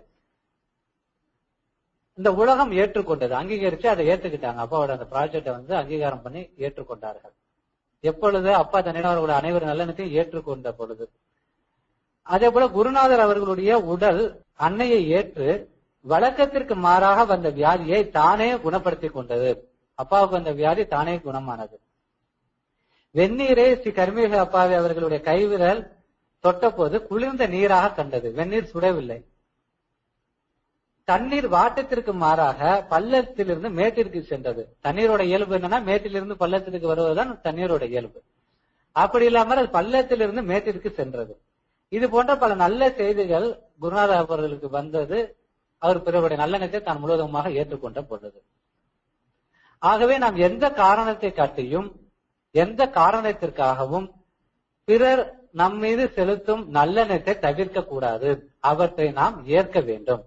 இந்த உலகம் ஏற்றுக்கொண்டது அங்கீகரிச்சு அதை ஏற்றுக்கிட்டாங்க அப்பாவோட அந்த ப்ராஜெக்டை வந்து அங்கீகாரம் பண்ணி ஏற்றுக்கொண்டார்கள் எப்பொழுது அப்பா தன்னிடம் அவர்களுடைய அனைவரும் நல்லெண்ணத்தையும் ஏற்றுக்கொண்ட பொழுது அதே போல குருநாதர் அவர்களுடைய உடல் அன்னையை ஏற்று வழக்கத்திற்கு மாறாக வந்த வியாதியை தானே குணப்படுத்தி கொண்டது அப்பாவுக்கு வந்த வியாதி தானே குணமானது வெந்நீரை ஸ்ரீ கர்மீக அப்பாவை அவர்களுடைய கைவிரல் தொட்ட போது குளிர்ந்த நீராக கண்டது வெந்நீர் சுடவில்லை தண்ணீர் வாட்டத்திற்கு மாறாக பள்ளத்திலிருந்து மேட்டிற்கு சென்றது தண்ணீரோட இயல்பு என்னன்னா மேட்டிலிருந்து பள்ளத்திற்கு வருவதுதான் தண்ணீரோட இயல்பு அப்படி இல்லாமல் அது பள்ளத்திலிருந்து மேட்டிற்கு சென்றது இது போன்ற பல நல்ல செய்திகள் குருநாதர் அவர்களுக்கு வந்தது அவர் பிறருடைய நல்லெண்ணத்தை தான் முழுவதுமாக ஏற்றுக்கொண்ட பொழுது ஆகவே நாம் எந்த காரணத்தை காட்டியும் எந்த காரணத்திற்காகவும் பிறர் நம் மீது செலுத்தும் நல்லெண்ணத்தை தவிர்க்க கூடாது அவற்றை நாம் ஏற்க வேண்டும்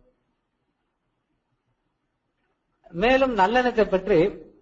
மேலும் நல்லெண்ணத்தை பற்றி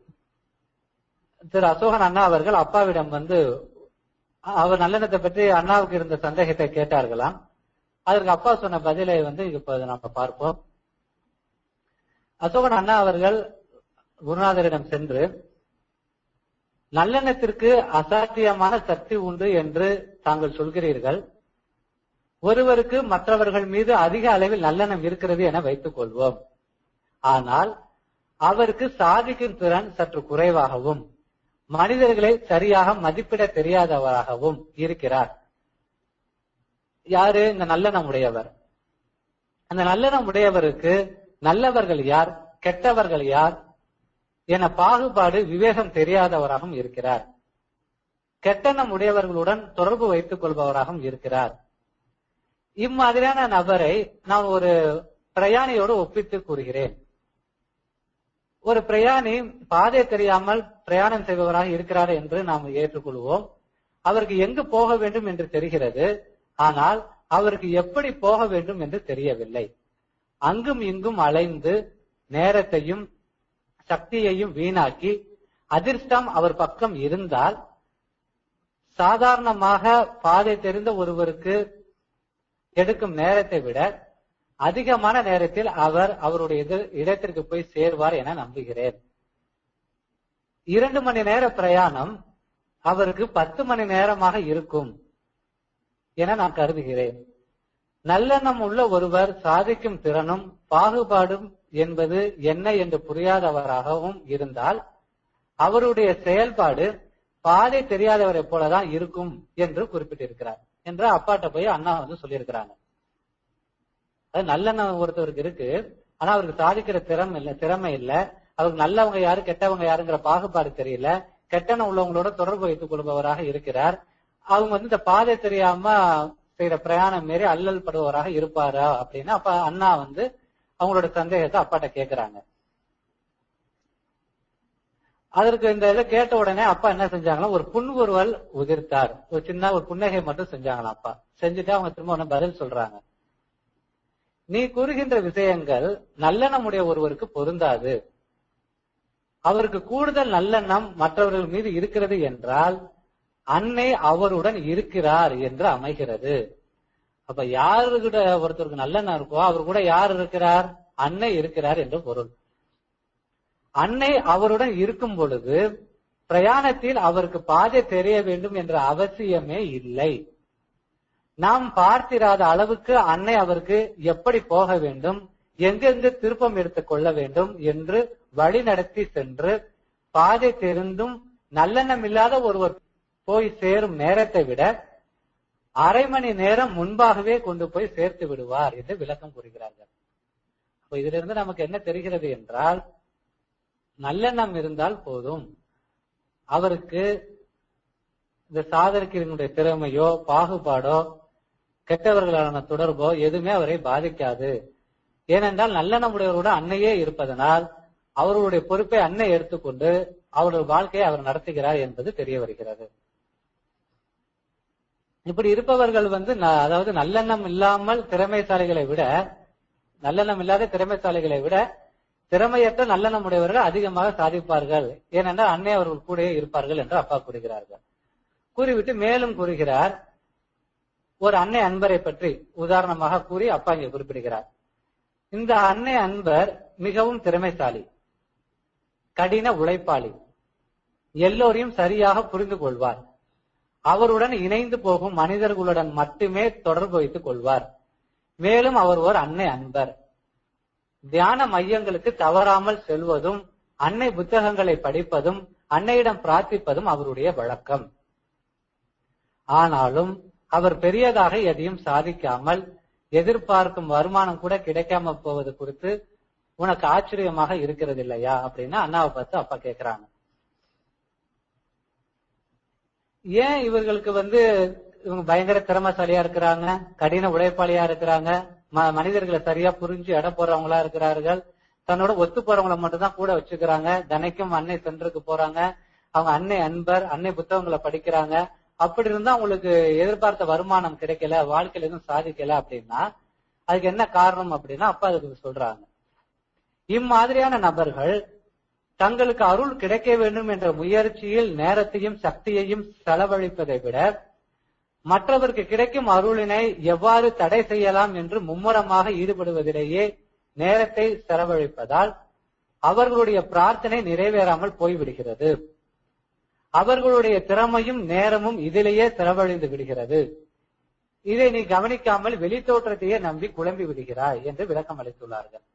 திரு அசோகன் அண்ணா அவர்கள் அப்பாவிடம் வந்து அவர் நல்லெண்ணத்தை பற்றி அண்ணாவுக்கு இருந்த சந்தேகத்தை கேட்டார்களாம் அதற்கு அப்பா சொன்ன பதிலை வந்து இப்ப நம்ம பார்ப்போம் அசோகன் அண்ணா அவர்கள் குருநாதரிடம் சென்று நல்லெண்ணத்திற்கு அசாத்தியமான சக்தி உண்டு என்று தாங்கள் சொல்கிறீர்கள் ஒருவருக்கு மற்றவர்கள் மீது அதிக அளவில் நல்லெண்ணம் இருக்கிறது என வைத்துக் கொள்வோம் ஆனால் அவருக்கு சாதிக்கும் திறன் சற்று குறைவாகவும் மனிதர்களை சரியாக மதிப்பிட தெரியாதவராகவும் இருக்கிறார் யாரு இந்த நல்லெண்ணம் உடையவர் அந்த நல்லெண்ணம் உடையவருக்கு நல்லவர்கள் யார் கெட்டவர்கள் யார் என பாகுபாடு விவேகம் தெரியாதவராகவும் இருக்கிறார் கெட்டெண்ணம் உடையவர்களுடன் தொடர்பு வைத்துக் கொள்பவராகவும் இருக்கிறார் இம்மாதிரியான நபரை நான் ஒரு பிரயாணியோடு ஒப்பித்து கூறுகிறேன் ஒரு பிரயாணி பாதை தெரியாமல் பிரயாணம் செய்பவராக இருக்கிறார் என்று நாம் ஏற்றுக்கொள்வோம் அவருக்கு எங்கு போக வேண்டும் என்று தெரிகிறது ஆனால் அவருக்கு எப்படி போக வேண்டும் என்று தெரியவில்லை அங்கும் இங்கும் அலைந்து நேரத்தையும் சக்தியையும் வீணாக்கி அதிர்ஷ்டம் அவர் பக்கம் இருந்தால் சாதாரணமாக பாதை தெரிந்த ஒருவருக்கு எடுக்கும் நேரத்தை விட அதிகமான நேரத்தில் அவர் அவருடைய இது- இடத்திற்கு போய் சேர்வார் என நம்புகிறேன் இரண்டு மணி நேர பிரயாணம் அவருக்கு பத்து மணி நேரமாக இருக்கும் என நான் கருதுகிறேன் நல்லெண்ணம் உள்ள ஒருவர் சாதிக்கும் திறனும் பாகுபாடும் என்பது என்ன என்று புரியாதவராகவும் இருந்தால் அவருடைய செயல்பாடு பாதை தெரியாதவரை போலதான் இருக்கும் என்று குறிப்பிட்டிருக்கிறார் என்று அப்பாட்ட போய் அண்ணா வந்து சொல்லியிருக்கிறாங்க அது நல்லெண்ணம் ஒருத்தவருக்கு இருக்கு ஆனா அவருக்கு சாதிக்கிற திறமை இல்ல திறமை இல்ல அவருக்கு நல்லவங்க யாரு கெட்டவங்க யாருங்கிற பாகுபாடு தெரியல கெட்டன உள்ளவங்களோட தொடர்பு வைத்துக் கொள்பவராக இருக்கிறார் அவங்க வந்து இந்த பாதை தெரியாம செய்யற பிரயாணம் மாரி அல்லல் படுபவராக இருப்பாரா அப்படின்னா அப்ப அண்ணா வந்து அவங்களோட சந்தேகத்தை அப்பாட்ட கேக்குறாங்க அதற்கு இந்த இதை கேட்ட உடனே அப்பா என்ன செஞ்சாங்கன்னா ஒரு புன்முறுவல் உதிர்த்தார் ஒரு சின்ன ஒரு புன்னகை மட்டும் செஞ்சாங்களாம் அப்பா செஞ்சுட்டு அவங்க திரும்ப உடனே பதில் சொல்றாங்க நீ கூறுகின்ற விஷயங்கள் நல்லெண்ணமுடைய ஒருவருக்கு பொருந்தாது அவருக்கு கூடுதல் நல்லெண்ணம் மற்றவர்கள் மீது இருக்கிறது என்றால் அன்னை அவருடன் இருக்கிறார் என்று அமைகிறது அப்ப யாரு கூட ஒருத்தருக்கு நல்லெண்ணம் இருக்கோ அவர் கூட யார் இருக்கிறார் அன்னை இருக்கிறார் என்று பொருள் அன்னை அவருடன் இருக்கும் பொழுது பிரயாணத்தில் அவருக்கு பாதை தெரிய வேண்டும் என்ற அவசியமே இல்லை நாம் பார்த்திராத அளவுக்கு அன்னை அவருக்கு எப்படி போக வேண்டும் எங்கெங்கு திருப்பம் எடுத்துக் கொள்ள வேண்டும் என்று வழி நடத்தி சென்று பாதை தெரிந்தும் நல்லெண்ணம் இல்லாத ஒருவர் போய் சேரும் நேரத்தை விட அரை மணி நேரம் முன்பாகவே கொண்டு போய் சேர்த்து விடுவார் என்று விளக்கம் கூறுகிறார்கள் அப்ப இதிலிருந்து நமக்கு என்ன தெரிகிறது என்றால் நல்லெண்ணம் இருந்தால் போதும் அவருக்கு இந்த சாதனைக்கினுடைய திறமையோ பாகுபாடோ கெட்டவர்களான தொடர்போ எதுவுமே அவரை பாதிக்காது ஏனென்றால் நல்லெண்ணமுடையவரோட அன்னையே இருப்பதனால் அவர்களுடைய பொறுப்பை அன்னை எடுத்துக்கொண்டு அவருடைய வாழ்க்கையை அவர் நடத்துகிறார் என்பது தெரிய வருகிறது இப்படி இருப்பவர்கள் வந்து ந- அதாவது நல்லெண்ணம் இல்லாமல் திறமைசாலிகளை விட நல்லெண்ணம் இல்லாத திறமைசாலிகளை விட திறமையற்ற நல்லெண்ணம் உடையவர்கள் அதிகமாக சாதிப்பார்கள் ஏனென்றால் அன்னை அவர்கள் கூடயே இருப்பார்கள் என்று அப்பா கூறுகிறார்கள் கூறிவிட்டு மேலும் கூறுகிறார் ஒரு அன்னை அன்பரை பற்றி உதாரணமாக கூறி அப்பா இங்கே குறிப்பிடுகிறார் இந்த அன்னை அன்பர் மிகவும் திறமைசாலி கடின உழைப்பாளி எல்லோரையும் சரியாக புரிந்து கொள்வார் அவருடன் இணைந்து போகும் மனிதர்களுடன் மட்டுமே தொடர்பு வைத்துக் கொள்வார் மேலும் அவர் ஒரு அன்னை அன்பர் தியான மையங்களுக்கு தவறாமல் செல்வதும் அன்னை புத்தகங்களை படிப்பதும் அன்னையிடம் பிரார்த்திப்பதும் அவருடைய வழக்கம் ஆனாலும் அவர் பெரியதாக எதையும் சாதிக்காமல் எதிர்பார்க்கும் வருமானம் கூட கிடைக்காம போவது குறித்து உனக்கு ஆச்சரியமாக இருக்கிறது இல்லையா அப்படின்னா அண்ணாவை பார்த்து அப்பா கேக்குறாங்க ஏன் இவர்களுக்கு வந்து இவங்க பயங்கர திறமைசாலியா இருக்கிறாங்க கடின உழைப்பாளியா இருக்கிறாங்க ம- மனிதர்களை சரியா புரிஞ்சு எடை போறவங்களா இருக்கிறார்கள் தன்னோட ஒத்து போறவங்களை மட்டும் தான் கூட வச்சுக்கிறாங்க தினைக்கும் அன்னை சென்டருக்கு போறாங்க அவங்க அன்னை அன்பர் அன்னை புத்தகங்களை படிக்கிறாங்க அப்படி இருந்தா உங்களுக்கு எதிர்பார்த்த வருமானம் கிடைக்கல வாழ்க்கையில எதுவும் சாதிக்கல அப்படின்னா அதுக்கு என்ன காரணம் அப்படின்னா அப்பா அதுக்கு சொல்றாங்க இம்மாதிரியான நபர்கள் தங்களுக்கு அருள் கிடைக்க வேண்டும் என்ற முயற்சியில் நேரத்தையும் சக்தியையும் செலவழிப்பதை விட மற்றவருக்கு கிடைக்கும் அருளினை எவ்வாறு தடை செய்யலாம் என்று மும்முரமாக ஈடுபடுவதிலேயே நேரத்தை செலவழிப்பதால் அவர்களுடைய பிரார்த்தனை நிறைவேறாமல் போய்விடுகிறது அவர்களுடைய திறமையும் நேரமும் இதிலேயே செலவழிந்து விடுகிறது இதை நீ கவனிக்காமல் வெளித்தோற்றத்தையே நம்பி குழம்பி விடுகிறாய் என்று விளக்கம் அளித்துள்ளார்கள்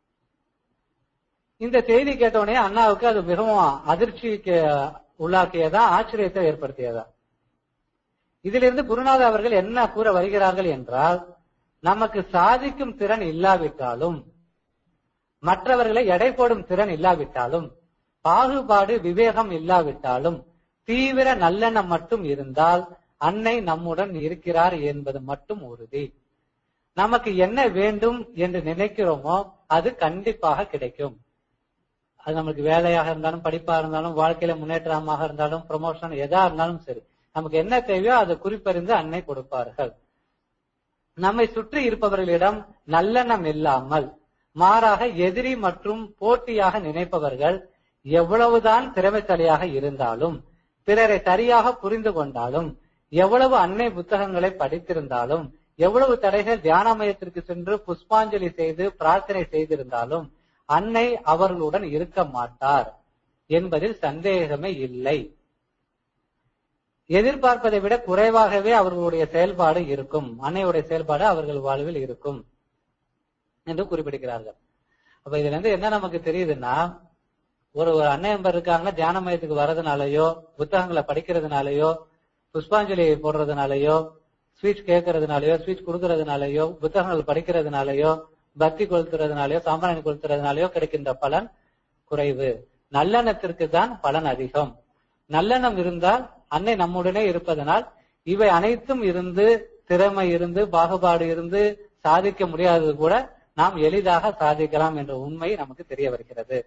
இந்த செய்தி கேட்டவுடனே அண்ணாவுக்கு அது மிகவும் அதிர்ச்சிக்கு உள்ளாக்கியதா ஆச்சரியத்தை ஏற்படுத்தியதா இதிலிருந்து குருநாதர் அவர்கள் என்ன கூற வருகிறார்கள் என்றால் நமக்கு சாதிக்கும் திறன் இல்லாவிட்டாலும் மற்றவர்களை எடை போடும் திறன் இல்லாவிட்டாலும் பாகுபாடு விவேகம் இல்லாவிட்டாலும் தீவிர நல்லெண்ணம் மட்டும் இருந்தால் அன்னை நம்முடன் இருக்கிறார் என்பது மட்டும் உறுதி நமக்கு என்ன வேண்டும் என்று நினைக்கிறோமோ அது கண்டிப்பாக கிடைக்கும் அது நமக்கு வேலையாக இருந்தாலும் படிப்பா இருந்தாலும் வாழ்க்கையில முன்னேற்றமாக இருந்தாலும் ப்ரொமோஷன் எதா இருந்தாலும் சரி நமக்கு என்ன தேவையோ அதை குறிப்பறிந்து அன்னை கொடுப்பார்கள் நம்மை சுற்றி இருப்பவர்களிடம் நல்லெண்ணம் இல்லாமல் மாறாக எதிரி மற்றும் போட்டியாக நினைப்பவர்கள் எவ்வளவுதான் திறமைசாலியாக இருந்தாலும் பிறரை சரியாக புரிந்து கொண்டாலும் எவ்வளவு அன்னை புத்தகங்களை படித்திருந்தாலும் எவ்வளவு தடைகள் தியான மையத்திற்கு சென்று புஷ்பாஞ்சலி செய்து பிரார்த்தனை செய்திருந்தாலும் அன்னை அவர்களுடன் இருக்க மாட்டார் என்பதில் சந்தேகமே இல்லை எதிர்பார்ப்பதை விட குறைவாகவே அவர்களுடைய செயல்பாடு இருக்கும் அன்னையுடைய செயல்பாடு அவர்கள் வாழ்வில் இருக்கும் என்று குறிப்பிடுகிறார்கள் அப்ப இதுல இருந்து என்ன நமக்கு தெரியுதுன்னா ஒரு ஒரு அன்னை நம்பர் இருக்காங்கன்னா தியான மையத்துக்கு வர்றதுனாலயோ புத்தகங்களை படிக்கிறதுனாலயோ புஷ்பாஞ்சலி போடுறதுனாலயோ ஸ்வீட் கேட்கறதுனாலயோ ஸ்வீட் கொடுக்கறதுனாலயோ புத்தகங்கள் படிக்கிறதுனாலயோ பக்தி கொளுத்துறதுனாலயோ சாம்பிராணி கொளுத்துறதுனாலயோ கிடைக்கின்ற பலன் குறைவு நல்லெண்ணத்திற்கு தான் பலன் அதிகம் நல்லெண்ணம் இருந்தால் அன்னை நம்முடனே இருப்பதனால் இவை அனைத்தும் இருந்து திறமை இருந்து பாகுபாடு இருந்து சாதிக்க முடியாதது கூட நாம் எளிதாக சாதிக்கலாம் என்ற உண்மை நமக்கு தெரிய வருகிறது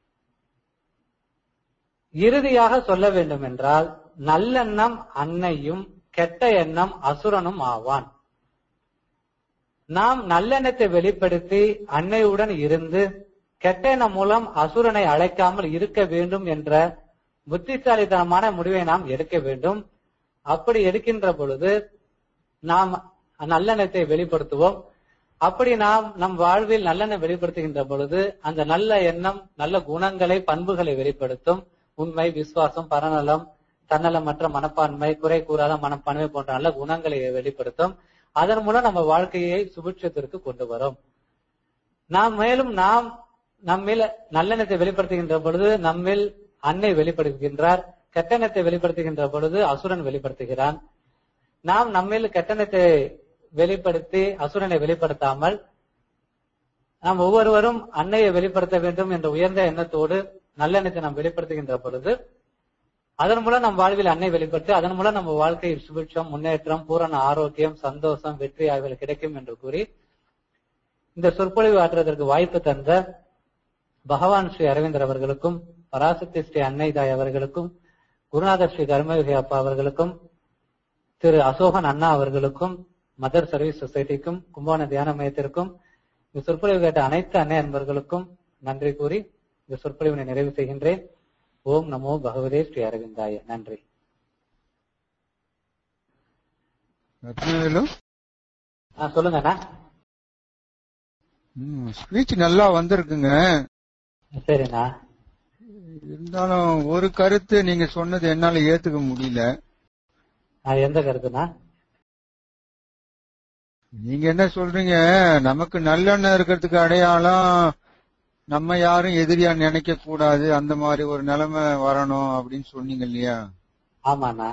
இறுதியாக சொல்ல வேண்டும் என்றால் நல்லெண்ணம் அன்னையும் கெட்ட எண்ணம் அசுரனும் ஆவான் நாம் நல்லெண்ணத்தை வெளிப்படுத்தி அன்னையுடன் இருந்து கெட்ட எண்ணம் மூலம் அசுரனை அழைக்காமல் இருக்க வேண்டும் என்ற புத்திசாலித்தனமான முடிவை நாம் எடுக்க வேண்டும் அப்படி எடுக்கின்ற பொழுது நாம் நல்லெண்ணத்தை வெளிப்படுத்துவோம் அப்படி நாம் நம் வாழ்வில் நல்லெண்ணம் வெளிப்படுத்துகின்ற பொழுது அந்த நல்ல எண்ணம் நல்ல குணங்களை பண்புகளை வெளிப்படுத்தும் உண்மை விசுவாசம் பரநலம் தன்னலமற்ற மனப்பான்மை குறை கூறாத மனப்பான்மை போன்ற நல்ல குணங்களை வெளிப்படுத்தும் அதன் மூலம் நம்ம வாழ்க்கையை சுபிட்சத்திற்கு கொண்டு வரும் நாம் மேலும் நாம் நம்மில் நல்லெண்ணத்தை வெளிப்படுத்துகின்ற பொழுது நம்மில் அன்னை வெளிப்படுத்துகின்றார் கெட்டெண்ணத்தை வெளிப்படுத்துகின்ற பொழுது அசுரன் வெளிப்படுத்துகிறான் நாம் நம்மில் கெட்டெண்ணத்தை வெளிப்படுத்தி அசுரனை வெளிப்படுத்தாமல் நாம் ஒவ்வொருவரும் அன்னையை வெளிப்படுத்த வேண்டும் என்ற உயர்ந்த எண்ணத்தோடு நல்லெண்ணத்தை நாம் வெளிப்படுத்துகின்ற பொழுது அதன் மூலம் நம் வாழ்வில் அன்னை வெளிப்பட்டு அதன் மூலம் நம்ம வாழ்க்கையில் சுபிட்சம் முன்னேற்றம் பூரண ஆரோக்கியம் சந்தோஷம் வெற்றி ஆகியவை கிடைக்கும் என்று கூறி இந்த சொற்பொழிவு ஆற்றுவதற்கு வாய்ப்பு தந்த பகவான் ஸ்ரீ அரவிந்தர் அவர்களுக்கும் பராசக்தி ஸ்ரீ அன்னைதாய் அவர்களுக்கும் குருநாதர் ஸ்ரீ கர்மயுகி அப்பா அவர்களுக்கும் திரு அசோகன் அண்ணா அவர்களுக்கும் மதர் சர்வீஸ் சொசைட்டிக்கும் கும்பகோண தியான மையத்திற்கும் இந்த சொற்பொழிவு கேட்ட அனைத்து அன்னை அன்பர்களுக்கும் நன்றி கூறி இந்த சொற்பொழிவினை நிறைவு செய்கின்றேன் ஓம் நமோ பகவதே ஸ்ரீ அரவிந்தாய நன்றி ரத்னவேலு ஆ, சொல்லுங்க அண்ணா ஸ்பீச் நல்லா வந்திருக்குங்க சரிண்ணா இருந்தாலும் ஒரு கருத்து நீங்க சொன்னது என்னால ஏத்துக்க முடியல ஆ, எந்த கருத்துண்ணா நீங்க என்ன சொல்றீங்க நமக்கு நல்லெண்ணம் இருக்கிறதுக்கு அடையாளம் நம்ம யாரும் எதிரியா நினைக்க கூடாது அந்த மாதிரி ஒரு நிலைமை வரணும் அப்படின்னு சொன்னீங்க இல்லையா ஆமாண்ணா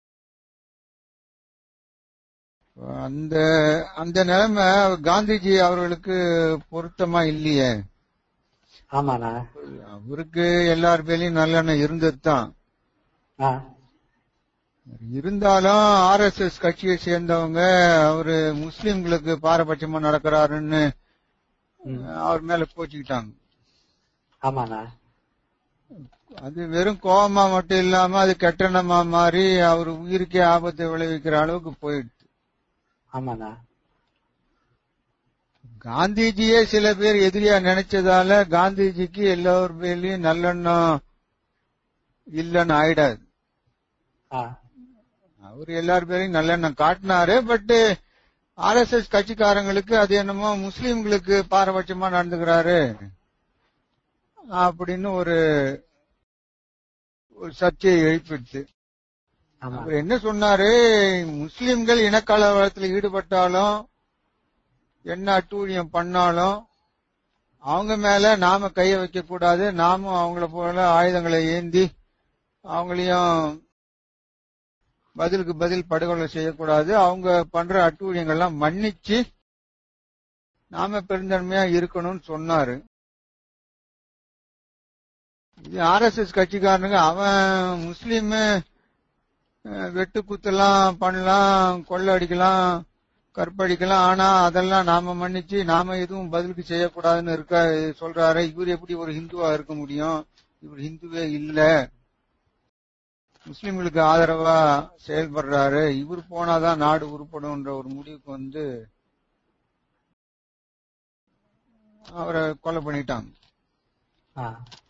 அந்த அந்த நிலைமை காந்திஜி அவர்களுக்கு பொருத்தமா இல்லையே ஆமாண்ணா அவருக்கு எல்லார் பேர்லயும் நல்லெண்ணம் இருந்தது தான் ஆ, இருந்தாலும் ஆர்எஸ்எஸ் கட்சியை சேர்ந்தவங்க அவரு முஸ்லிம்களுக்கு பாரபட்சமா நடக்கிறாருன்னு ம், அவர் மேல கோச்சிக்கிட்டாங்க ஆமாண்ணா அது வெறும் கோபமா மட்டும் இல்லாம அது கெட்டணமா மாறி அவர் உயிருக்கே ஆபத்தை விளைவிக்கிற அளவுக்கு போயிடுச்சு ஆமாண்ணா காந்திஜியே சில பேர் எதிரியா நினைச்சதால காந்திஜிக்கு எல்லோர் பேர்லயும் நல்லெண்ணம் இல்லைன்னு ஆயிடாது ஆ, அவர் எல்லார் பேரையும் நல்லெண்ணம் காட்டினாரு பட் ஆர்எஸ்எஸ் கட்சிக்காரங்களுக்கு அது என்னமோ முஸ்லிம்களுக்கு பாரபட்சமா நடந்துக்கிறாரு அப்படின்னு ஒரு ஒரு சர்ச்சையை எழுப்பிடுச்சு ஆமா அவர் என்ன சொன்னாரு முஸ்லிம்கள் இனக்கலவரத்தில் ஈடுபட்டாலும் என்ன அட்டூழியம் பண்ணாலும் அவங்க மேல நாம கைய வைக்க கூடாது நாமும் அவங்கள போல ஆயுதங்களை ஏந்தி அவங்களையும் பதிலுக்கு பதில் படுகொலை செய்யக்கூடாது அவங்க பண்ற அட்டூழியங்கள்லாம் மன்னிச்சு நாம பெருந்தன்மையா இருக்கணும்னு சொன்னாரு இது ஆர்எஸ்எஸ் கட்சிக்காரனுங்க அவன் முஸ்லீம் வெட்டு குத்தலாம் பண்ணலாம் கொள்ளை அடிக்கலாம் கற்பழிக்கலாம் ஆனா அதெல்லாம் நாம மன்னிச்சு நாம எதுவும் பதிலுக்கு செய்யக்கூடாதுன்னு இருக்க சொல்றாரு இவர் எப்படி ஒரு ஹிந்துவா இருக்க முடியும் இவர் ஹிந்துவே இல்ல முஸ்லிம்களுக்கு ஆதரவா செயல்படுறாரு இவர் போனாதான் நாடு உருப்படும்ன்ற ஒரு முடிவுக்கு வந்து அவரை கொலை பண்ணிட்டாங்க ஆ.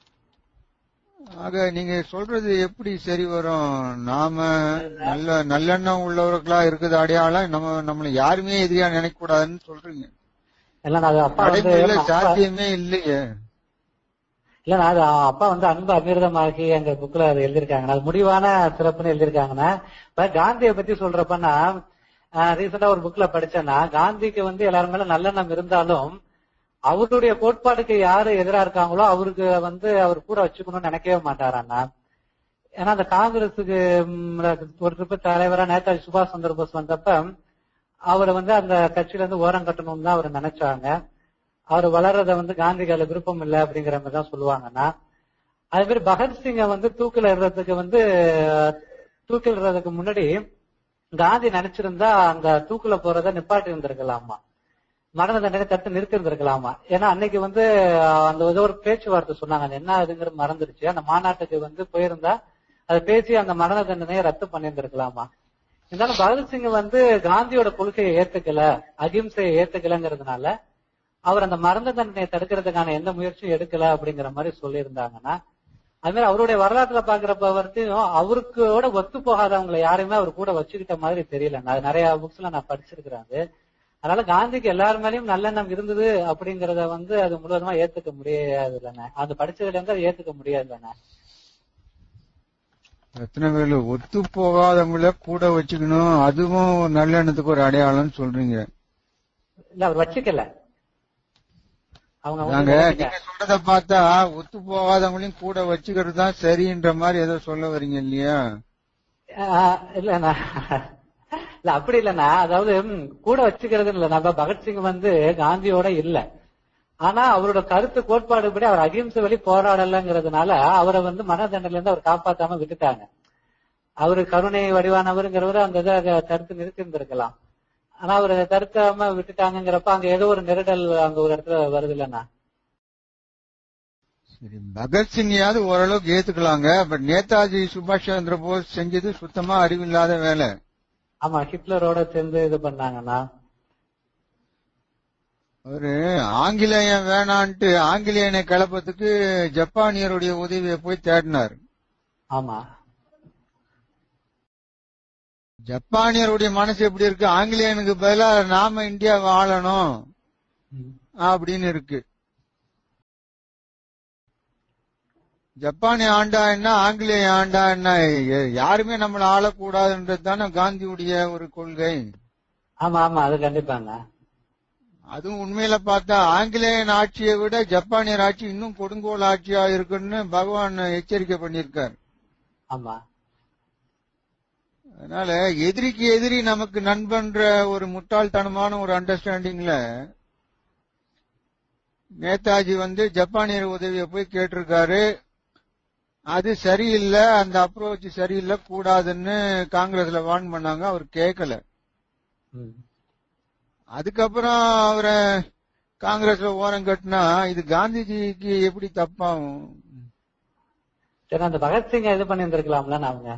ஆக நீங்க சொல்றது எப்படி சரி வரும் நாம நல்ல நல்லெண்ணம் உள்ளவர்களா இருக்குது அடையாளம் நம்ம நம்மள யாருமே எதிரியா நினைக்க கூடாதுன்னு சொல்றீங்க இல்ல நான் அது அப்பா வந்து நடைமுறையில அப்பா- சாத்தியமே இல்லையே இல்ல நான் அது அப்பா வந்து அன்பு அமிர்தமாகி எங்க புக்ல அது எழுதியிருக்காங்க அது முடிவான சிறப்புன்னு எழுதியிருக்காங்கன்னா இப்ப காந்தியை பத்தி சொல்றப்பன்னா ரீசெண்டா ஒரு புக்ல படிச்சேன்னா காந்திக்கு வந்து எல்லாரும் மேல நல்லெண்ணம் இருந்தாலும் அவருடைய கோட்பாடுக்கு யாரு எதிரா இருக்காங்களோ அவருக்கு வந்து அவர் கூட வச்சுக்கணும்னு நினைக்கவே மாட்டாராண்ணா ஏன்னா அந்த காங்கிரஸுக்கு ம், ஒரு ட்ரிப்பு தலைவரா நேதாஜி சுபாஷ் சந்திர போஸ் வந்தப்ப அவரை வந்து அந்த கட்சியில இருந்து ஓரம் கட்டணும்னு தான் அவர் நினைச்சாங்க அவர் வளர்றத வந்து காந்திக்கு அதுல விருப்பம் இல்லை அப்படிங்கிற மாதிரி தான் சொல்லுவாங்கன்னா அதே மாதிரி பகத்சிங்க வந்து தூக்கில் இடுறதுக்கு வந்து தூக்கில் இடுறதுக்கு முன்னாடி காந்தி நினைச்சிருந்தா அந்த தூக்குல போறத நிப்பாட்டி இருந்திருக்கலாமா மரண தண்டனை தடுத்து நிறுத்தி இருந்திருக்கலாமா ஏன்னா அன்னைக்கு வந்து அஹ், அந்த ஏதோ ஒரு பேச்சுவார்த்தை சொன்னாங்க அது என்ன ஆகுதுங்கிற மறந்துருச்சு அந்த மாநாட்டுக்கு வந்து போயிருந்தா அதை பேசி அந்த மரண தண்டனையை ரத்து பண்ணியிருந்திருக்கலாமா இருந்தாலும் பகத்சிங் வந்து காந்தியோட கொள்கையை ஏத்துக்கல அகிம்சையை ஏத்துக்கலங்கிறதுனால அவர் அந்த மரண தண்டனையை தடுக்கிறதுக்கான எந்த முயற்சியும் எடுக்கல அப்படிங்கிற மாதிரி சொல்லியிருந்தாங்கன்னா அது மாதிரி அவருடைய வரலாற்றுல பாக்குறப்ப வரைக்கும் அவருக்கோட ஒத்து போகாதவங்களை யாரையுமே அவர் கூட வச்சுக்கிட்ட மாதிரி தெரியல நான் நிறைய புக்ஸ்ல நான் படிச்சிருக்கிறேன் அது அதனால காந்திக்கு எல்லார் மேலயும் நல்லெண்ணம் இருந்தது அப்படிங்கறத வந்து அது முழுவதுமா ஏத்துக்க முடியாது இல்லைண்ணே அது படிச்சதுல இருந்து அதை ஏத்துக்க முடியாது இல்லைண்ணே எத்தனை பேர் ஒத்து போகாதவங்கள கூட வச்சுக்கணும் அதுவும் நல்லெண்ணத்துக்கு ஒரு அடையாளம்னு சொல்றீங்க இல்ல அவர் வச்சுக்கல அவங்க வந்து நாங்க நினைச்சுக்க- நீங்க சொல்றத பார்த்தா ஒத்து போகாதவங்களையும் கூட வச்சுக்கிறது தான் சரின்ற மாதிரி ஏதோ சொல்ல வரீங்க இல்லையா ஆஹ் இல்லண்ணா இல்ல அப்படி இல்லண்ணா அதாவது ம், கூட வச்சுக்கிறது இல்ல நம்ம பகத்சிங் வந்து காந்தியோட இல்ல ஆனா அவரோட கருத்து கோட்பாடுபடி அவர் அகிம்சை வழி போராடலங்கிறதுனால அவரை வந்து மன தண்டனையில இருந்து அவர் காப்பாத்தாம விட்டுட்டாங்க அவரு கருணை வடிவானவருங்கிறவரு அந்த இதை தடுத்து நிறுத்தி இருந்திருக்கலாம் ஆனா அவரை தடுக்காம விட்டுட்டாங்கிறப்ப அங்க ஏதோ ஒரு நெருடல் அங்க ஒரு இடத்துல வருது இல்லண்ணா சரி பகத்சிங்கையாவது ஓரளவுக்கு ஏத்துக்கலாங்க பட் நேதாஜி சுபாஷ் சந்திர போஸ் செஞ்சது சுத்தமா அறிவில்லாத வேலை ஆமா ஹிட்லரோட சேர்ந்து இது பண்ணாங்கண்ணா அவரு ஆங்கிலேயன் வேணான்ட்டு ஆங்கிலேயனை கிளப்பத்துக்கு ஜப்பானியருடைய உதவியை போய் தேடினார் ஆமா ஜப்பானியருடைய மனசு எப்படி இருக்கு ஆங்கிலேயனுக்கு பதிலா நாம இந்தியாவை ஆளணும் ம். அப்படின்னு இருக்கு ஜப்பானிய ஆண்டா என்ன ஆங்கிலேய ஆண்டா என்ன ய- யாருமே நம்மள ஆளக்கூடாதுன்றது தானே காந்தியுடைய ஒரு கொள்கை ஆமா ஆமா அது கண்டிப்பாங்க அதுவும் உண்மையில பார்த்தா ஆங்கிலேயன் ஆட்சியை விட ஜப்பானியர் ஆட்சி இன்னும் கொடுங்கோல் ஆட்சியா இருக்குன்னு பகவான் எச்சரிக்கை பண்ணியிருக்கார் ஆமா அதனால எதிரிக்கு எதிரி நமக்கு நண்பன்ற ஒரு முட்டாள்தனமான ஒரு அண்டர்ஸ்டாண்டிங்ல நேதாஜி வந்து ஜப்பானியர் உதவியை போய் கேட்டிருக்காரு அது சரியில்லை அந்த அப்ரோச் சரியில்லை கூடாதுன்னு காங்கிரஸ்ல வார்ன் பண்ணாங்க அவர் கேட்கல ம். அதுக்கப்புறம் அவரை காங்கிரஸ்ல ஓரம் கட்டினா இது காந்திஜிக்கு எப்படி தப்பாகும் சரி அந்த பகத்சிங் இது பண்ணி இருந்திருக்கலாம்ல அவங்க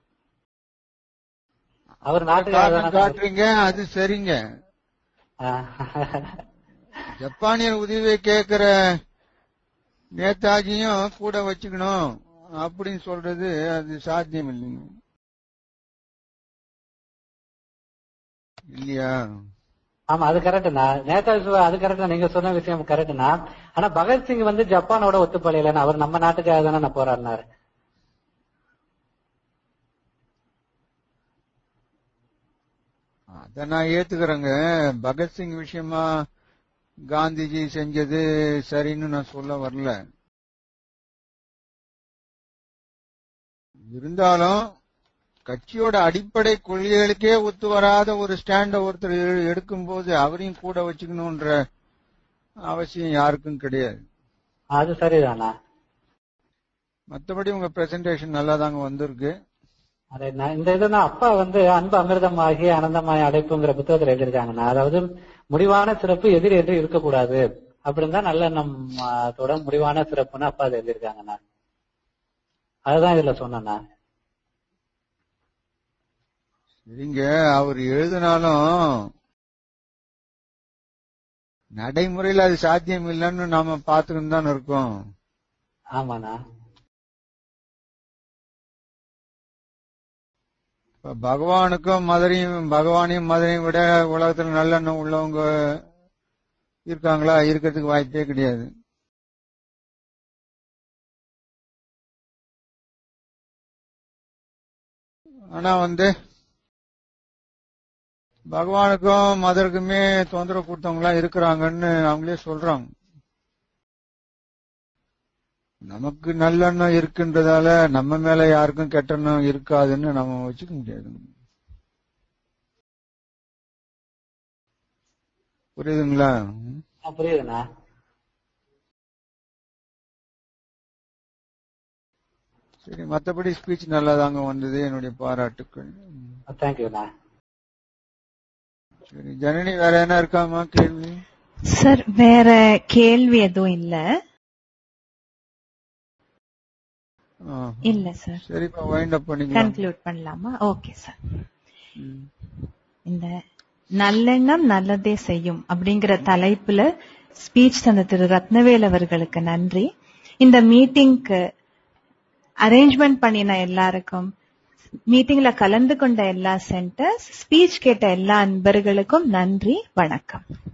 அவர் நாட்டுக்கு காரணம் அதான- காட்டுறீங்க அது சரிங்க ஆ. ஜப்பானியர் உதவியை கேட்கிற நேதாஜியும் கூட வச்சுக்கணும் அப்படின்னு சொல்றது அது சாத்தியம் இல்லைங்க இல்லையா ஆமா அது கரெக்ட்னா நேதாஜி சுபா- அது கரெக்ட் நீங்க சொன்ன விஷயம் கரெக்ட்னா ஆனா பகத்சிங் வந்து ஜப்பானோட ஒத்துப்படையில அவர் நம்ம நாட்டுக்காக தானே போராடினாரு அத நான் ஏத்துக்கிறேங்க பகத்சிங் விஷயமா காந்திஜி செஞ்சது சரின்னு நான் சொல்ல வரல இருந்தாலும் கட்சியோட அடிப்படை கொள்கைகளுக்கே ஒத்து வராத ஒரு ஸ்டாண்ட ஒருத்தர் எ- எடுக்கும்போது அவரையும் கூட வச்சுக்கணும்ன்ற அவசியம் யாருக்கும் கிடையாது அது சரிதானா மத்தபடி உங்க பிரசன்டேஷன் நல்லா தாங்க வந்திருக்கு அதை நான் இந்த இதை நான் அப்பா வந்து அன்பு அமிர்தமாகி ஆனந்தமாய் அடைப்புங்கிற புத்தகத்துல எழுதியிருக்காங்கண்ணா அதாவது முடிவான சிறப்பு எதிரி என்று இருக்கக்கூடாது அப்படின்னு தான் நல்ல நம்மத்தோட முடிவான சிறப்புன்னு அப்பா அதை எழுதியிருக்காங்கண்ணா அதுதான் இதுல சொன்னேண்ணா சரிங்க அவர் எழுதினாலும் நடைமுறையில் அது சாத்தியம் இல்லைன்னு நாம பாத்துக்கிட்டு தானே இருக்கோம் ஆமாண்ணா இப்ப பகவானுக்கும் மதுரையும் பகவானையும் மதுரையும் விட உலகத்துல நல்லெண்ணம் உள்ளவங்க இருக்காங்களா இருக்கிறதுக்கு வாய்ப்பே கிடையாது ஆனா வந்து பகவானுக்கும் மதருக்குமே தொந்தரவு கொடுத்தவங்களா இருக்கிறாங்கன்னு அவங்களே சொல்றாங்க நமக்கு நல்லெண்ணம் இருக்குன்றதால நம்ம மேல யாருக்கும் கெட்டெண்ணம் இருக்காதுன்னு நம்ம வச்சுக்க முடியாது புரியுதுங்களா ஆ, புரியுதுண்ணா சரி மத்தபடி ஸ்பீச் நல்லாதாங்க வந்தது என்னுடைய பாராட்டுக்கள் தேங்க்யூண்ணா சரி ஜனனி வேற என்ன இருக்காமா கேள்வி சார் வேற கேள்வி எதுவும் இல்ல ஆ. இல்ல சார் சரிப்பா வைண்ட் அப் பண்ணிக்கலாம் கன்க்ளூட் பண்ணலாமா ஓகே சார் ம். இந்த நல்லெண்ணம் நல்லதே செய்யும் அப்படிங்கிற தலைப்புல ஸ்பீச் தந்த திரு ரத்னவேல் அவர்களுக்கு நன்றி இந்த மீட்டிங்க்கு அரேஞ்ச்மெண்ட் பண்ணின எல்லாருக்கும் மீட்டிங்ல கலந்து கொண்ட எல்லா சென்டர்ஸ் ஸ்பீச் கேட்ட எல்லா அன்பர்களுக்கும் நன்றி வணக்கம்